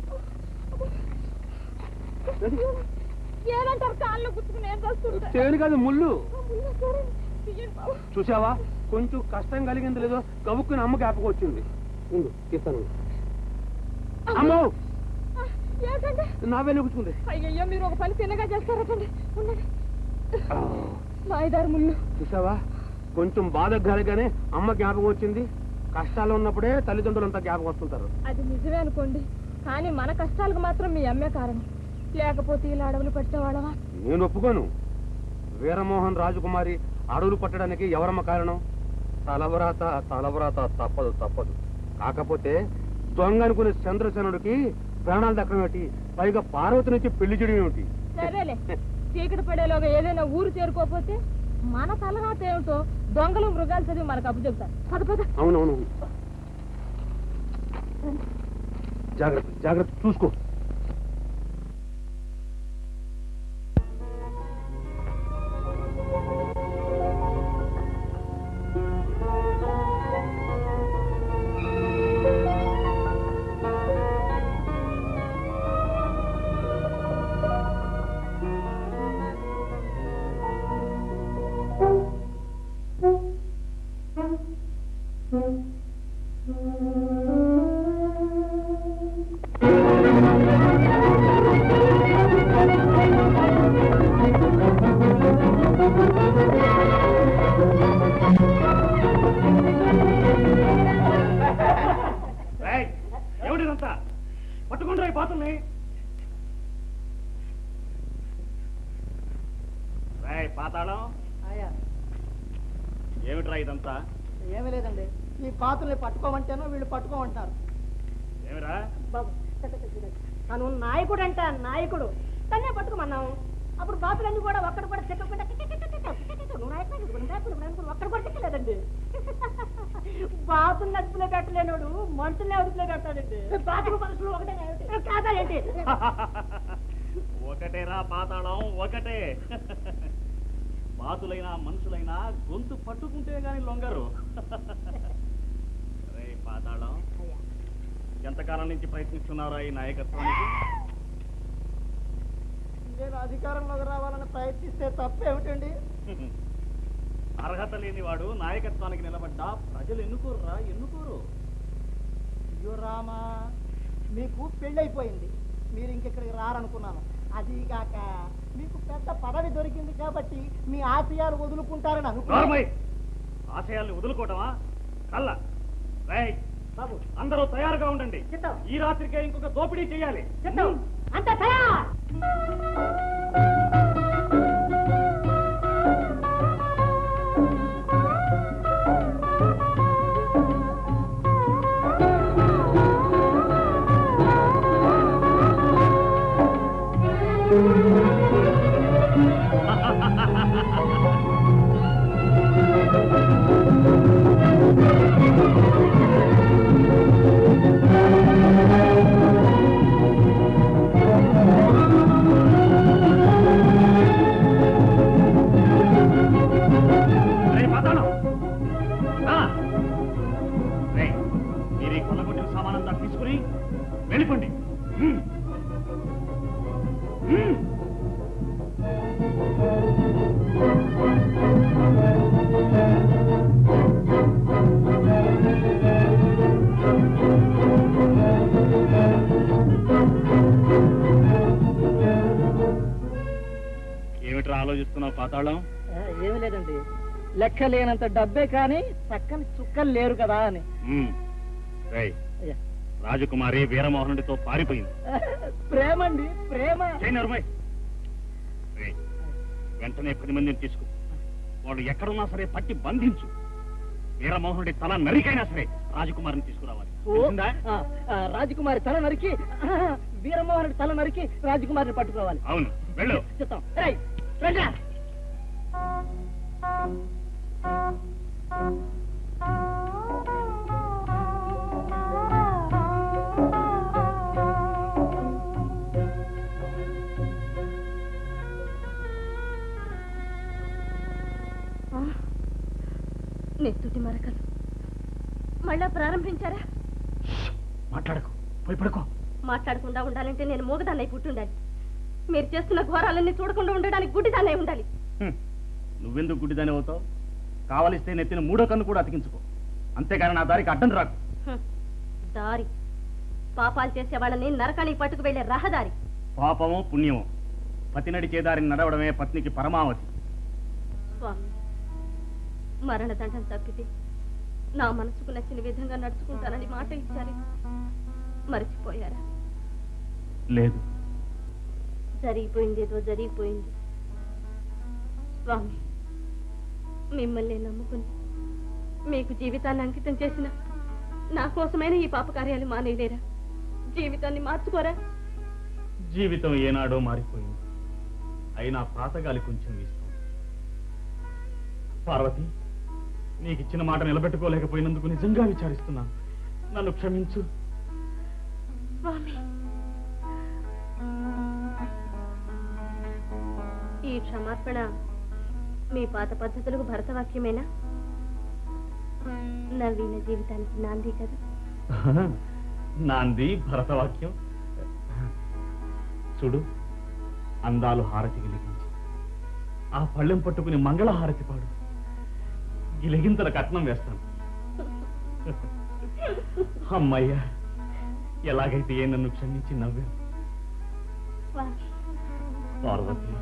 ఏదంటారు కాళ్ళు గుర్తుకుని ఏం చేస్తుంటా తేను కాదు ముళ్ళు తీయండి బాబు. చూసావా కొంచెం కష్టం కలిగింది లేదో గబుక్కుని అమ్మ జ్ఞాపకం వచ్చింది ఉండు తీస్తాను అమ్మో ఆ, ఏంటండి నా వేలు కూర్చుంది అయ్యయ్యో మీరు ఒక పని తిన్నగా చేస్తారటండి ఉండండి మాయదారు ముళ్ళు చూసావా కొంచెం బాధ కలిగానే అమ్మ జ్ఞాపకం వచ్చింది కష్టాలు ఉన్నప్పుడే తల్లిదండ్రులంతా జ్ఞాపకం వస్తుంటారు అది నిజమే అనుకోండి కానీ మన కష్టాలకు మాత్రం మీ అమ్మే కారణం లేకపోతే ఇలా అడవులు పెట్టేవాళ్ళవా నేను ఒప్పుకోను వీరమోహన్ రాజకుమారి అడవులు పట్టడానికి ఎవరమ్మ కారణం తలవరాత తలవరాత తప్పదు తప్పదు కాకపోతే దొంగ అనుకునే చంద్రసేనుడికి ప్రాణాలు దక్కడం ఏమిటి పైగా పార్వతి నుంచి పెళ్లి చేయడం ఏమిటి సరేలే చీకటి పడేలోగా ఏదైనా ఊరు చేరుకోకపోతే మన తలరాత ఏమిటో దొంగలు మృగాలు చదివి మనకు అప్పు చెబుతారు పద పద అవునవును జాగ్రత్త జాగ్రత్త చూసుకో రేయ్, ఏమిటిదంతా పట్టుకుంటారా ఈ బాతుల్ని రేయ్, పాతాళం అయ్యా ఏమిట్రా ఇదంతా ఏమీ లేదండి ఈ పాత్రల్ని పట్టుకోమంటేనో వీళ్ళు పట్టుకోమంటారు ఏమిరా బాబు తను నాయకుడు అంట నాయకుడు తన్నే పట్టుకోమన్నాము అప్పుడు బాబులన్నీ కూడా ఒక్కడు కూడా చెక్కకుండా tick tick tick tick tick tick tick నువ్వు నాయకుడు, నువ్వు నాయకుడు, నువ్వు నాయకుడు, ఒక్కడు కూడా చెక్కలేదండి బాతులు నడుపులో పెట్టలేనోడు మనుషుల్ని అడుపులో పెట్టాడండి బాతులు మనుషులు ఒకటే కాదా ఏంటి ఒకటేరా పాతాళం ఒకటే బాతులైనా మనుషులైనా గొంతు పట్టుకుంటే గాని లొంగరు రే పాతాళం ఎంతకాలం నుంచి ప్రయత్నిస్తున్నారా ఈ నాయకత్వానికి నేను అధికారంలోకి రావాలని ప్రయత్నిస్తే తప్పేమిటండి అర్హత లేనివాడు నాయకత్వానికి నిలబడ్డా ప్రజలు ఎన్నుకోరురా ఎన్నుకోరు అయ్యో రామా మీకు పెళ్ళైపోయింది మీరు ఇంకెక్కడికి రారనుకున్నాను అది కాక మీకు పెద్ద పదవి దొరికింది కాబట్టి మీ ఆశయాలు వదులుకుంటారని అనుకున్నాను నోర్మై ఆశయాల్ని వదులుకోవటమా కళ్ళ రేయ్ బాబు అందరూ తయారుగా ఉండండి ఈ రాత్రికే ఇంకొక దోపిడీ చేయాలి అంత తయారు రేయ్ పాతాళం రా. రేయ్, మీరు ఈ కొల్లగొట్టిన సామానంతా తీసుకుని వెళ్ళిపోండి హ్మ్. హ్మ్. ఏమిట్రా ఆలోచిస్తున్నావు పాతాళం ఏమీ లేదండి లెక్క లేనంత డబ్బే కానీ చక్కని చుక్కలు లేరు కదా అని మ్మ్. రేయ్, అయ్యా. రాజకుమారి వీరమోహనుడితో పారిపోయింది ప్రేమ అండి ప్రేమ చేయి నరుమై. రేయ్, వెంటనే పది మందిని తీసుకు వాళ్ళు ఎక్కడున్నా సరే పట్టి బంధించు వీరమోహనుడి తల నరికైనా సరే రాజకుమారిని తీసుకురావాలి ఓ, తెలిసిందా? ఆ, ఆ, రాజకుమారి తల నరికి ఆ, వీరమోహనుడి తల నరికి రాజకుమారిని పట్టుకోవాలి అవును వెళ్ళు చెప్తాం రేయ్, రండ్రా. ఆ, నెత్తుటి మరకలు మళ్ళా ప్రారంభించారా మాట్లాడకు పోయి పడుకో మాట్లాడకుండా ఉండాలంటే నేను మూగదాన్నై పుట్టుండాలి మీరు చేస్తున్న ఘోరాలన్నీ చూడకుండా ఉండడానికి గుడ్డిదాన్నై ఉండాలి హ్మ్. నువ్వెందుకు గుడ్డిదాని అవుతావు కావలిస్తే నెత్తిన మూడో కన్ను కూడా అతికించుకో అంతేగాని నా దారికి అడ్డం రాకు హ్మ్. దారి పాపాలు చేసే వాళ్ళని నరకానికి పట్టుకు వెళ్లే రహదారి పాపమో పుణ్యమో పతి నడిచే దారిని నడవడమే పత్నికి పరమావధి స్వామి మరణదండం తప్పితే నా మనసుకు నచ్చిన విధంగా నడుచుకుంటానని మాట ఇచ్చారు మర్చిపోయారా లేదు జరిగిపోయింది ఏదో జరిగిపోయింది స్వామి మిమ్మల్ని నమ్ముకుని మీకు జీవితాన్ని అంకితం చేసిన నా కోసమైన ఈ పాప కార్యాలు మానేయలేరా జీవితాన్ని మార్చుకోరా జీవితం ఏనాడో మారిపోయింది అయినా పాతగాలి కొంచెం వీస్తుంది పార్వతి నీకు ఇచ్చిన మాట నిలబెట్టుకోలేకపోయినందుకు నిజంగా విచారిస్తున్నాను నన్ను క్షమించు స్వామి ఈ క్షమార్పణ మీ పాత పద్ధతులకు భరతవాక్యమేనా నవీన జీవితానికి నాంది కదా నాంది భరతవాక్యం చూడు అందాలు హారతి వెలిగించి ఆ పళ్ళెం పట్టుకుని మంగళ హారతి పాడు గిలిగింతల కట్నం వేస్తాను అమ్మయ్యా ఎలాగైతే ఏ నన్ను క్షమించి నవ్వే స్వామి పార్వతి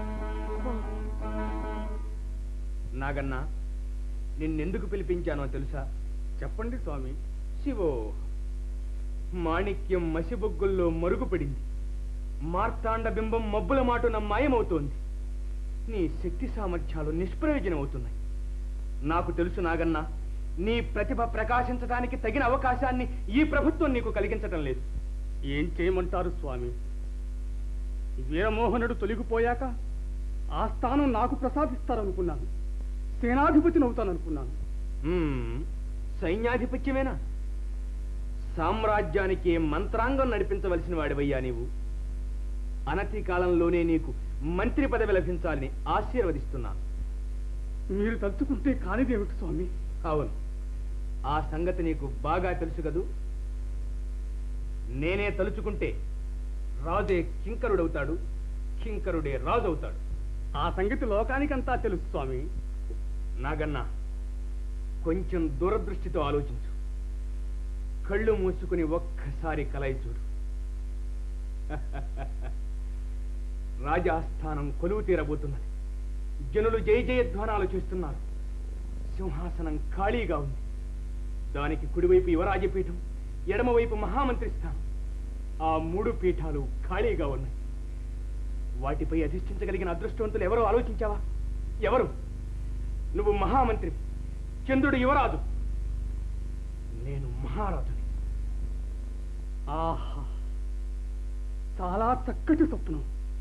నాగన్నా నిన్నెందుకు పిలిపించానో తెలుసా చెప్పండి స్వామి శివో మాణిక్యం మసిబొగ్గుల్లో మరుగుపడింది మార్తాండ బింబం మబ్బుల మాటున మాయమవుతోంది నీ శక్తి సామర్థ్యాలు నిష్ప్రయోజనమవుతున్నాయి నాకు తెలుసు నాగన్నా నీ ప్రతిభ ప్రకాశించడానికి తగిన అవకాశాన్ని ఈ ప్రభుత్వం నీకు కలిగించటం లేదు ఏం చేయమంటారు స్వామి వీరమోహనుడు తొలగిపోయాక ఆ స్థానం నాకు ప్రసాదిస్తారనుకున్నాను సేనాధిపతిని అవుతాననుకున్నాను మ్మ్. సైన్యాధిపత్యమేనా సామ్రాజ్యానికి మంత్రాంగం నడిపించవలసిన వాడివయ్యా నీవు అనతి కాలంలోనే నీకు మంత్రి పదవి లభించాలని ఆశీర్వదిస్తున్నాను మీరు తలుచుకుంటే కానిదేమిటి స్వామి అవును ఆ సంగతి నీకు బాగా తెలుసు కదూ నేనే తలుచుకుంటే రాజే కింకరుడవుతాడు కింకరుడే రాజు అవుతాడు ఆ సంగతి లోకానికంతా తెలుసు స్వామి నాగన్నా కొంచెం దూరదృష్టితో ఆలోచించు కళ్ళు మూసుకుని ఒక్కసారి కలయి చూడు రాజాస్థానం కొలువు తీరబోతున్నది జనులు జయ జయధ్వానాలు చేస్తున్నారు సింహాసనం ఖాళీగా ఉంది దానికి కుడివైపు యువరాజపీఠం ఎడమవైపు మహామంత్రి స్థానం ఆ మూడు పీఠాలు ఖాళీగా ఉన్నాయి వాటిపై అధిష్ఠించగలిగిన అదృష్టవంతులు ఎవరో ఆలోచించావా ఎవరు నువ్వు మహామంత్రి చంద్రుడు యువరాజు నేను మహారాజుని ఆహా చాలా చక్కటి స్వప్నం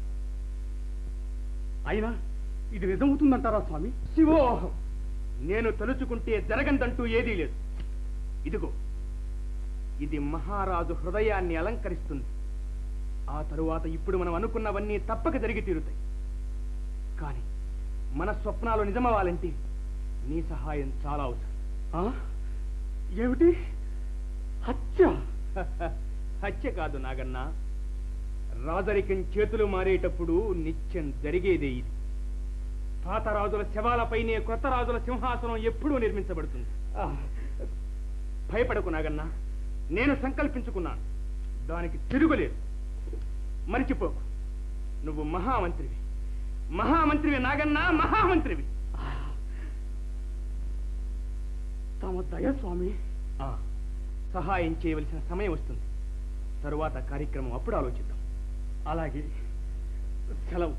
అయినా ఇది నిజమవుతుందంటారా స్వామి శివోహం నేను తలుచుకుంటే జరగందంటూ ఏదీ లేదు ఇదిగో ఇది మహారాజు హృదయాన్ని అలంకరిస్తుంది ఆ తరువాత ఇప్పుడు మనం అనుకున్నవన్నీ తప్పక జరిగి తీరుతాయి కానీ మన స్వప్నాలు నిజమవ్వాలంటే నీ సహాయం చాలా అవసరం ఆ? ఏమిటి హత్య హత్య కాదు నాగన్న రాజరికం చేతులు మారేటప్పుడు నిత్యం జరిగేదే ఇది పాత రాజుల శవాలపైనే కొత్త రాజుల సింహాసనం ఎప్పుడూ నిర్మించబడుతుంది ఆ, భయపడకు నాగన్న నేను సంకల్పించుకున్నాను దానికి తిరుగులేదు మరిచిపోకు నువ్వు మహామంత్రివి మహామంత్రివి నాగన్న మహామంత్రివి తమ దయ స్వామి ఆ, సహాయం చేయవలసిన సమయం వస్తుంది తరువాత కార్యక్రమం అప్పుడు ఆలోచిద్దాం అలాగే సెలవు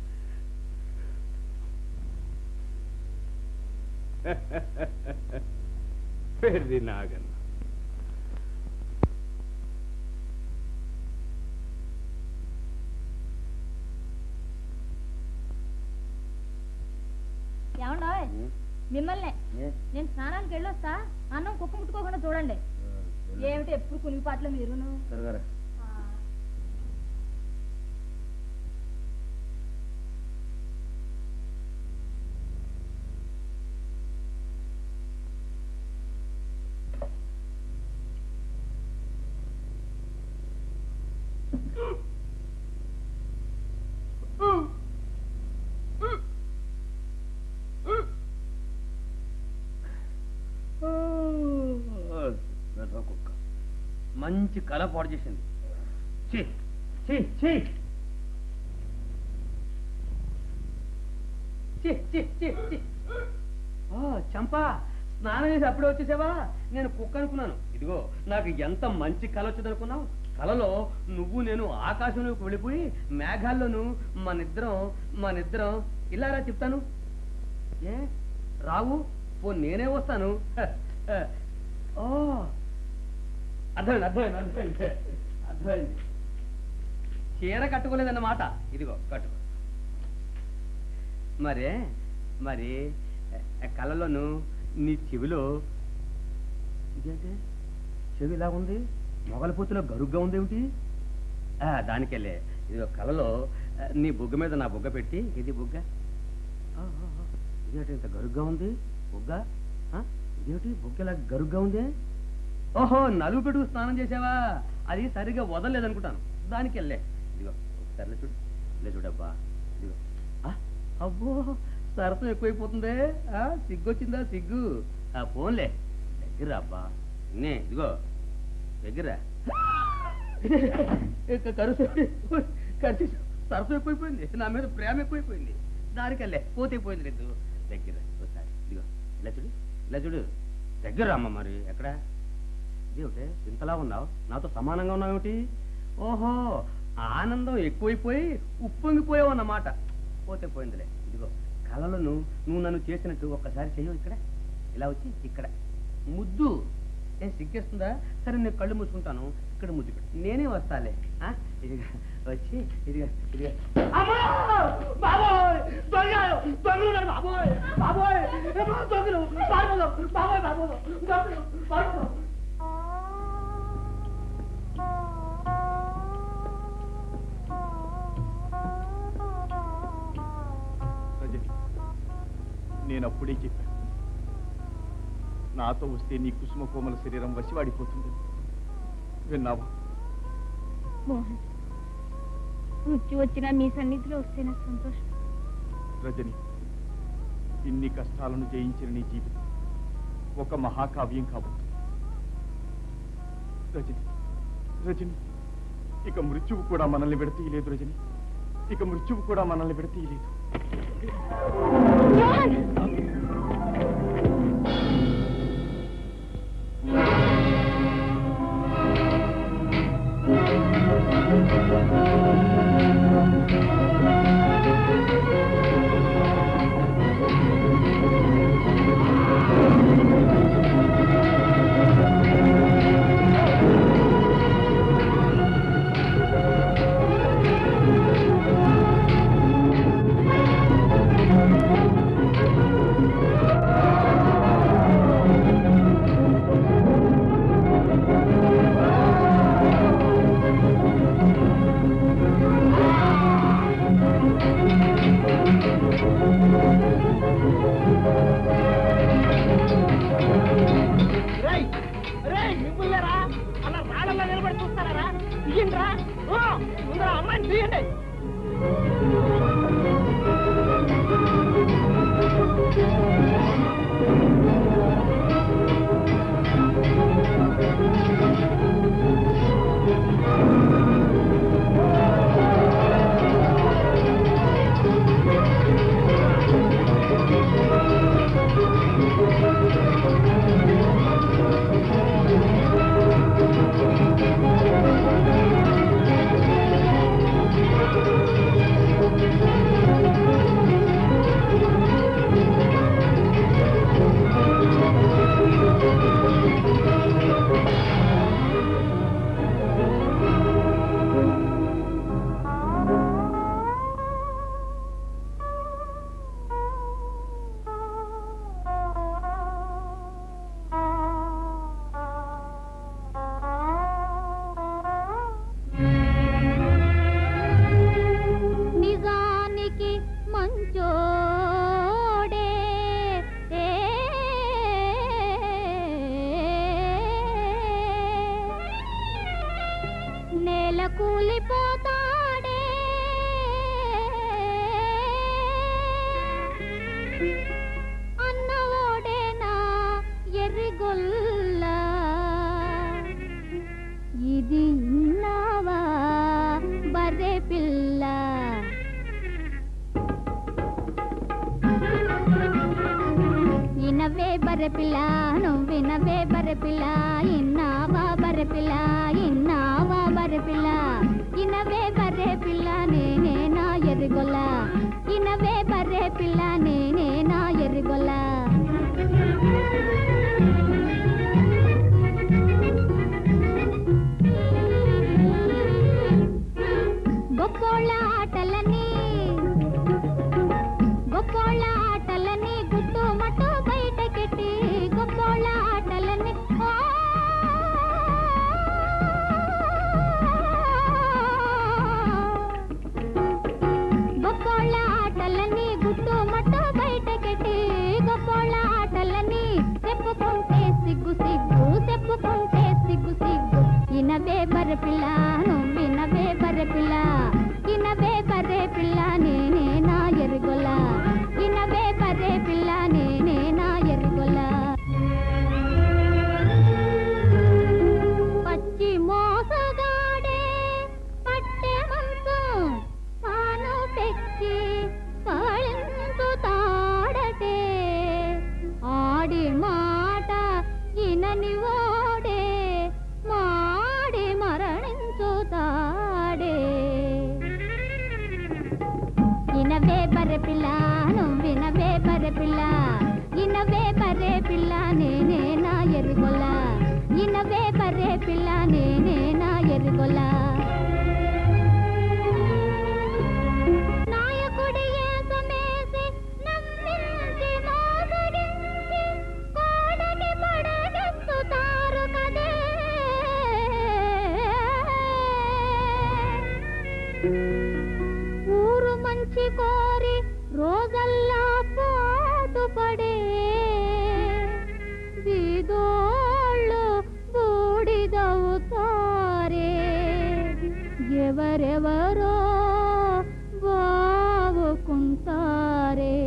పెర్రి నాగన్న ఏమండో మిమ్మల్ని నేను స్నానానికి వెళ్ళొస్తా అన్నం కుక్క ముట్టుకోకుండా చూడండి ఏమిటి ఎప్పుడు కునిపాట్లు మీరును ఆ, వెధవ కుక్క మంచి కళ పాడు చేసింది ఛీ, ఛీ, ఛీ. ఛీ, ఛీ, ఛీ, ఛీ. ఓ చంపా స్నానం చేసి అప్పుడే వచ్చేసావా నేను కుక్క అనుకున్నాను ఇదిగో నాకు ఎంత మంచి కళ వచ్చింది అనుకున్నావు కళలో నువ్వు నేను ఆకాశంలోకి వెళ్ళిపోయి మేఘాల్లోను మనిద్దరం మనిద్దరం ఇలా రా చెప్తాను ఏ రావు పో నేనే వస్తాను హ, హ. ఓ అర్థమైంది అర్థమైంది అర్థమైంది అర్థమైంది చీర కట్టుకోలేదన్నమాట ఇదిగో కట్టుకో మరే మరి ఎ- కళ్ళలోను నీ చెవిలో ఇదేంటి చెవి ఇలా ఉంది మొగలపూతిలో గరుగ్గా ఉంది ఏమిటి ఆ, దానికెళ్ళే ఇదిగో కళలో ఆ, నీ బుగ్గ మీద నా బుగ్గ పెట్టి ఇది బుగ్గ ఆ, ఆ, ఆ. ఇదేంటి ఇంత గరుగ్గా ఉంది బుగ్గ ఆ, ఇదేమిటి బుగ్గ ఇలా గరుగ్గా ఉంది ఓహో నలుగు పెట్టుకు స్నానం చేసావా అది సరిగా వదలలేదనుకుంటాను దానికి వెళ్ళే ఇదిగో ఒకసారి ఇలా చూడు ఇలా చూడబ్బా ఇదిగో ఆ, అబ్బో సరసం ఎక్కువైపోతుందే ఆ, సిగ్గు వచ్చిందా సిగ్గు ఆ ఫోన్లే దగ్గర అబ్బా నే ఇదిగో దగ్గర కరుసు కరిచి సరసం ఎక్కువైపోయింది నా మీద ప్రేమ ఎక్కువైపోయింది దానికల్లే పోతే పోయింది లేదు దగ్గర ఒకసారి ఇదిగో ఇలా చూడు ఇలా చూడు దగ్గర అమ్మ మరి ఎక్కడ ఇదేమిటే ఇంతలా ఉన్నావు నాతో సమానంగా ఉన్నావేమిటి ఓహో ఆనందం ఎక్కువైపోయి ఉప్పొంగిపోయావు అన్నమాట పోతే పోయిందిలే ఇదిగో కళలో నువ్వు నువ్వు నన్ను చేసినట్టు ఒక్కసారి చెయ్యవు ఇక్కడ ఇలా వచ్చి ఇక్కడ ముద్దు ఏం సిగ్గేస్తుందా సరే నేను కళ్ళు మూసుకుంటాను ఇక్కడ ముద్దు పెట్టు నేనే వస్తాలే ఆ? ఇదిగా వచ్చి ఇదిగా ఇదిగా అమ్మా! బాబోయ్! దొంగలు! దొంగలు ఉన్నారు బాబోయ్! బాబోయ్! ఏమో దొంగలు! పారిపోదాం! బాబోయ్, పారిపోదాం! దొంగలు! పారిపోదాం! రజని నేను అప్పుడే చెప్పాను నాతో వస్తే నీ కుసుమ కోమల శరీరం వసివాడిపోతుంది విన్నావా మోహన్ మృత్యు వచ్చినా మీ సన్నిధిలో వస్తే నాకు సంతోషం రజని ఇన్ని కష్టాలను జయించిన నీ జీవితం ఒక మహాకావ్యం కాబోతుంది రజని రజని ఇక మృత్యువు కూడా మనల్ని విడతీయలేదు రజని ఇక మృత్యువు కూడా మనల్ని విడతీయలేదు రేయ్ రేయ్ మిమ్మల్నేరా అలా రాళ్ళల్లో నిలబడి చూస్తారా తీయండి రా ఓ, ముందర అమ్మాయిని తీయండి ఆ ఇనవే బర్రెపిల్ల నువ్వినవే బర్రెపిల్ల ఇన్నావా బర్రెపిల్ల ఇన్నావా బర్రెపిల్ల ఇనవే బర్రెపిల్ల నేనే నా ఎరుగొల్ల ఇనవే బర్రెపిల్ల నేనే నా ఎరుగొల్ల గొప్పోళ్ళ ఆటలని గొప్పోళ్ళ ఆటలని గుట్టు మట్టు బయటకెట్టి గొప్పోళ్ళ ఆటలని ఆ! గొప్పోళ్ళ ఆటలని గుట్టు మట్టు బయటకెట్టి గొప్పోళ్ళ ఆటలని చెప్పుకుంటే సిగ్గు సిగ్గు చెప్పుకుంటే సిగ్గు సిగ్గు ఇనవే బర్రెపిల్ల నువ్వినవే బర్రెపిల్ల ఇనవే బర్రె పిల్ల నేనే నా ఎరుగొల ఇనవే బర్రె పిల్ల నేనే నా ఎరుగొల పచ్చి మోసగాడే పట్టె మంచం పాను పెచ్చి పళింతు తాడటే ఆడి మాట ఇనని ఓడే మాడి మరణించుతాడే ఇనవే బర్రె పిల్ల నువ్వినవే బర్రె పిల్ల ఇనవే బర్రె పిల్ల నేనే నా ఎరుగొల ఇనవే బర్రె పిల్ల నేనే నా ఎరుగొల నాయకుడి ఏసమేసి నమ్మించి మోసగించి కోడకి పడగెత్తుతారు కదే ఊరు మంచి కోరి రోజల్లా పాటు పడే బీదోళ్ళు బూడిదవుతారే ఎవరెవరో బావుకుంటారే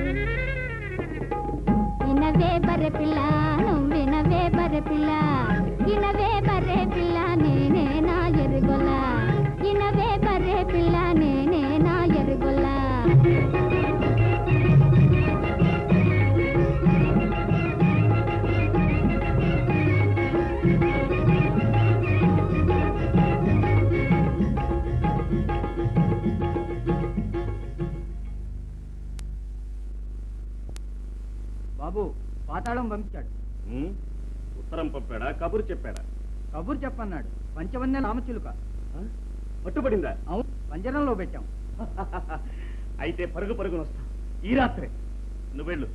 ఇనవే బర్రె పిల్ల నువ్వినవే బర్రె పిల్ల ఇనవే బర్రె పిల్ల నేనే నా ఎరుగొల ఇనవే బర్రె పిల్ల నేనే నా ఎరుగొల బాబు పాతాళం పంపించాడు ఉమ్, ఉత్తరం పంపాడా కబురు చెప్పాడా కబురు చెప్పన్నాడు పంచవన్నెల రామచిలుక పట్టుబడిందా అవును పంజరంలో పెట్టాం అయితే పరుగు పరుగున వస్తా ఈ రాత్రే నువ్వెళ్ళు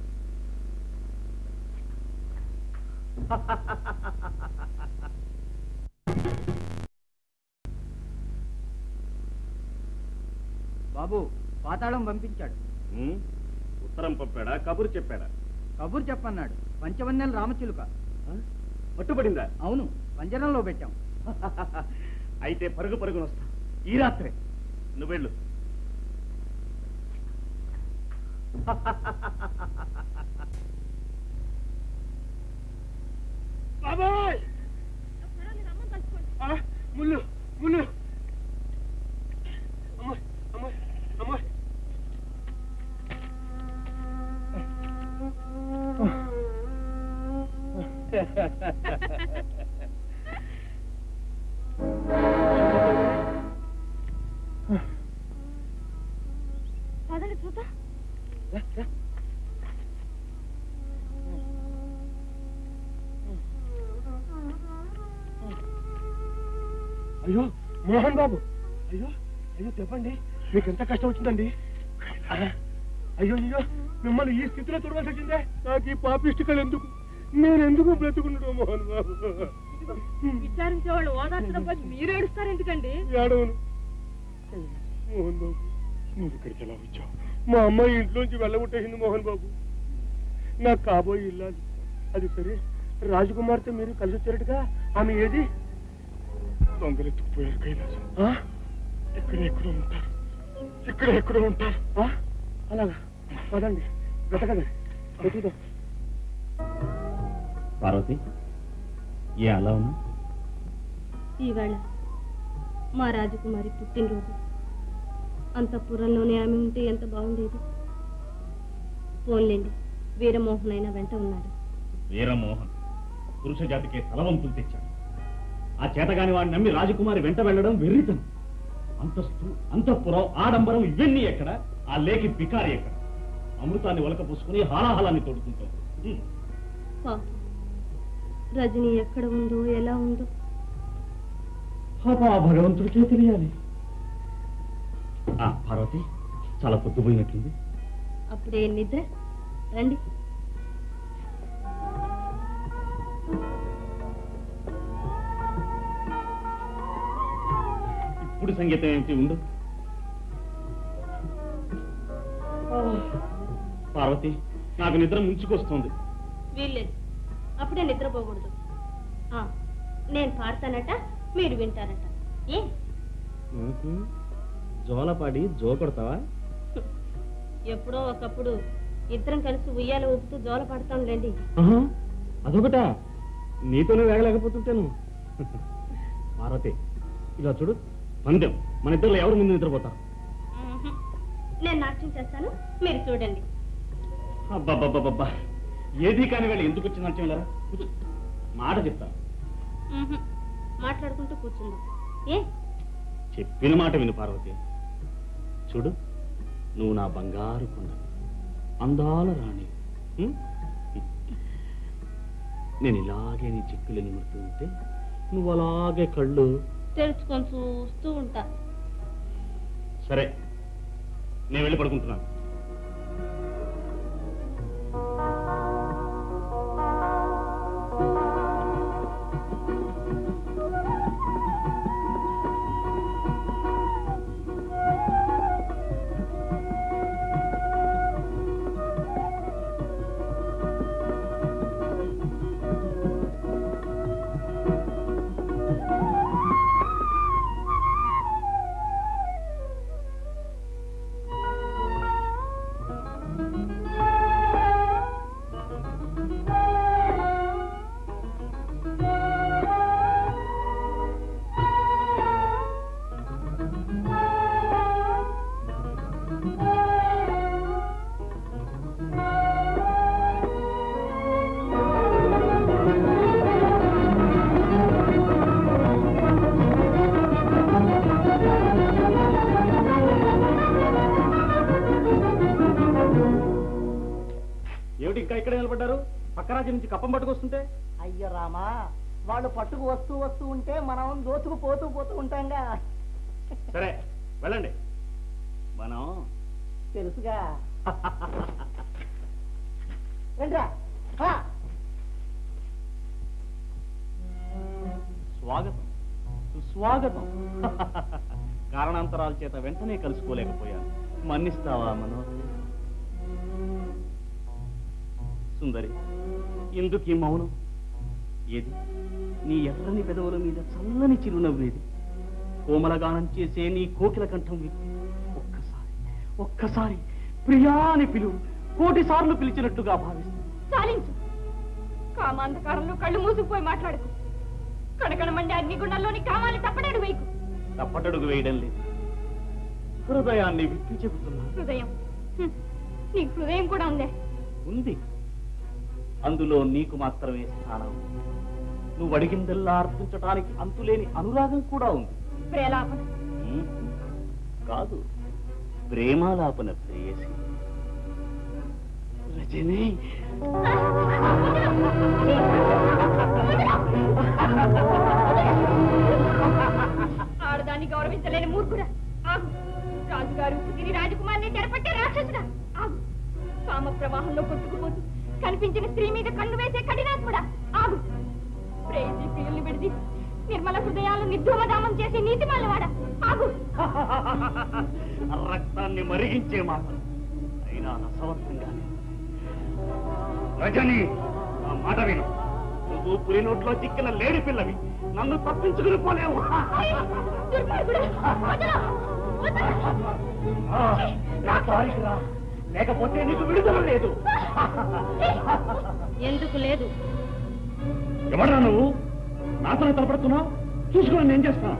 బాబు పాతాళం పంపించాడు ఉమ్, ఉత్తరం పంపాడా కబురు చెప్పాడా కబురు చెప్పన్నాడు పంచవన్నెల రామచిలుక పట్టుబడిందా అవును పంజరంలో పెట్టాం అయితే పరుగు పరుగున వస్తా ఈ రాత్రే నువ్వెళ్ళు బాబాయ్ ఆ, ముళ్ళు ముళ్ళు అమ్మ అమ్మ అమ్మ పదండి చూద్దాం అయ్యో మోహన్ బాబు అయ్యో అయ్యో చెప్పండి మీకు ఎంత కష్టం వచ్చిందండి ఆ, అయ్యో అయ్యో మిమ్మల్ని ఈ స్థితిలో చూడవలసి వచ్చిందే నాకు ఈ పాపిష్టికలు ఎందుకు నేను ఎందుకు బ్రతుకున్నాడు మోహన్ బాబు విచారించే వాళ్ళు ఓదార్చడం పోయి మీరు ఏడుస్తారు ఎందుకండి ఏడవను మోహన్ బాబు నువ్వు ఇక్కడికి ఎలా వచ్చావు మా అమ్మాయి ఇంట్లోంచి వెళ్ళగొట్టేసింది మోహన్ బాబు నాకు కాబోయే ఇల్లాలి అది సరే రాజకుమార్తె మీరు కలిసి వచ్చారటుగా ఆమె ఏది దొంగలెత్తుకుపోయారు కైలాసం ఆ? ఇక్కడ ఎక్కడో ఉంటారు ఇక్కడ ఎక్కడో ఉంటారు ఆ? అలాగా పదండి వెతకండి వెతుకుదాం పార్వతి ఏ అలా ఉన్నా ఈవేళ మా రాజకుమారి పుట్టినరోజు అంతఃపురంలోనే ఆమె ఉంటే ఎంత బాగుండేది ఫోన్లేండి వీరమోహన్ అయినా వెంట ఉన్నాడు వీరమోహన్ పురుష జాతికే తలవంతులు తెచ్చాడు ఆ చేతగాని వాడిని నమ్మి రాజకుమారి వెంట వెళ్ళడం వెర్రితనం అంతస్తు అంతఃపురం ఆడంబరం ఇవన్నీ ఎక్కడ ఆ లేకి పికారి ఎక్కడ అమృతాన్ని ఒలక పోసుకుని హాలాహలాన్ని తోడుకుంటాం హ్మ్. పాపం. రజని ఎక్కడ ఉందో ఎలా ఉందో పాపం ఆ భగవంతుడికే తెలియాలి ఆ పార్వతి చాలా పొద్దుపోయినట్లుంది అప్పుడే నిద్ర రండి ఇప్పుడు సంగీతం ఏమిటి ఉండు పార్వతి నాకు నిద్ర ముంచుకొస్తుంది వీల్లేదు అప్పుడే నిద్రపోకూడదు ఆ, నేను పాడతానట మీరు వింటారట ఏ జోలపాడి జో కొడతావా ఎప్పుడో ఒకప్పుడు ఇద్దరం కలిసి ఉయ్యాల ఊపుతూ జోల పడతాంలేండి అదొకటా నీతోనే వేగలేకపోతుంటాను పార్వతి ఇలా చూడు పందెం మన ఇద్దరు ఎవరు ముందు నిద్రపోతారు మ్మ్హ్మ్. నేను నాట్యం చేస్తాను మీరు చూడండి అబ్బబ్బబ్బబ్బా ఏది కాని వేళ ఎందుకు వచ్చింది అంటే వెళ్ళరా కూర్చో. మాట చెప్తా మ్మ్హ్మ్. మాట్లాడుకుంటూ కూర్చుందాం ఏ చెప్పిన మాట విను పార్వతి చూడు నువ్వు నా బంగారు కొండ అందాల రాణి ఉం? నేను ఇలాగే నీ చిక్కులు నిమురుతూ ఉంటే నువ్వు అలాగే కళ్ళు తెరుచుకొని చూస్తూ ఉంటా సరే నేను వెళ్ళి పడుకుంటున్నాను ఏమిటి ఇంకా ఇక్కడ నిలబడ్డారు పక్క రాజ్యం నుంచి కప్పం పట్టుకొస్తుంటే అయ్యో రామా వాళ్ళు పట్టుకు వస్తూ వస్తూ ఉంటే మనం దోచుకు పోతూ పోతూ ఉంటాంగా సరే వెళ్ళండి మనం తెలుసుగా రండిరా ఆ. స్వాగతం సుస్వాగతం కారణాంతరాల చేత వెంటనే కలుసుకోలేకపోయాను మన్నిస్తావా మనోహర్ సుందరి ఎందుకు ఈ మౌనం ఏది నీ ఎర్రని పెదవుల మీద చల్లని చిరునవ్వేది కోమలగానం చేసే నీ కోకిల కంఠం విప్పి ఒక్కసారి ఒక్కసారి ప్రియా అని పిలువు కోటి సార్లు పిలిచినట్టుగా భావిస్తాను చాలించు కామాంధకారంలో కళ్ళు మూసుకుపోయి మాట్లాడుకు కడకడ మండి అగ్నిగుండంలోని కామాన్ని తప్పడాడు వేయకు తప్పటడుగు వేయడం లేదు హృదయాన్ని విప్పి చెబుతున్నా హృదయం హ్మ్. నీకు హృదయం కూడా ఉందే ఉంది అందులో నీకు మాత్రమే స్థానం ఉంది. నువ్వు అడిగిందల్లా అర్పించటానికి అంతులేని అనురాగం కూడా ఉంది ప్రేలాపన ఉమ్, కాదు ప్రేమాలాపన ప్రేయసి రజనీ ఆడదాన్ని గౌరవించలేని మూర్ఖుడా ఆగు రాజుగారు తిని రాజకుమారిని తెరపట్టే రాక్షసుడా ఆగు కామ ప్రవాహంలో కొట్టుకుపోతూ కనిపించిన స్త్రీ మీద కన్ను వేసే కఠినాత్ముడా ఆగు ప్రేయసి ప్రియుల్ని విడిది నిర్మల హృదయాలను నిర్ధూమధామం చేసే నీతి మాలవాడా ఆగు రక్తాన్ని మరిగించే మాట అయినా రసవత్తంగానే రజని ఆ మాట విను నువ్వు పులి నోట్లో చిక్కిన లేడి పిల్లవి నన్ను తప్పించుకుని పోలేవు దుర్మార్గుడా వదలు! వదలు! ఆ, నా దారికి రా లేకపోతే నీకు విడుదల లేదు ఎందుకు లేదు ఎవడా నువ్వు నాతోనే తలపడుతున్నావు చూసుకుని నేను చేస్తాను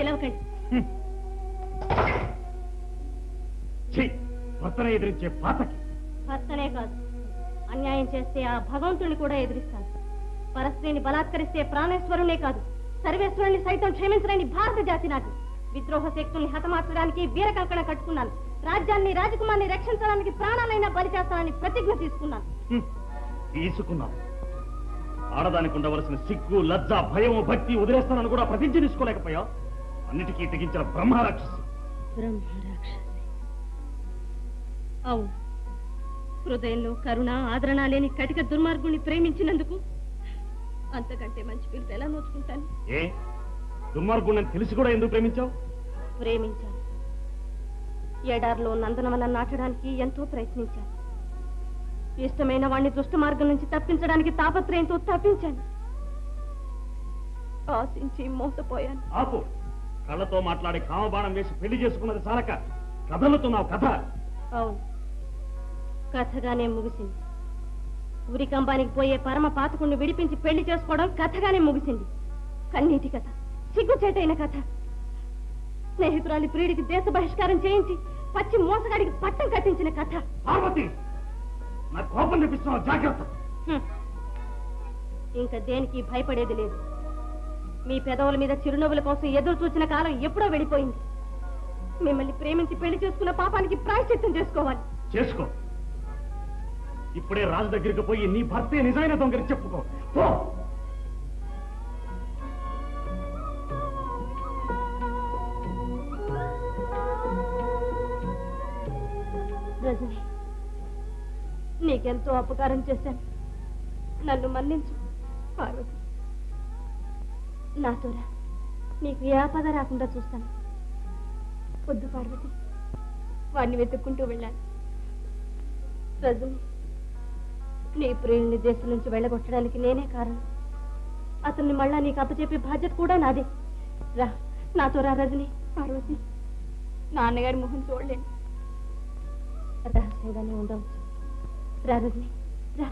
పిలవకండి ఛీ! భర్తనే ఎదిరించే పాతకి భర్తనే కాదు అన్యాయం చేస్తే ఆ భగవంతుడిని కూడా ఎదిరిస్తాను పరస్త్రీని బలాత్కరిస్తే ప్రాణేశ్వరునే కాదు సర్వేశ్వరుని సైతం క్షమించలేని భారత జాతి నాది విద్రోహ శక్తుల్ని హతమార్చడానికి వీర కంకణం కట్టుకున్నాను రాజ్యాన్ని రాజకుమార్ని రక్షించడానికి ప్రాణాలైనా బలి చేస్తానని ప్రతిజ్ఞ తీసుకున్నాను తీసుకున్నాం ఆడదానికి ఉండవలసిన సిగ్గు లజ్జ భయం భక్తి వదిలేస్తానని కూడా ప్రతిజ్ఞ తీసుకోలేకపోయా అన్నిటికీ తెగించిన బ్రహ్మరాక్షసి బ్రహ్మరాక్షసి అవును హృదయంలో కరుణ ఆదరణ లేని కటిక దుర్మార్గుణ్ణి ప్రేమించినందుకు అంతకంటే మంచి పిలుపు ఎలా నోచుకుంటాను ఏ దుర్మార్గుణ్ణని తెలిసి కూడా ఎందుకు ప్రేమించావు ప్రేమించాను ఎడార్లో నందనవనం నాటడానికి ఎంతో ప్రయత్నించాను ఇష్టమైన వాణ్ణి దుష్ట మార్గం నుంచి తప్పించడానికి తాపత్రయంతో తప్పించాను ఆశించి మోసపోయాను ఆపు కళ్ళతో మాట్లాడి కామబాణం వేసి పెళ్లి చేసుకున్నది చాలక కథలుతున్నావు కథ అవును కథగానే ముగిసింది ఉరికంబానికి పోయే పరమ పాతకుణ్ణి విడిపించి పెళ్లి చేసుకోవడం కథగానే ముగిసింది కన్నీటి కథ సిగ్గుచేటైన కథ స్నేహితురాలి ప్రియుడికి దేశ బహిష్కారం చేయించి పచ్చి మోసగాడికి పట్టం కట్టించిన కథ పార్వతి నా కోపం తెప్పిస్తున్నావు జాగ్రత్త హ్మ్. ఇంకా దేనికి భయపడేది లేదు మీ పెదవుల మీద చిరునవ్వుల కోసం ఎదురు చూసిన కాలం ఎప్పుడో వెళ్ళిపోయింది మిమ్మల్ని ప్రేమించి పెళ్లి చేసుకున్న పాపానికి ప్రాయశ్చిత్తం చేసుకోవాలి చేసుకో ఇప్పుడే రాజు దగ్గరికి పోయి నీ భర్తే నిజమైన దొంగని చెప్పుకో పో రజని నీకెంతో అపకారం చేశాను నన్ను మన్నించు పార్వతి నాతోరా నీకు ఏ ఆపద రాకుండా చూస్తాను వద్దు పార్వతి వాడిని వెతుక్కుంటూ వెళ్ళాను రజని నీ ప్రియుల్ని దేశం నుంచి వెళ్ళగొట్టడానికి నేనే కారణం అతన్ని మళ్ళా నీకు అప్పచెప్పే బాధ్యత కూడా నాదే రా నాతో రా రజని పార్వతి నాన్నగారి మొహం చూడలేను రహస్యంగానే ఉండవచ్చు రా రజని రా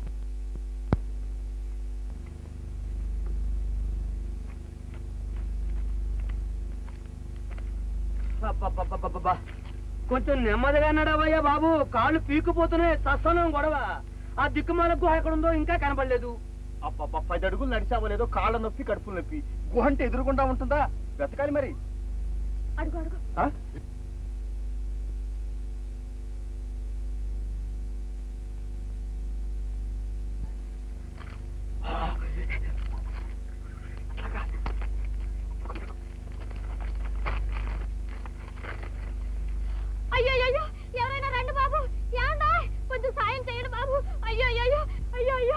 అబ్బబ్బబ్బబ్బబ్బా. కొంచెం నెమ్మదిగా నడవయ్యా బాబు కాళ్ళు పీకుపోతున్నాయి సస్సనం గొడవ ఆ దిక్కుమాల గుహ ఎక్కడుందో ఇంకా కనబడలేదు అబ్బబ్బా పది అడుగులు నడిచావో లేదో కాళ్ళ నొప్పి కడుపు నొప్పి గుహ అంటే ఎదురుగుండా ఉంటుందా వెతకాలి మరి అడుగు అడుగు ఆ? అయ్యో అయ్యో ఎవరైనా రండి బాబు ఏమండా కొంచెం సాయం చేయండి బాబు అయ్యో అయ్యో అయ్యో అయ్యో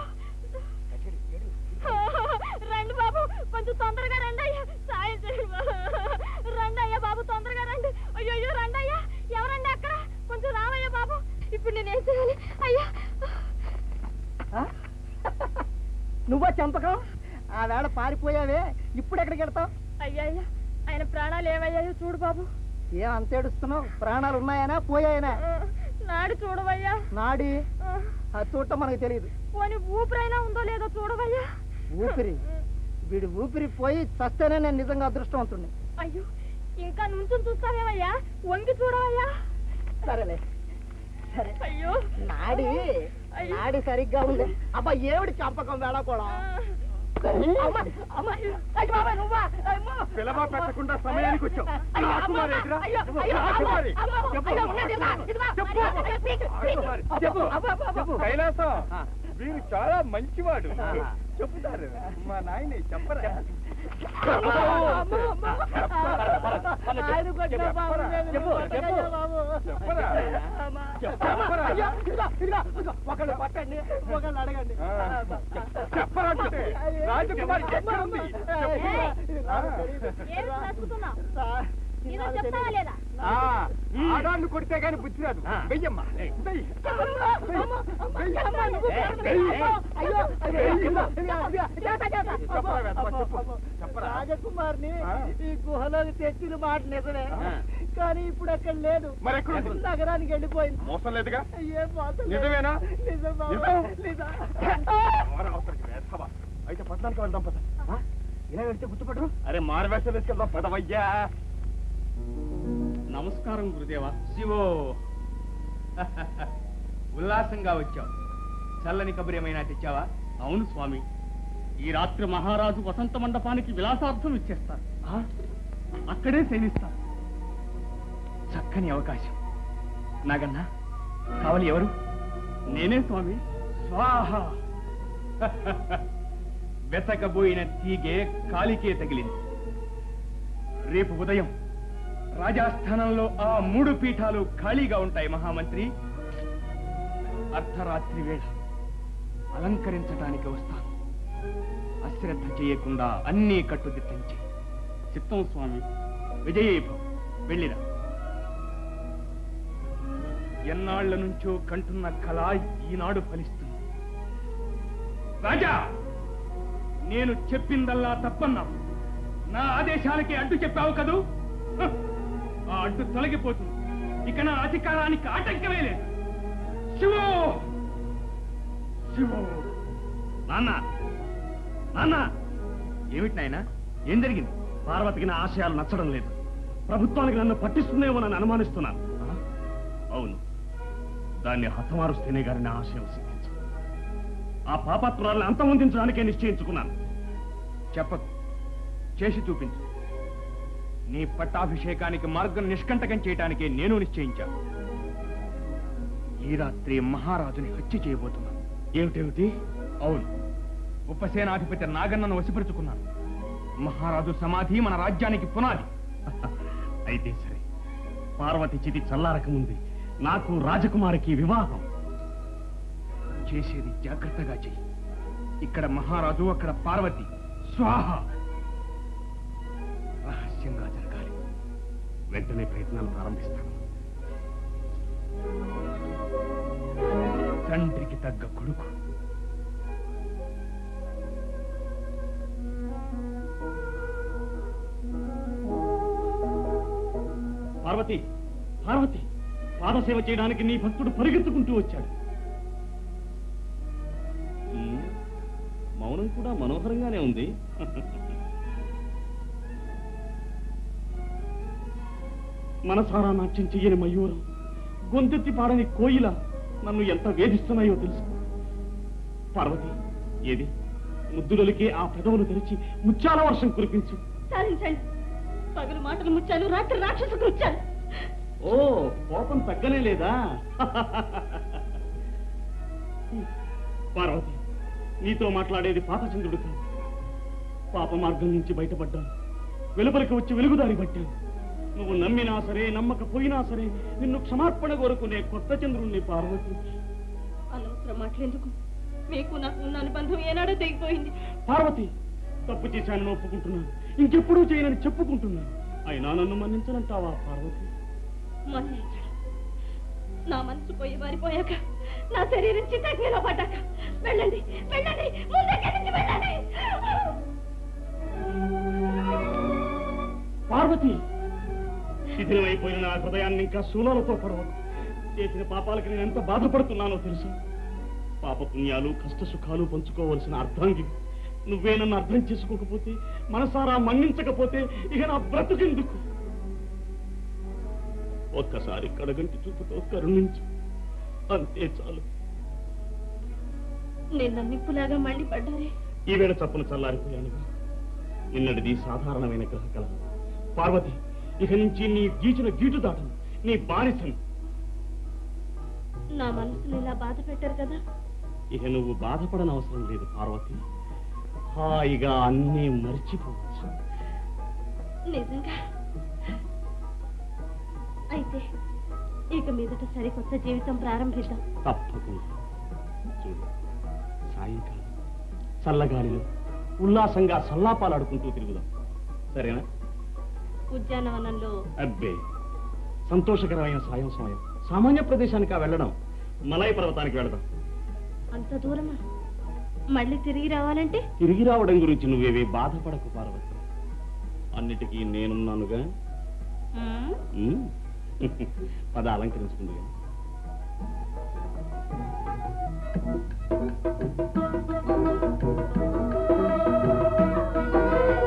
రండి బాబు కొంచెం తొందరగా రండి అయ్యా సాయం చేయండి బాబు రండి అయ్యా బాబు తొందరగా రండి అయ్యో అయ్యో రండి అయ్యా ఎవరండి అక్కడ కొంచెం రావయ్యా బాబు ఇప్పుడు నేను ఏం చేయాలి అయ్యా నువ్వా చంపకం ఆ వేళ పారిపోయావే ఇప్పుడు ఎక్కడికి వెళ్తావు అయ్యా అయ్యా ఆయన ప్రాణాలు ఏమయ్యాయో చూడు బాబు ఏం అంత ఏడుస్తున్నావు ప్రాణాలు ఉన్నాయనా పోయాయనా నాడు చూడవయ్యా నాడి అది చూడటం మనకు తెలియదు పోనీ ఊపిరైనా ఉందో లేదో చూడవయ్యా ఊపిరి వీడి ఊపిరి పోయి చస్తేనే నేను నిజంగా అదృష్టవంతుణ్ణి అయ్యో ఇంకా నుంచుని చూస్తావేమయ్యా వంగి చూడవయ్యా సరేలే సరే అయ్యో నాడి నాడి సరిగ్గా ఉంది అబ్బా ఏమిటి చంపకం వేళ కూడా అమ్మ, అమ్మ, అయ్య బాబాయ్ నువ్వా? అమ్మో. పిలవ పెట్టకుండా సమయానికి వచ్చావు అయ్యో, అమ్మ, రాకుమారి ఎదురా? అయ్యో, చెప్పు, అయ్యో, రాకుమారి. అమ్మ, అమ్మ, చెప్పు. అయ్యో, ఉన్నది ఇదిగో, ఇదిగో. చెప్పు. అయ్యో, పీక్, పీక్. రాకుమారి, అబ్బో, చెప్పు. అబ్బో, అబ్బో, అబ్బో. చెప్పు. కైలాసం వీరు చాలా మంచివాడు చెప్తారు మా నాయన చెప్పరా అమ్మ, అమ్మ, అమ్మ. ఆయన కొట్టినా బాగుండేది, చెప్పు, నువ్వు చెప్పు. కొట్టకయ్యా బాబు. చెప్పరా? అమ్మ. చెప్పరా? అయ్యో, ఇదిగో, ఇదిగో, ఇదిగో. ఒకళ్ళు పట్టండి ఒకళ్ళు అడగండి ఆ, చెప్పరా అంటే రాజకుమారి ఎక్కడుంది చెప్పు. ఆ. ఏం రాసుకుతున్నావు నీతో చెప్తావా లేదా ఆ, ఆడాళ్ళు కొడితే గాని బుద్ధి రాదు వెయ్యమ్మా వెయ్యి. వెయ్యి. అయ్యో చెప్పరా వేదవా, చెప్పు. చెప్పరా రాజకుమార్ని ఆ. ఈ గుహలోకి తెచ్చిన మాట నిజమే కానీ ఇప్పుడు అక్కడ లేదు మరి ఎక్కడ ఉంది? నగరానికి వెళ్ళిపోయింది మోసం లేదుగా ఏం మోసం లేదు. నిజమేనా? నిజం బాబు. నిజం? నిజం. ఎవరు అవసరం వేధవా. అయితే పట్టణానికి వెళ్దాం పద ఆ? ఇలా వెళ్తే గుర్తుపడరు అరే మారువేషం వేసుకెళ్దాం పదవయ్యా నమస్కారం గురుదేవా శివో ఉల్లాసంగా వచ్చావు చల్లని కబురు ఏమైనా తెచ్చావా అవును స్వామి ఈ రాత్రి మహారాజు వసంత మండపానికి విలాసార్థం ఇచ్చేస్తారు అక్కడే సేవిస్తారు చక్కని అవకాశం నాగన్నా కావాలి ఎవరు నేనే స్వామి స్వాహ వెతకబోయిన తీగే కాలికే తగిలింది రేపు ఉదయం రాజాస్థానంలో ఆ మూడు పీఠాలు ఖాళీగా ఉంటాయి మహామంత్రి అర్ధరాత్రి వేళ అలంకరించటానికి వస్తాను అశ్రద్ధ చేయకుండా అన్నీ కట్టుదిట్టంచి చిత్తం స్వామి విజయీభం వెళ్ళిరా ఎన్నాళ్ల నుంచో కంటున్న కళ ఈనాడు ఫలిస్తుంది రాజా నేను చెప్పిందల్లా తప్పన్నావు నా ఆదేశాలకి అడ్డు చెప్పావు కదూ హ! ఆ అడ్డు తొలగిపోతుంది ఇక నా అధికారానికి ఆటంకమే లేదు శివో శివో నాన్న నాన్న ఏమిటి నాయనా ఏం జరిగింది పార్వతికి నా ఆశయాలు నచ్చడం లేదు ప్రభుత్వానికి నన్ను పట్టిస్తుందేమో నన్ను అనుమానిస్తున్నాను అవును దాన్ని హతమారుస్తేనే గారి నా ఆశయం సిద్ధించు ఆ పాపాత్మురాలను అంతమొందించడానికే నిశ్చయించుకున్నాను చెప్పకు చేసి చూపించు నీ పట్టాభిషేకానికి మార్గం నిష్కంటకం చేయటానికే నేను నిశ్చయించాను ఈ రాత్రి మహారాజుని హత్య చేయబోతున్నాను ఏమిటేమిటి అవును ఉపసేనాధిపతి నాగన్నను వశపరుచుకున్నాను మహారాజు సమాధి మన రాజ్యానికి పునాది అయితే సరే పార్వతి చితి చల్లారకముంది నాకు రాజకుమారికి వివాహం చేసేది జాగ్రత్తగా చెయ్యి ఇక్కడ మహారాజు అక్కడ పార్వతి స్వాహ రహస్యంగా జరగాలి వెంటనే ప్రయత్నాలు ప్రారంభిస్తాను తండ్రికి తగ్గ కొడుకు పార్వతి పార్వతి పాదసేవ చేయడానికి నీ భక్తుడు పరిగెత్తుకుంటూ వచ్చాడు ఉమ్, మౌనం కూడా మనోహరంగానే ఉంది మనసారా నాట్యం చెయ్యని మయూరం గొంతెత్తి పాడని కోయిల నన్ను ఎంత వేధిస్తున్నాయో తెలుసు పార్వతి ఏది ముద్దులకి ఆ పెదవులు తెరిచి ముత్యాల వర్షం కురిపించు సాధించండి పగలు మాటలు ముచ్చాను రాత్రి రాక్షస కృత్యాలు ఓ కోపం తగ్గనే లేదా పార్వతి నీతో మాట్లాడేది పాపచంద్రుడు కాదు పాప మార్గం నుంచి బయటపడ్డాను వెలుపలికి వచ్చి వెలుగుదారి పట్టాను నువ్వు నమ్మినా సరే నమ్మకపోయినా సరే నిన్ను క్షమార్పణ కోరుకునే కొత్త చంద్రుణ్ణి పార్వతి అనవసరం మాటలేందుకు మీకు నాకు ఉన్న అనుబంధం ఏనాడో తెగిపోయింది పార్వతి తప్పు చేశానని ఒప్పుకుంటున్నాను ఇంకెప్పుడూ చేయనని చెప్పుకుంటున్నాను అయినా నన్ను మన్నించనంటావా పార్వతి మన్నించడం నా మనసు పోయి వారిపోయాక నా శరీరం చిత్తగ్నిలో పడ్డాక వెళ్ళండి వెళ్ళండి ముందుకెళ్ళండి వెళ్ళండి పార్వతి శిథిలమైపోయిన నా హృదయాన్ని ఇంకా శూలాలతో పడవదు చేసిన పాపాలకి నేను ఎంత బాధపడుతున్నానో తెలుసా పాప పుణ్యాలు కష్ట సుఖాలు పంచుకోవలసిన అర్థాంగి నువ్వే నన్ను అర్థం చేసుకోకపోతే మనసారా మన్నించకపోతే ఇక నా బ్రతుకెందుకు ఒక్కసారి కడగంటి చూపుతో కరుణించు అంతే చాలు నిన్న నిప్పులాగా మళ్ళీ పడ్డారే ఈవేళ చప్పున చల్లారిపోయాను నిన్నటిది సాధారణమైన గ్రహకళ పార్వతి ఇక నుంచి నీ గీచిన గీటు దాటను నీ బానిసను నా మనసుని ఇలా బాధ పెట్టారు కదా ఇక నువ్వు బాధపడని అవసరం లేదు పార్వతి హాయిగా అన్నీ మర్చిపోవచ్చు నిజంగా అయితే ఇక మీదట సరికొత్త జీవితం ప్రారంభిద్దాం తప్పకుండా చూడు సాయంకాలం చల్లగాలిలో ఉల్లాసంగా సల్లాపాలాడుకుంటూ తిరుగుదాం సరేనా ఉద్యానవనంలో అబ్బే సంతోషకరమైన సాయం సమయం సామాన్య ప్రదేశానికి వెళ్ళడం మలై పర్వతానికి వెళదాం అంత దూరమా మళ్ళీ తిరిగి రావాలంటే తిరిగి రావడం గురించి నువ్వేవి బాధపడకు పార్వతి అన్నిటికీ నేనున్నానుగా ఉమ్, ఉమ్. పద అలంకరించుకుందిగా ఆ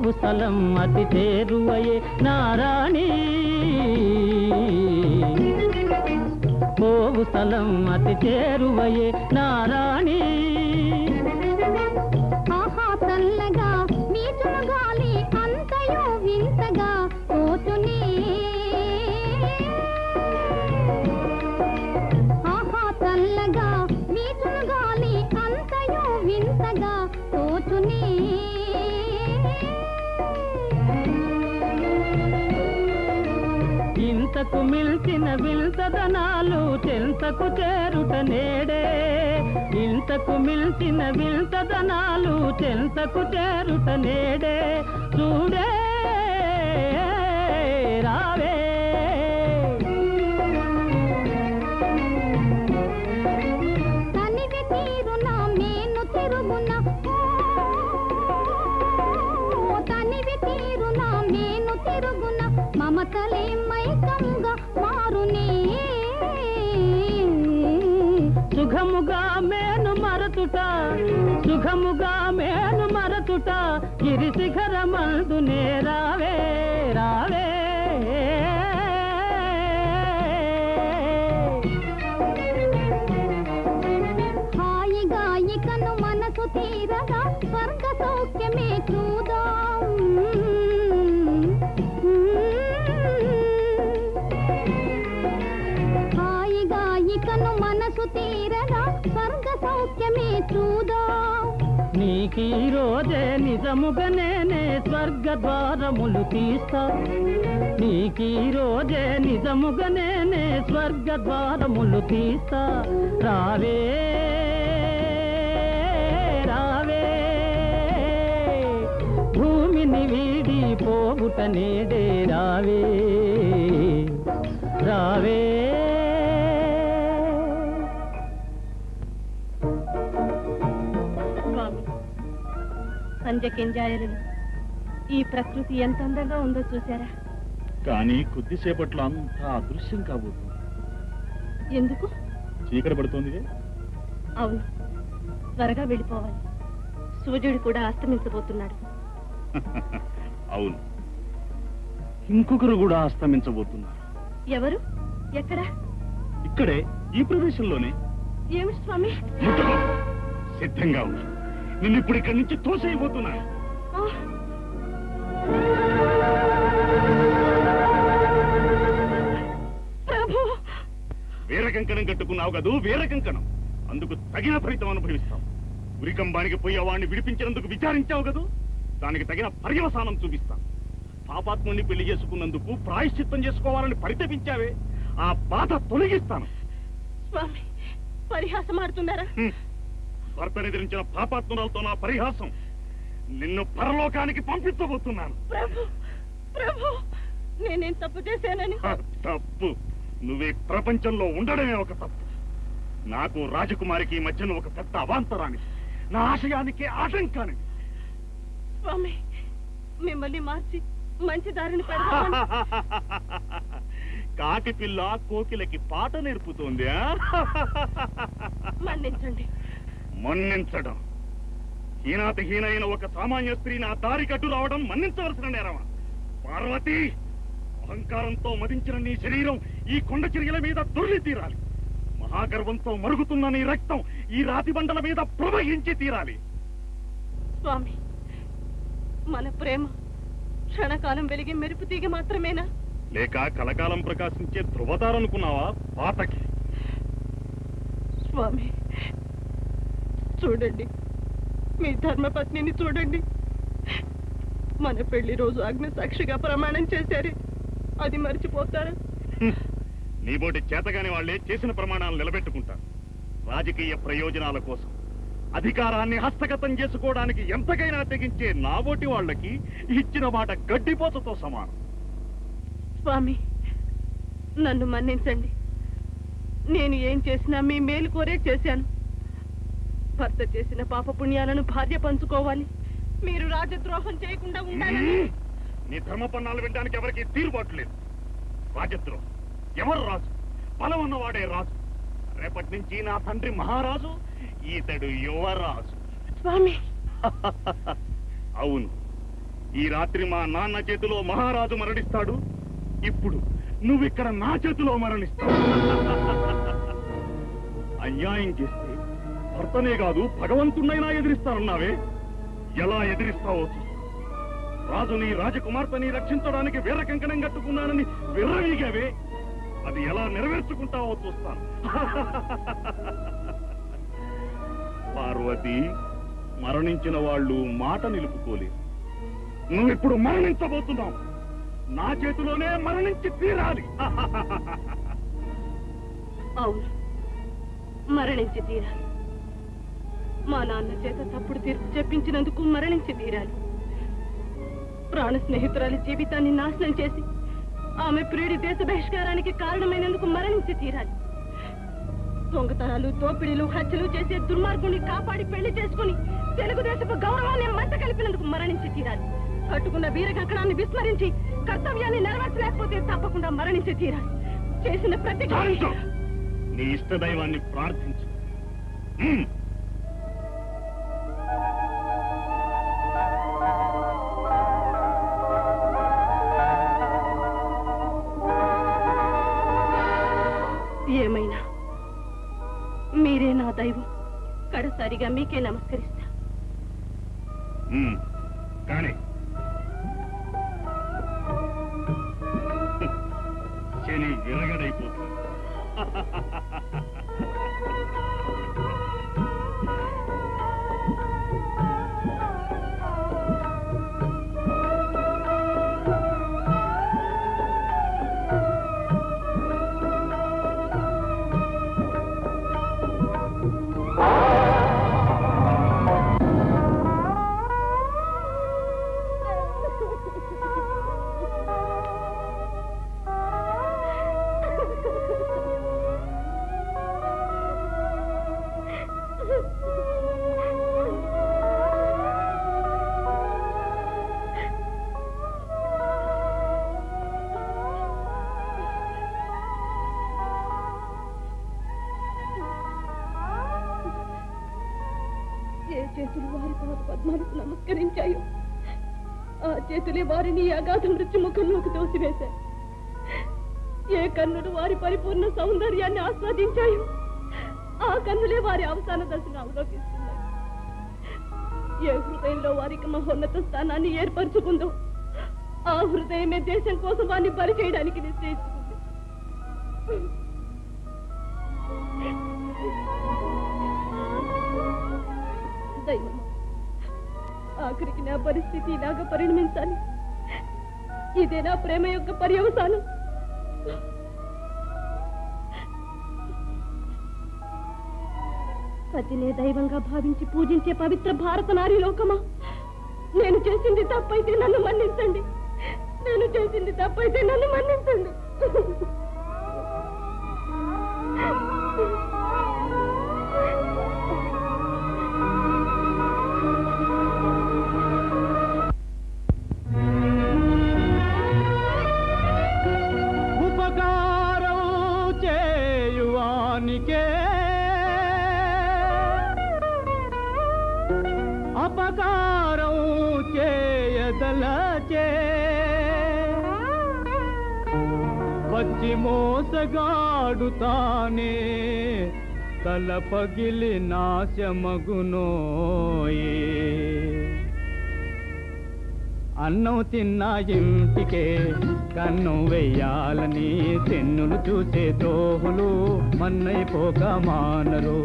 పోవు స్థలం అతి చేరువయే నారాణి పోవు స్థలం అతి చేరువయే నారాణి ఆహా చల్లగా వీచును గాలి అంతయు వింతగా పోతునే ఆహా చల్లగా వీచును గాలి అంతయు వింతగా పోతునే ఇంతకు మిల్చిన విల్తదనాలు చెంతకు చేరుట నేడే ఇంతకు మిల్చిన విల్తదనాలు చెంతకు చేరుట నేడే చూడే రావే తనివి తీరున మేను తిరుగున ఓ తనివి తీరున మేను తిరుగున మమతలే మైకముగా మారునే సుఖముగా మేను మరతుట సుఖముగా మేను మరతుట గిరి శిఖరమందునే రావే రావే హాయిగా ఇకను మనసు తీరగా స్వర్గ సౌఖ్యమే చూదాం హాయిగా ఇకను మనసు తీరగా స్వర్గ సౌఖ్యమే చూదాం నీకీ రోజే నిజముగా నేనే స్వర్గ ద్వారములు తీస్తా నీకీ రోజే నిజముగా నేనే స్వర్గ ద్వారములు తీస్తా రావే రావే భూమిని వీడి పోవుట నేడే రావే రావే స్వామి సంధ్య కింజాయలు ఈ ప్రకృతి ఎంత అందంగా ఉందో చూసారా కానీ కొద్దిసేపట్లో అంతా అదృశ్యం కాబోతుంది ఎందుకు చీకటి పడుతోంది అవును త్వరగా వెళ్ళిపోవాలి సూర్యుడు కూడా అస్తమించబోతున్నాడు అవును ఇంకొకరు కూడా అస్తమించబోతున్నారు ఎవరు ఎక్కడ ఇక్కడే ఈ ప్రదేశంలోనే ఏమిటి స్వామి ముట్టుకో. సిద్ధంగా ఉంది నిన్ను ఇప్పుడు ఇక్కడి నుంచి తోసేయబోతున్నాను ఆ, ప్రభు వీరకంకణం కట్టుకున్నావు కదూ వీరకంకణం అందుకు తగిన ఫలితం అనుభవిస్తావు ఉరికంబానికి పోయి వాడిని విడిపించినందుకు విచారించావు కదూ దానికి తగిన పర్యవసానం చూపిస్తాను పాపాత్ముడిని పెళ్లి చేసుకున్నందుకు ప్రాయశ్చిత్తం చేసుకోవాలని పరితపించావే ఆ బాధ తొలగిస్తాను స్వామి పరిహాసం ఆడుతున్నారా హ్మ్. భర్తని ఎదిరించిన పాపాత్మురాలతో నా పరిహాసం నిన్ను పరలోకానికి పంపించబోతున్నాను ప్రభు ప్రభు నేనేం తప్పు చేశానని హ, తప్పు నువ్వే ప్రపంచంలో ఉండడమే ఒక తప్పు నాకు రాజకుమారికి మధ్యన ఒక పెద్ద అవాంతరానికి నా ఆశయానికి ఆటంకానికి స్వామి మిమ్మల్ని మార్చి మంచి దారిని పెడతామని కాకి పిల్ల కోకిలకి పాట నేర్పుతోంది ఆ? మన్నించండి మన్నించడం హీనాతి హీనైన ఒక సామాన్య స్త్రీ నా దారి కట్టు రావడం మన్నించవలసిన నేరమా పార్వతి అహంకారంతో మదించిన నీ శరీరం ఈ కొండ చిరియల మీద దొర్లి తీరాలి మహాగర్వంతో మరుగుతున్న నీ రక్తం ఈ రాతి బండల మీద ప్రవహించి తీరాలి స్వామి మన ప్రేమ క్షణకాలం వెలిగే మెరుపు తీగ మాత్రమేనా లేక కలకాలం ప్రకాశించే ధృవతారనుకున్నావా పాతకి స్వామి చూడండి మీ ధర్మపత్నిని చూడండి మన పెళ్లి రోజు అగ్ని సాక్షిగా ప్రమాణం చేశారే అది మర్చిపోతారా నీబోటి చేతగాని వాళ్లే చేసిన ప్రమాణాలు నిలబెట్టుకుంటారు రాజకీయ ప్రయోజనాల కోసం అధికారాన్ని హస్తగతం చేసుకోవడానికి ఎంతకైనా తెగించే నాబోటి వాళ్ళకి ఇచ్చిన మాట గడ్డిపోతతో సమానం స్వామి నన్ను మన్నించండి నేను ఏం చేసినా మీ మేలు కోరే చేశాను భర్త చేసిన పాప పుణ్యాలను భార్య పంచుకోవాలి మీరు రాజద్రోహం చేయకుండా ఉండాలని నీ ధర్మపన్నాలు వినడానికి ఎవరికి తీరుబాటు లేదు రాజద్రోహం ఎవరు రాజు బలం ఉన్నవాడే రాజు రేపటి నుంచి నా తండ్రి మహారాజు ఈతడు యువరాజు స్వామి అవును ఈ రాత్రి మా నాన్న చేతిలో మహారాజు మరణిస్తాడు ఇప్పుడు నువ్వు ఇక్కడ నా చేతిలో మరణిస్తావు అన్యాయం చేస్తే భర్తనే కాదు భగవంతుణ్ణైనా ఎదిరిస్తానన్నావే ఎలా ఎదిరిస్తావో చూస్తా. రాజుని రాజకుమార్తెని రక్షించడానికి వీర కంకణం కట్టుకున్నానని విర్రవీగావే అది ఎలా నెరవేర్చుకుంటావో చూస్తాను పార్వతి మరణించిన వాళ్ళు మాట నిలుపుకోలేరు నువ్విప్పుడు మరణించబోతున్నావు నా చేతిలోనే మరణించి తీరాలి అవును మరణించి తీరాలి మా నాన్న చేత తప్పుడు తీర్పు చెప్పించినందుకు మరణించి తీరాలి ప్రాణ స్నేహితురాలి జీవితాన్ని నాశనం చేసి ఆమె ప్రియుడి దేశ బహిష్కారానికి కారణమైనందుకు మరణించి తీరాలి దొంగతనాలు దోపిడీలు హత్యలు చేసే దుర్మార్గుని కాపాడి పెళ్లి చేసుకుని తెలుగుదేశపు గౌరవాన్ని మంట కలిపినందుకు మరణించి తీరాలి కట్టుకున్న వీర కంకణాన్ని విస్మరించి కర్తవ్యాన్ని నెరవేర్చలేకపోతే తప్పకుండా మరణించి తీరాలి చేసిన ప్రతి చాలించు. నీ ఇష్టదైవాన్ని ప్రార్థించు హ్మ్. ఏమైనా మీరే నా దైవం కడసారిగా మీకే నమస్కరిస్తా హ్మ్. కానీ శని విరగడైపోతుంది ఏ చేతులు వారి పాద పద్మాలకు నమస్కరించాయో ఆ చేతులే వారిని ఈ అగాధ మృత్యు ముఖంలోకి తోసివేశాయి ఏ కన్నులు వారి పరిపూర్ణ సౌందర్యాన్ని ఆస్వాదించాయో ఆ కన్నులే వారి అవసాన దశను అవలోకిస్తున్నాయి ఏ హృదయంలో వారికి మహోన్నత స్థానాన్ని ఏర్పరచుకుందో ఆ హృదయమే దేశం కోసం వారిని బలి చేయడానికి నిశ్చయించుకుంది దైవం ఆఖరికి నా పరిస్థితి ఇలాగా పరిణమించాలి ఇదే నా ప్రేమ యొక్క పర్యవసానం పతినే దైవంగా భావించి పూజించే పవిత్ర భారత నారీ లోకమా నేను చేసింది తప్పైతే నన్ను మన్నించండి నేను చేసింది తప్పైతే నన్ను మన్నించండి ఉపకారం చేయువానికే అపకారం చేయదలచే వచ్చి మోసగాడు తానే తల పగిలి నాశమగునోయే అన్నం తిన్న ఇంటికే కన్ను వెయ్యాలని తెన్నులు చూసే ద్రోహులు మన్నైపోక మానరు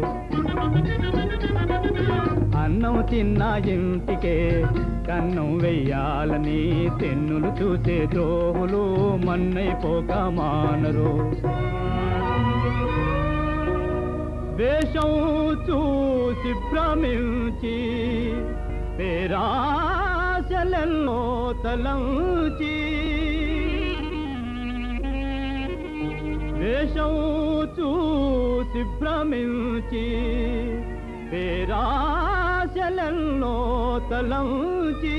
అన్నం తిన్న ఇంటికే కన్ను వెయ్యాలని తెన్నులు చూసే ద్రోహులు మన్నైపోక మానరు వేషం చూసి భ్రమించి పేరాశలెన్నో తలంచి వేషం చూసి భ్రమించి పేరాశలెన్నో తలంచి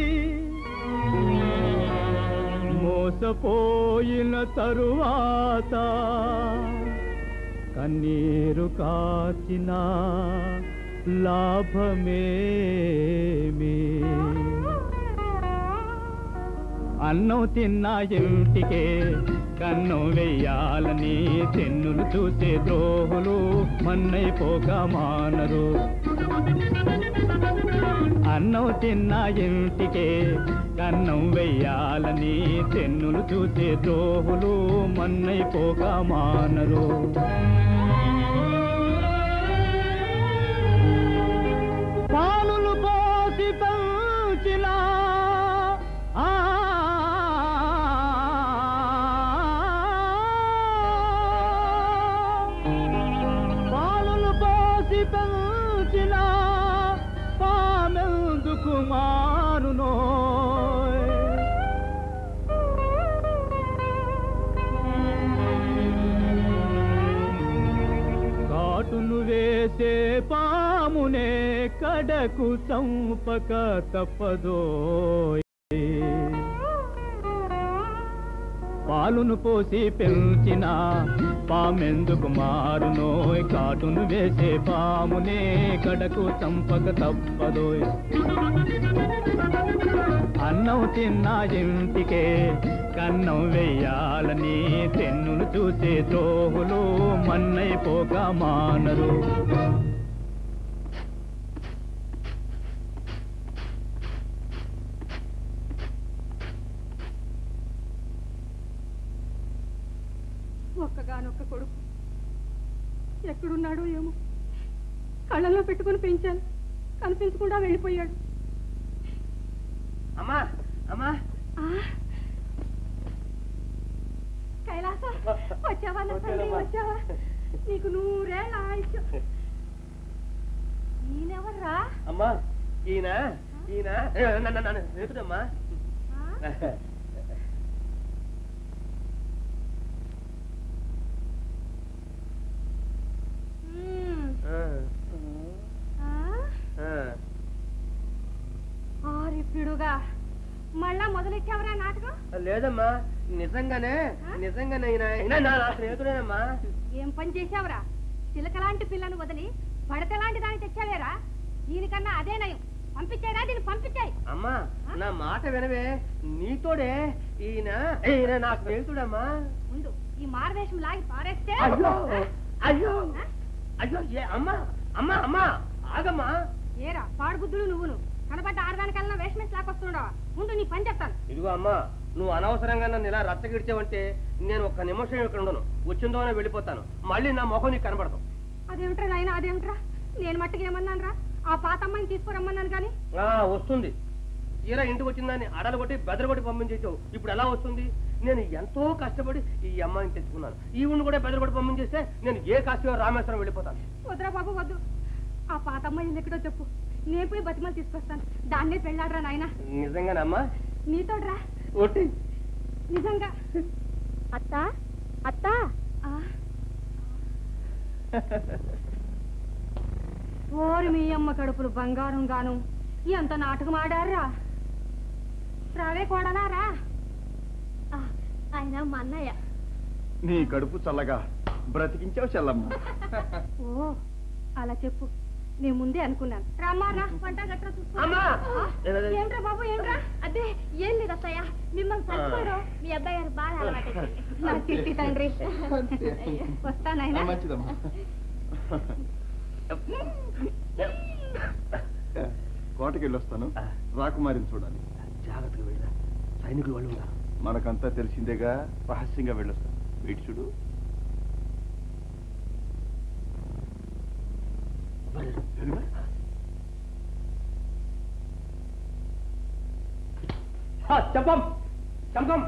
మోసపోయిన తరువాత కన్నీరు కాచిన లాభమేమి అన్నం తిన్న ఇంటికే కన్నం వెయ్యాలని తెన్నులు చూసే ద్రోహులు మన్నైపోక మానరు అన్నం తిన్న ఇంటికే కన్నం వెయ్యాలని తెన్నులు చూసే ద్రోహులు మన్నైపోక మానరు పాలులు పోసి పంచిన ఆ పాలులు పోసి పంచిన పామెందుకు మారునో కాటును వేసే పామునే కడకు చంపక తప్పదో పాలును పోసి పెంచిన పామెందుకు మారునోయ్ కాటును వేసే పామునే కడకు చంపక తప్పదోయ్ అన్నం తిన్న ఇంటికే కన్నం వెయ్యాలని తెన్నులు చూసే ద్రోహులు మన్నైపోక మానరు ఒక్కగానొక్క కొడుకు ఎక్కడున్నాడో ఏమో కళ్ళల్లో పెట్టుకుని పెంచాను కనిపించకుండా వెళ్ళిపోయాడు అమ్మా అమ్మా కైలాసం వచ్చావా నా తల్లి వచ్చావా నీకు నూరేళ్ళ ఆయుష్ ఈయనెవర్రా అమ్మా ఈయన ఈయన ఏ, నన్ను నన్ను స్నేహితుడమ్మా ఆరిపిడుగా మళ్ళా మొదలెట్టావరా నాటకం లేదమ్మా నిజంగానే నిజంగానే ఈయన ఈయన నా నా స్నేహితుడేనమ్మా ఏం పని చేశావురా చిలకలాంటి పిల్లను వదిలి పడతలాంటి దాన్ని తెచ్చావేరా దీనికన్నా అదే నయం పంపించేరా దీన్ని పంపించాయి అమ్మా నా మాట వినవే నీతోడే ఈయన ఈయన నా స్నేహితుడమ్మా ముందు ఈ మారవేషం లాగి పారేస్తే అయ్యో అయ్యో అయ్యో ఏ అమ్మా అమ్మా అమ్మా ఆగమ్మా ఏరా పాడుబుద్ధులు నువ్వును కనబడ్డ ఆడదానికల్లా వేషమేసి లాకొస్తుండవా ముందు నీ పని చెప్తాను ఇదిగో అమ్మా నువ్వు అనవసరంగా నన్ను ఇలా రచ్చగిడిచావంటే నేను ఒక్క నిమిషం ఇక్కడ ఉండను వచ్చిందోనే వెళ్ళిపోతాను మళ్ళీ నా ముఖం నీకు కనబడదు అదేమిట్రా నాయన అదేమిట్రా నేను మట్టుకు ఏమన్నాను రా ఆ పాత అమ్మాయిని తీసుకురమ్మన్నాను కానీ ఆ, వస్తుంది తీరా ఇంటికి వచ్చిందని అడలు కొట్టి బెదరు కొట్టి పంపించేసావు ఇప్పుడు ఎలా వస్తుంది నేను ఎంతో కష్టపడి ఈ అమ్మాయిని తెచ్చుకున్నాను ఈవిని కూడా బెదరు కొట్టి పంపించేస్తే నేను ఏ కాశీలో రామేశ్వరం వెళ్ళిపోతాను వద్దురా బాబు వద్దు ఆ పాత అమ్మాయి ఇల్లు ఎక్కడో చెప్పు నేను పోయి బతిమలు తీసుకొస్తాను దాన్నే పెళ్ళాడరా నాయన నిజంగానమ్మా నీతోడ్రా ఒట్టి నిజంగా అత్త అత్త ఓరి మీ అమ్మ కడుపులు బంగారం గాను ఎంత నాటకం ఆడారా రావే కోడలారా ఆయన మా అన్నయ్య నీ కడుపు చల్లగా బ్రతికించావు చెల్లమ్మ ఓ అలా చెప్పు నేను ముందే అనుకున్నాను రమ్మా రా వంట గట్రా చూసుకో అమ్మా! ఆ, ఏంట్రా బాబు ఏంట్రా అదే ఏం లేదు అత్తయ్య మిమ్మల్ని చచ్చిపోయారు మీ అబ్బాయి గారు బాగా అలవాటు నా చిట్టి తండ్రి వస్తానైనా మంచిదమ్మా కోటకి వెళ్ళొస్తాను రాకుమారిని చూడాలి జాగ్రత్తగా వెళ్ళా సైనికులు వాళ్ళు ఉన్నారు మనకంతా తెలిసిందేగా రహస్యంగా వెళ్ళొస్తాను వీటి చూడు చెప్పం చంపం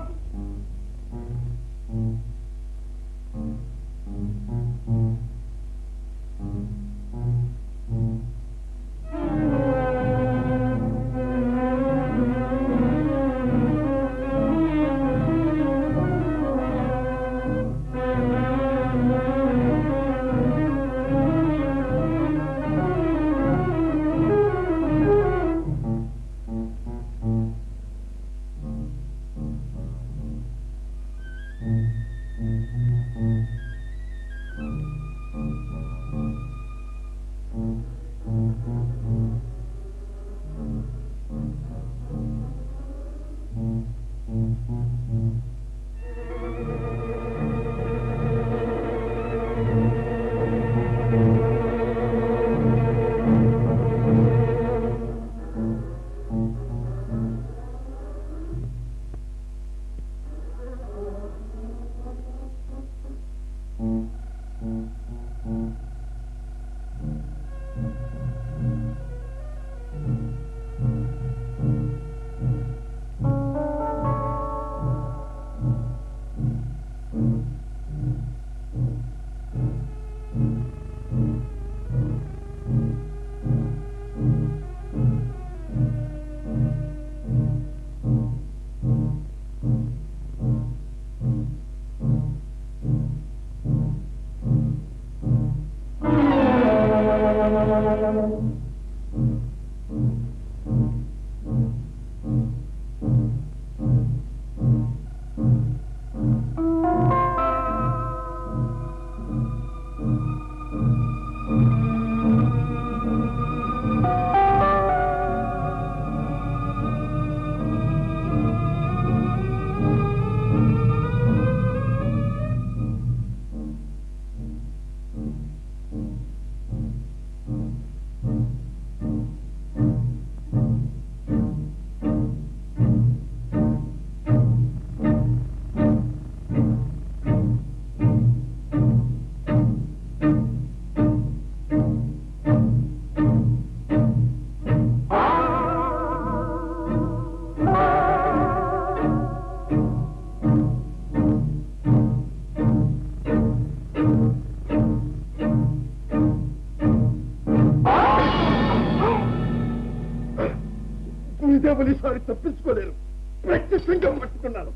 సింగం పట్టుకున్నాను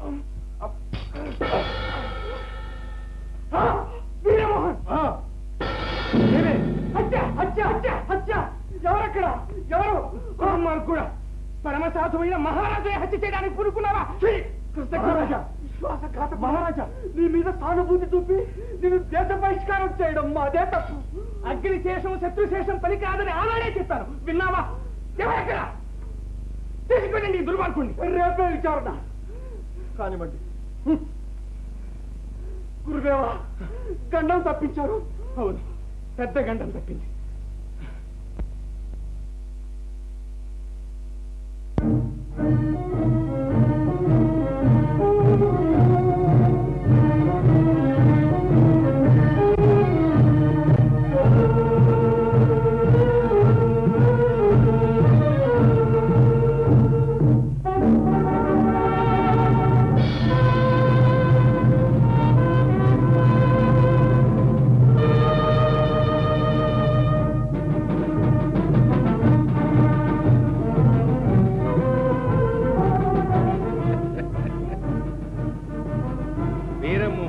ఆ, వీరమోహన్ నేనే. హత్య హత్య హత్య హత్య ఎవరక్కడ ఎవరు కుమార్ కూడా పరమసాధువైన మహారాజే హత్య చేయడానికి పూనుకున్నావా మహారాజా విశ్వాసఘాత మహారాజా నీ మీద సానుభూతి చూపి నేను దేశ బహిష్కారం చేయడం మాదే తప్పు అగ్ని శేషం శత్రు శేషం పని కాదని ఆనాడే చెప్పాను విన్నావా ఎవరెక్కడ తీసుకురండి ఈ దుర్మార్గుణ్ణి రేపే విచారణ కానివ్వండి హ్మ్. గురుదేవా గండం తప్పించారు అవును పెద్ద గండం తప్పింది వీరము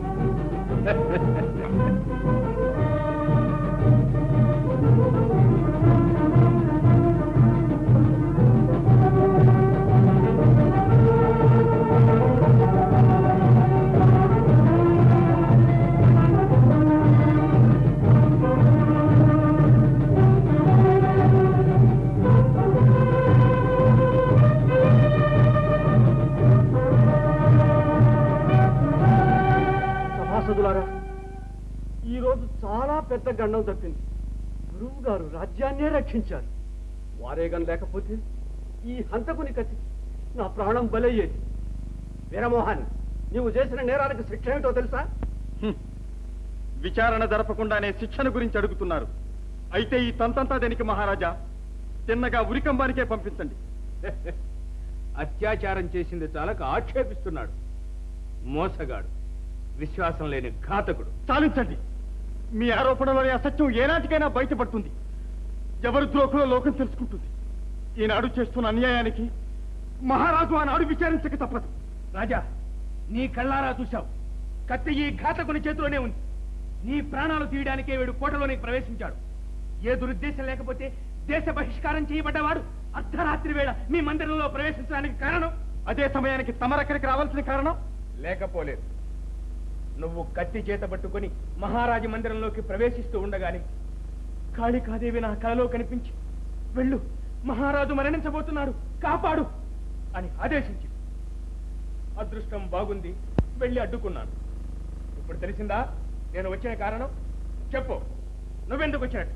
సభాసదులారా ఈ రోజు చాలా పెద్ద గండం తప్పింది గురువు గారు రాజ్యాన్నే రక్షించారు వారేగం లేకపోతే ఈ హంతకుని కత్తి నా ప్రాణం బలయ్యేది వీరమోహన్ నీవు చేసిన నేరానికి శిక్ష ఏమిటో తెలుసా విచారణ జరపకుండానే శిక్షణ గురించి అడుగుతున్నారు అయితే ఈ తంతంతా దేనికి మహారాజా తిన్నగా ఉరికంబానికే పంపించండి అత్యాచారం చేసింది చాలక ఆక్షేపిస్తున్నాడు మోసగాడు విశ్వాసం లేని ఘాతకుడు చాలించండి మీ ఆరోపణలోని అసత్యం ఏనాటికైనా బయటపడుతుంది ఎవరు ద్రోహులో లోకం తెలుసుకుంటుంది ఈనాడు చేస్తున్న అన్యాయానికి మహారాజు ఆనాడు విచారించక తప్పదు రాజా నీ కళ్ళారా చూశావు కత్తి ఈ ఘాతకుని చేతిలోనే ఉంది నీ ప్రాణాలు తీయడానికే వీడు కోటలోనికి ప్రవేశించాడు ఏ దురుద్దేశం లేకపోతే దేశ బహిష్కారం చేయబడ్డవాడు అర్ధరాత్రి వేళ మీ మందిరంలో ప్రవేశించడానికి కారణం అదే సమయానికి తమరక్కడికి రావాల్సిన కారణం లేకపోలేదు నువ్వు కత్తి చేత పట్టుకుని మహారాజు మందిరంలోకి ప్రవేశిస్తూ ఉండగాని కాళికాదేవి నా కలలో కనిపించి వెళ్ళు మహారాజు మరణించబోతున్నాడు కాపాడు అని ఆదేశించింది అదృష్టం బాగుంది వెళ్ళి అడ్డుకున్నాను ఇప్పుడు తెలిసిందా నేను వచ్చిన కారణం చెప్పు నువ్వెందుకు వచ్చినట్టు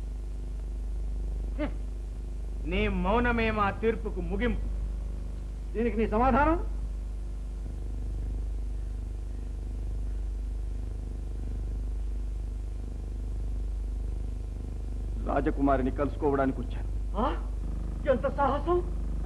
హ్మ్. నీ మౌనమే మా తీర్పుకు ముగింపు దీనికి నీ సమాధానం రాజకుమారిని కలుసుకోవడానికి వచ్చాను ఆ? ఎంత సాహసం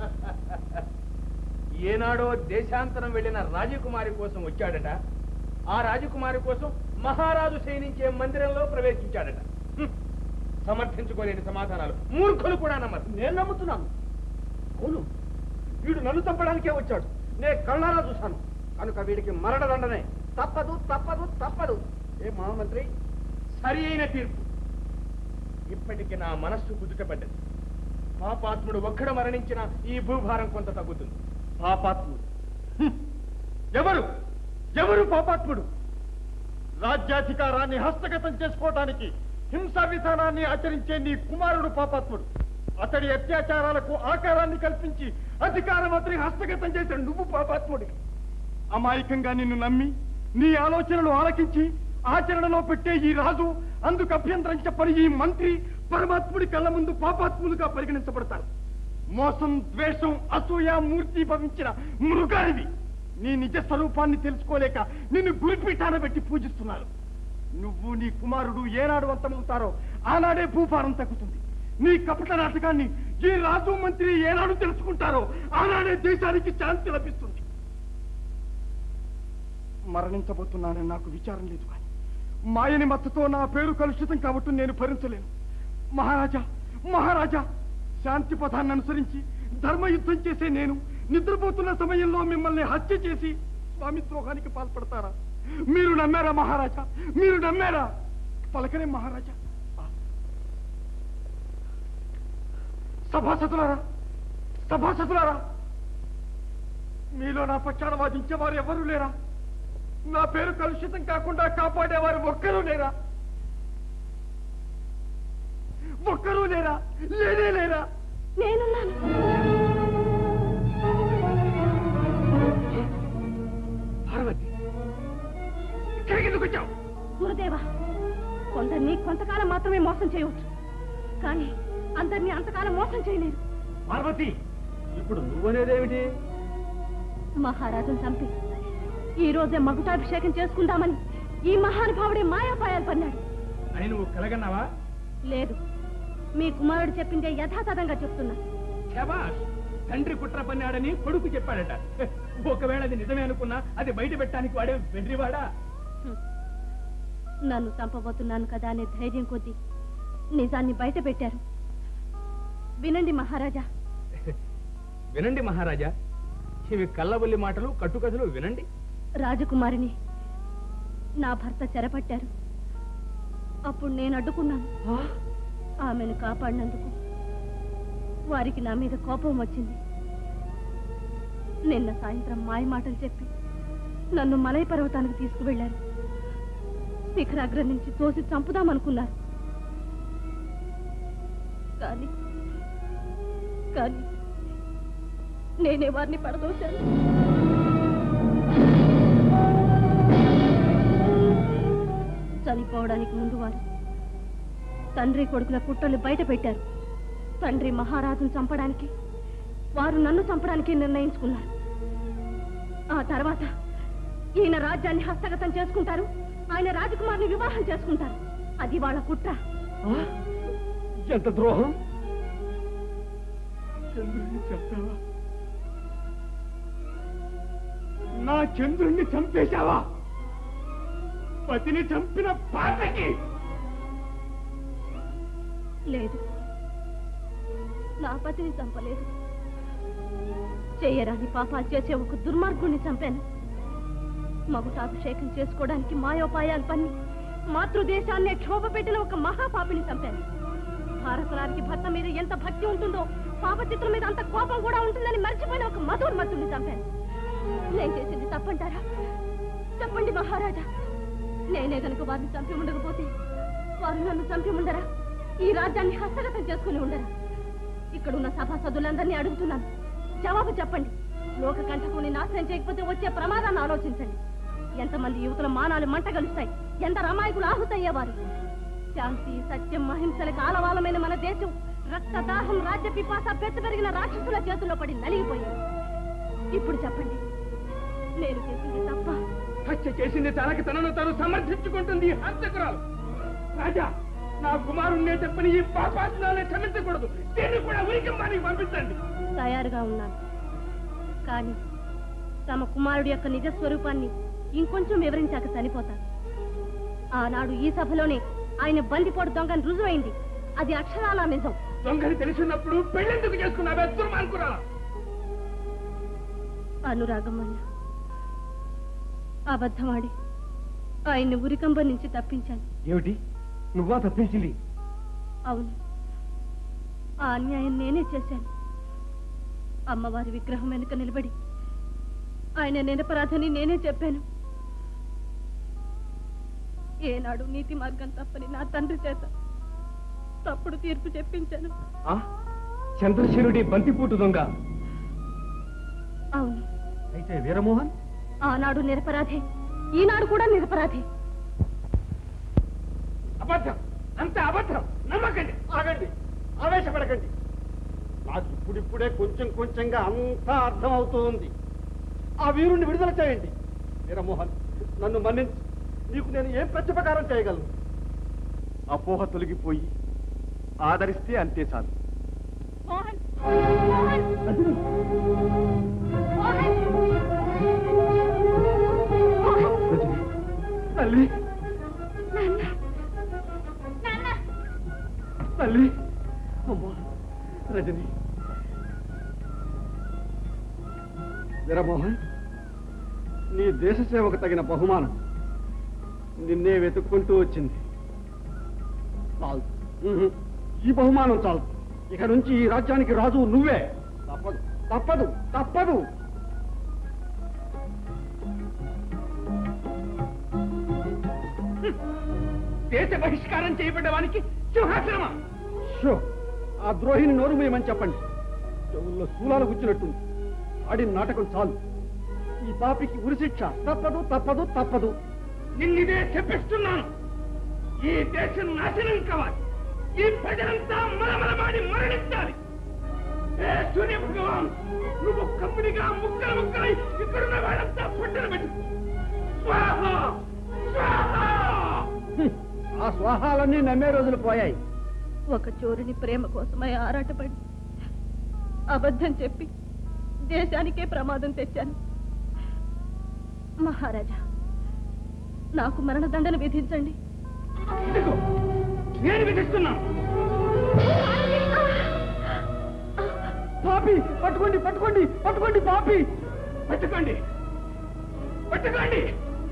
ఏనాడో దేశాంతరం వెళ్ళిన రాజకుమారి కోసం వచ్చాడట ఆ రాజకుమారి కోసం మహారాజు శయనించే మందిరంలో ప్రవేశించాడట హ్మ్. సమర్థించుకోలేని సమాధానాలు మూర్ఖులు కూడా నమ్మరు నేను నమ్ముతున్నాను అవును వీడు నన్ను చంపడానికే వచ్చాడు నేను కళ్ళారా చూశాను కనుక వీడికి మరణదండనే తప్పదు తప్పదు తప్పదు ఏ మహామంత్రి సరి అయిన తీర్పు ఇప్పటికి నా మనస్సు కుదుటపడ్డది పాపాత్ముడు ఒక్కడు మరణించిన ఈ భూభారం కొంత తగ్గుతుంది పాపాత్ముడు హ్మ్. ఎవరు ఎవరు పాపాత్ముడు రాజ్యాధికారాన్ని హస్తగతం చేసుకోవటానికి హింసా విధానాన్ని ఆచరించే నీ కుమారుడు పాపాత్ముడు అతడి అత్యాచారాలకు ఆకారాన్ని కల్పించి అధికారం అతని హస్తగతం చేసిన నువ్వు పాపాత్ముడి అమాయకంగా నిన్ను నమ్మి నీ ఆలోచనలు ఆలకించి ఆచరణలో పెట్టే ఈ రాజు అందుకు అభ్యంతరం చెప్పని ఈ మంత్రి పరమాత్ముడి కళ్ళ ముందు పాపాత్ములుగా పరిగణించబడతారు మోసం ద్వేషం అసూయ మూర్తి భవించిన మృగానివి నీ నిజ స్వరూపాన్ని తెలుసుకోలేక నిన్ను గురిపీఠాన పెట్టి పూజిస్తున్నారు నువ్వు నీ కుమారుడు ఏనాడు అంతమవుతారో ఆనాడే భూభారం తగ్గుతుంది నీ కపట నాటకాన్ని ఈ రాజు మంత్రి ఏనాడు తెలుసుకుంటారో ఆనాడే దేశానికి శాంతి లభిస్తుంది మరణించబోతున్నానని నాకు విచారం లేదు కానీ మాయని మత్తతో నా పేరు కలుషితం కాబట్టి నేను భరించలేను మహారాజా మహారాజా శాంతి పథాన్ని అనుసరించి ధర్మయుద్ధం చేసే నేను నిద్రపోతున్న సమయంలో మిమ్మల్ని హత్య చేసి స్వామి ద్రోహానికి పాల్పడతారా మీరు నమ్మారా మహారాజా మీరు నమ్మారా పలకనే మహారాజా సభాసదులారా సభాసదులారా మీలో నా పక్షాన వాదించేవారు ఎవరు లేరా నా పేరు కలుషితం కాకుండా కాపాడేవారు ఒక్కరూ లేరా ఒక్కరూ లేరా లేనే లేరా నేనున్నాను పార్వతి ఇక్కడికి ఎందుకు వచ్చావు గురుదేవా కొందరిని కొంతకాలం మాత్రమే మోసం చేయవచ్చు కానీ అందరినీ అంతకాలం మోసం చేయలేరు పార్వతి ఇప్పుడు నువ్వనేదేమిటి మహారాజును చంపి ఈ రోజే మగుటాభిషేకం చేసుకుందామని ఈ మహానుభావుడే మాయాపాయాలు పన్నాడు అని నువ్వు కలగన్నావా లేదు మీ కుమారుడు చెప్పిందే యథాతథంగా చెప్తున్నా శబాష్ తండ్రి కుట్ర పన్నాడని కొడుకు చెప్పాడట ఒకవేళ అది నిజమే అనుకున్నా అది బయట పెట్టడానికి వాడే వెర్రివాడా నన్ను చంపబోతున్నాను కదా అనే ధైర్యం కొద్దీ నిజాన్ని బయట పెట్టారు వినండి మహారాజా వినండి మహారాజా ఇవి కళ్ళబొల్లి మాటలు కట్టుకథలు వినండి రాజకుమారిని నా భర్త చెరపట్టారు అప్పుడు నేను అడ్డుకున్నాను ఆమెను కాపాడినందుకు వారికి నా మీద కోపం వచ్చింది నిన్న సాయంత్రం మాయ మాటలు చెప్పి నన్ను మలై పర్వతానికి తీసుకువెళ్లారు శిఖరాగ్రం నుంచి తోసి చంపుదామనుకున్నారు కానీ కానీ నేనే వారిని పడదోశాను చనిపోవడానికి ముందు వారు తండ్రి కొడుకుల కుట్రలు బయట పెట్టారు తండ్రి మహారాజును చంపడానికి వారు నన్ను చంపడానికి నిర్ణయించుకున్నారు ఆ తర్వాత ఈయన రాజ్యాన్ని హస్తగతం చేసుకుంటారు ఆయన రాజకుమారిని వివాహం చేసుకుంటారు అది వాళ్ళ కుట్ర ఎంత ద్రోహం చంద్రుడిని చంపావా నా చంద్రుణ్ణి చంపేశావా పతిని చంపిన పాతకి లేదు నా పతిని చంపలేదు చేయరాని పాపాలు చేసే ఒక దుర్మార్గుణ్ణి చంపాను మగుటాభిషేకం చేసుకోవడానికి మాయోపాయాలు పన్ని మాతృదేశాన్నే క్షోభ పెట్టిన ఒక మహాపాపిని చంపాను భారతరానికి భర్త మీద ఎంత భక్తి ఉంటుందో పాపచిత్రం మీద అంత కోపం కూడా ఉంటుందని మర్చిపోయిన ఒక మధుర్మతుల్ని చంపాను నేను చేసింది తప్పంటారా చెప్పండి మహారాజా నేనే గనుక వారిని చంపి ఉండకపోతే వారు నన్ను చంపి ఉండరా ఈ రాజ్యాన్ని హస్తగతం చేసుకుని ఉండరా ఇక్కడున్న సభాసదులందరినీ అడుగుతున్నాను జవాబు చెప్పండి లోక కంఠకుని నాశనం చేయకపోతే వచ్చే ప్రమాదాన్ని ఆలోచించండి ఎంతమంది యువతుల మానాలు మంటగలుస్తాయి ఎంత రమాయకులు ఆహుతయ్యేవారు శాంతి సత్యం అహింసలకు ఆలవాలమైన మన దేశం రక్తదాహం రాజ్య పిపాస పెద్ద పెరిగిన రాక్షసుల చేతుల్లో పడి నలిగిపోయింది ఇప్పుడు చెప్పండి నేను చేసింది తప్ప హత్య చేసింది తనకి తనను తను సమర్థించుకుంటుంది ఈ హత్యకురాలు రాజా నా కుమారుణ్ణే చెప్పని ఈ పాపాత్మాన్ని క్షమించకూడదు దీన్ని కూడా ఉరికంబానికి పంపించండి తయారుగా ఉన్నాను కానీ తమ కుమారుడి యొక్క నిజ స్వరూపాన్ని ఇంకొంచెం వివరించాక చనిపోతాను ఆనాడు ఈ సభలోనే ఆయన బందిపోటు దొంగని రుజువైంది అది అక్షరాల నిజం దొంగని తెలిసినప్పుడు పెళ్ళెందుకు చేసుకున్నావే దుర్మార్గురాలా అనురాగం వల్ల అబద్ధమాడి ఆయన్ని ఉరికంబ నుంచి తప్పించాను ఏమిటి నువ్వా తప్పించింది అవును ఆ అన్యాయం నేనే చేశాను అమ్మవారి విగ్రహం వెనుక నిలబడి ఆయన నిరపరాధని నేనే చెప్పాను ఏనాడు నీతి మార్గం తప్పని నా తండ్రి చేత తప్పుడు తీర్పు చెప్పించాను ఆ చంద్రశేనుడి బంతిపూటు దొంగ అవును అయితే వీరమోహన్ ఆనాడు నిరపరాధే ఈనాడు కూడా నిరపరాధే అబద్ధం అంత అబద్ధం నమ్మకండి ఆగండి ఆవేశపడకండి నాకు ఇప్పుడిప్పుడే కొంచెం కొంచెంగా అంతా అర్థం అవుతూ ఉంది ఆ వీరుణ్ణి విడుదల చేయండి వీరమోహన్ నన్ను మన్నించు నీకు నేను ఏం ప్రత్యుపకారం చేయగలను అపోహ తొలగిపోయి ఆదరిస్తే అంతే చాలు మోహన్ మోహన్ మోహన్ తల్లి తల్లి అమ్మా రజని వీరమోహన్ నీ దేశ సేవకు తగిన బహుమానం నిన్నే వెతుక్కుంటూ వచ్చింది చాలు ఉహు. ఈ బహుమానం చాలు ఇక నుంచి ఈ రాజ్యానికి రాజు నువ్వే తప్పదు తప్పదు తప్పదు దేశ బహిష్కారం చేయబడ్డ వానికి సింహాసనమా షో ఆ ద్రోహిని నోరు మూయమని చెప్పండి చెవుల్లో శూలాలు గుచ్చినట్టుంది ఆడిన నాటకం చాలు ఈ పాపికి ఉరిశిక్ష తప్పదు తప్పదు తప్పదు నిన్నిదే చెప్పిస్తున్నాను ఈ దేశం నాశనం కావాలి ఈ ప్రజలంతా మలమలమాడి మరణించాలి ఏ సూర్య భగవాన్ నువ్వు కంపెనీగా ముక్కలు ముక్కలై ఇక్కడున్న వాళ్ళంతా పుట్టన పెట్టు స్వాహ స్వాహ హ్మ్. ఆ స్వాహాలన్నీ నమ్మే రోజులు పోయాయి ఒక చోరుని ప్రేమ కోసమై ఆరాటపడి అబద్ధం చెప్పి దేశానికే ప్రమాదం తెచ్చాను మహారాజా నాకు మరణదండన విధించండి ఇదిగో, నేను విధిస్తున్నా పాపి పట్టుకోండి పట్టుకోండి పట్టుకోండి పాపి పట్టుకోండి పట్టుకోండి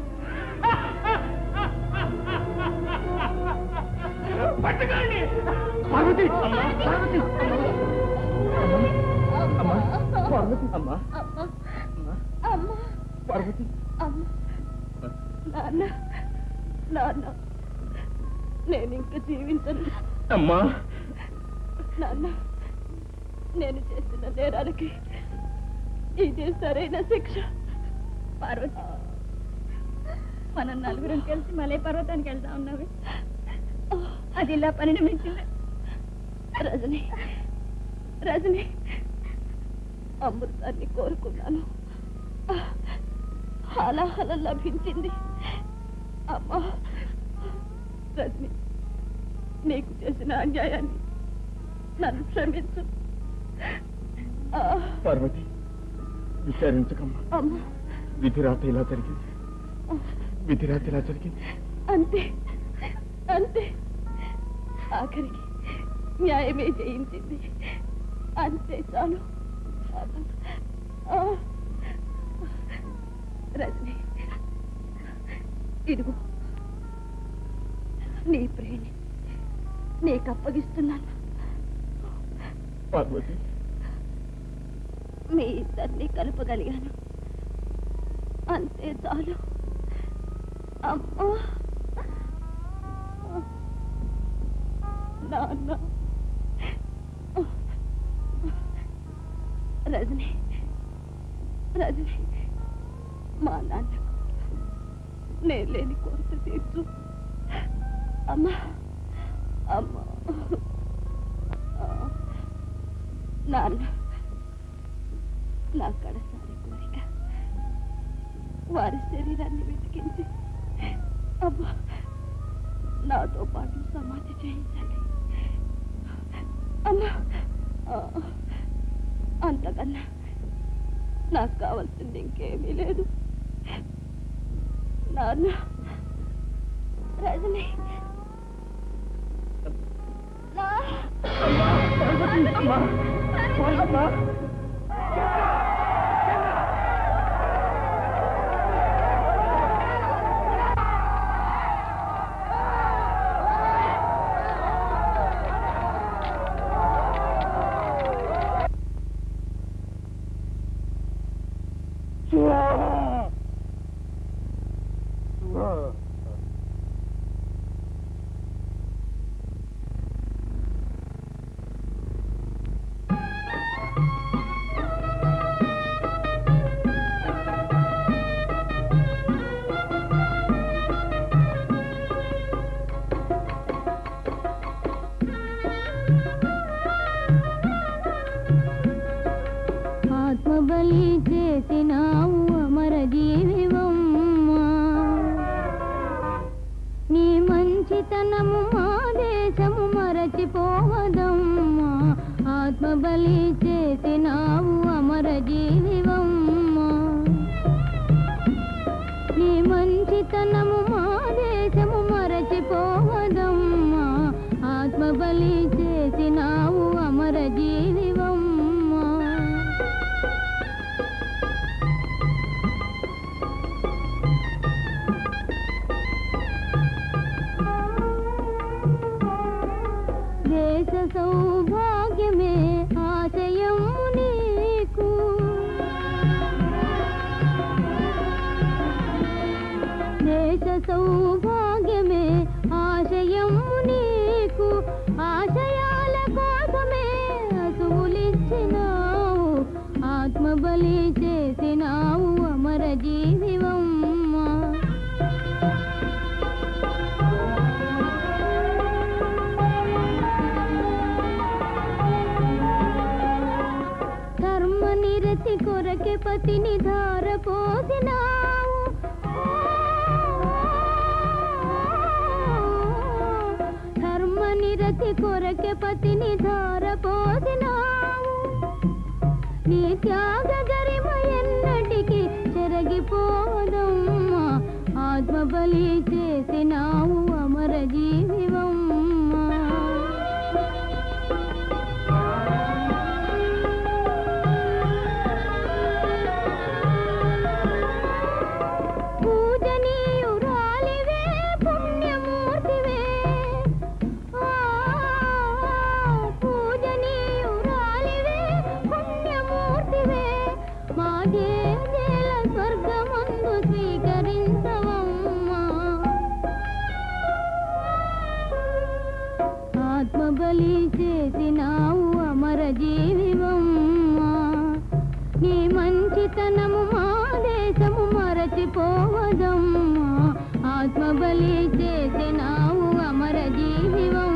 పట్టుకోండి పార్వతి అమ్మా పార్వతి అమ్మా పార్వతి అమ్మా అమ్మా పార్వతి అమ్మా నాన్న నాన్న నేను ఇంకా జీవించను అమ్మా నాన్న నేను చేసిన నేరాలకి ఇదే సరైన శిక్ష పార్వతి మనం నలుగురం కలిసి మలై పర్వతానికి వెళ్తా ఉన్నావి అది ఇలా పరిణమించింది రజని రజని అమృతాన్ని కోరుకున్నాను హలాహలం లభించింది అమ్మా రజని నీకు చేసిన అన్యాయాన్ని నన్ను క్షమించు ఆ, పార్వతి విచారించకమ్మా అమ్మా విధిరాత ఇలా జరిగింది విధిరాత ఇలా జరిగింది అంతే అంతే ఆఖరికి న్యాయమే జయించింది అంతే చాలు ఆ, రజని ఇదిగో నీ ప్రేమి నీకు అప్పగిస్తున్నాను పార్వతి మీ ఇద్దరిని కలపగలిగాను అంతే చాలు అమ్మా నాన్న రజని రజని మా నాన్న నేను లేని కోరిక తీర్చు అమ్మా అమ్మా ఆ, నాన్న నా కడసారి కోరిక వారి శరీరాన్ని వెతికించి అబ్బా నాతో పాటు సమాధి చేయించండి అమ్మా ఆ, అంతకన్నా నాకు కావాల్సింది ఇంకేమీ లేదు నాన్న రజని నా ఆత్మబలి చేసినావు అమర జీవివమ్మా నీ మంచితనము మా దేశము మరచిపోవదమ్మా ఆత్మబలి చేసినావు అమర జీవివమ్మా నీ మంచితనము మా దేశము మరచిపోవదమ్మా ఆత్మబలి చేసినావు అమర జీవివమ్మా సౌభాగ్యమే ఆశయము నీకు దేశ సౌభాగ్యమే ఆశయము నీకు ఆశయాల కోసమే అసువులిచ్చినావు ఆత్మబలి చేసినావు అమర జీవివమ్మా ధర్మ నిరతి కొరకే పతిని ధార పోసినావు ధర్మ నిరతి కొరకే పతిని ధార పోసినావు నీ త్యాగ గరిమ ఎన్నటికి చెరగిపోదమ్మా ఆత్మబలి చేసినావు అమర జీవివమ్మా పూజనీయురాలివే పుణ్యమూర్తివే ఆ, పూజనీయురాలివే పుణ్యమూర్తివే మా దేవేల స్వర్గమందు స్వీకరించవమ్మా ఆత్మబలి చేసినావు అమర జీవివమ్మా నీ మంచితనము మా దేశము మరచిపోవదమ్మా ఆత్మబలి చేసినావు అమర జీవివమ్మా